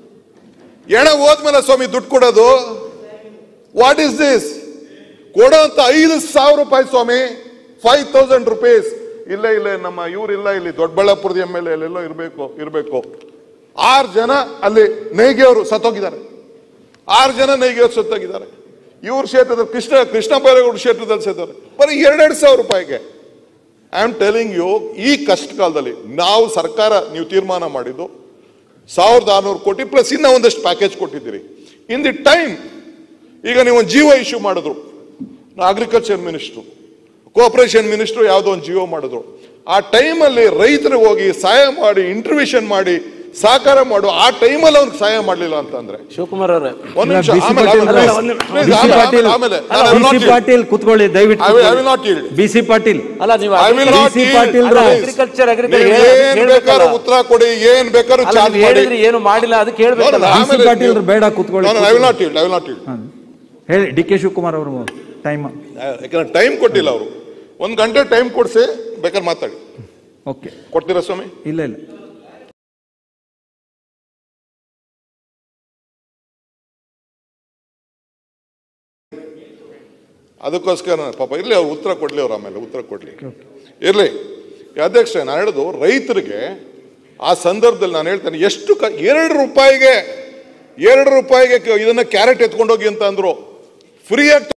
ಎಣ ಹೋದ್ಮೇಲೆ ಸ್ವಾಮಿ ದುಡ್ಡು ಕೊಡೋದು ವಾಟ್ ಈಸ್ ದಿಸ್ ಕೊಡೋಂತ ಐದು ಸಾವಿರ ರೂಪಾಯಿ ಸ್ವಾಮಿ ಫೈವ್ ತೌಸಂಡ್ ರುಪೀಸ್ ಇಲ್ಲ ಇಲ್ಲ ನಮ್ಮ ಇವ್ರಿಲ್ಲ ಇಲ್ಲಿ ದೊಡ್ಡಬಳ್ಳಾಪುರದ ಎಮ್ ಎಲ್ ಎಲ್ಲೆಲ್ಲೋ ಇರಬೇಕು ಇರಬೇಕು ಆರು ಜನ ಅಲ್ಲಿ ನೇಯ್ಗೆಯವರು ಸತ್ತೋಗಿದ್ದಾರೆ ಆರು ಜನ ನೇಯ್ಗೆಯವರು ಸತ್ತೋಗಿದ್ದಾರೆ ಇವ್ರ ಕ್ಷೇತ್ರದಲ್ಲಿ ಕೃಷ್ಣ ಕೃಷ್ಣ ಬೈರೇಗೌಡ ಕ್ಷೇತ್ರದಲ್ಲಿ ಸತ್ತವ್ರೆ ಬರೀ ಎರಡೆರಡು ಸಾವಿರ ರೂಪಾಯಿಗೆ ಐ ಆಮ್ ಟೆಲಿಂಗ್ ಯು ಈ ಕಷ್ಟ ಕಾಲದಲ್ಲಿ ನಾವು ಸರ್ಕಾರ ನೀವು ತೀರ್ಮಾನ ಮಾಡಿದ್ದು ಸಾವಿರದ ಆರ್ನೂರು ಕೋಟಿ ಪ್ಲಸ್ ಇನ್ನೂ ಒಂದಷ್ಟು ಪ್ಯಾಕೇಜ್ ಕೊಟ್ಟಿದ್ದೀರಿ ಇನ್ ದಿ ಟೈಮ್ ಈಗ ನೀವು ಒಂದು ಜಿಯೋ ಇಶ್ಯೂ ಮಾಡಿದ್ರು ಅಗ್ರಿಕಲ್ಚರ್ ಮಿನಿಸ್ಟ್ರು ಕೋಆಪರೇಷನ್ ಮಿನಿಸ್ಟ್ರು ಯಾವುದೋ ಒಂದು ಜಿಯೋ ಮಾಡಿದ್ರು ಆ ಟೈಮಲ್ಲಿ ರೈತರಿಗೆ ಹೋಗಿ ಸಹಾಯ ಮಾಡಿ ಇಂಟರ್ವ್ಯೂಷನ್ ಮಾಡಿ ಸಹಕಾರ ಮಾಡು ಆ ಟೈಮಲ್ಲಿ ಅವ್ನಿಗೆ ಸಹಾಯ ಮಾಡಲಿಲ್ಲ ಅಂತಂದ್ರೆ ಶಿವಕುಮಾರ್ ಅವರೇ ಒಂದ್ ನಿಮಿಷ BC ಆಮೇಲೆ ಪಾಟೀಲ್ ಆಮೇಲೆ ಒಂದ್ ನಿಮಿಷ. please, BC ಆಮೇಲೆ- ಪಾಟೀಲ್ ಆಮೇಲೆ ನಾನು I will not BC yield. Patil ಕುತ್ಕೊಳ್ಳಿ ದಯವಿಟ್ಟು I will- I will not yield. B C Patil ಅಲ್ಲ ನೀವು I will not BC yield. Patil Please. Agriculture ನೀವು ಏನ್ ಬೇಕಾದ್ರೂ ಉತ್ತರ ಕೊಡಿ ಏನ್ ಬೇಕಾದ್ರೂ ಅಲ್ಲ ಚಾರ್ಜ್ ನೀವು ಮಾಡಿ ಹೇಳಿದ್ರಿ ಏನು ಮಾಡಿಲ್ಲ ಅದಕ್ಕೆ No, no, ಹೇಳ್ಬೇಕಲ್ಲ no, BC ಆಮೇಲೆ ಪಾಟೀಲ್ ನೀವು- ಬೇಡ ಕೂತ್ಕೊಳ್ಳಿ. No, no, I will not yield, I will not yield. ಹೇಳಿ ಡಿ ಕೆ ಶಿವಕುಮಾರ್ ಅವರು ಟೈಮ್ ಯಾಕಂದ್ರೆ ಟೈಮ್ ಕೊಟ್ಟಿಲ್ಲ ಅವರು ಒಂದ್ ಗಂಟೆ ಟೈಮ್ ಕೊಡ್ಸಿ ಬೇಕಾದ್ರೆ ಮಾತಾಡಿ ಓಕೆ ಕೊಡ್ತೀರಾ ಸ್ವಾಮಿ ಇಲ್ಲ ಇಲ್ಲ ಅದಕ್ಕೋಸ್ಕರ ನಾನು ಪಾಪ ಇರ್ಲಿ ಅವ್ರು ಉತ್ತರ ಕೊಡ್ಲಿ ಅವ್ರು ಆಮೇಲೆ ಉತ್ತರ ಕೊಡ್ಲಿ ಇರ್ಲಿ ಈ ಅಧ್ಯಕ್ಷ ನಾನು ಹೇಳೋದು ರೈತರಿಗೆ ಆ ಸಂದರ್ಭದಲ್ಲಿ ನಾನು ಹೇಳ್ತೇನೆ ಎಷ್ಟು ಕ ಎರಡು ರೂಪಾಯಿಗೆ ಎರಡು ರೂಪಾಯಿಗೆ ಕ- ಇದನ್ನ ಕ್ಯಾರೆಟ್ ಎತ್ಕೊಂಡೋಗಿ ಅಂತ ಅಂದ್ರು ಫ್ರೀಯಾಗಿ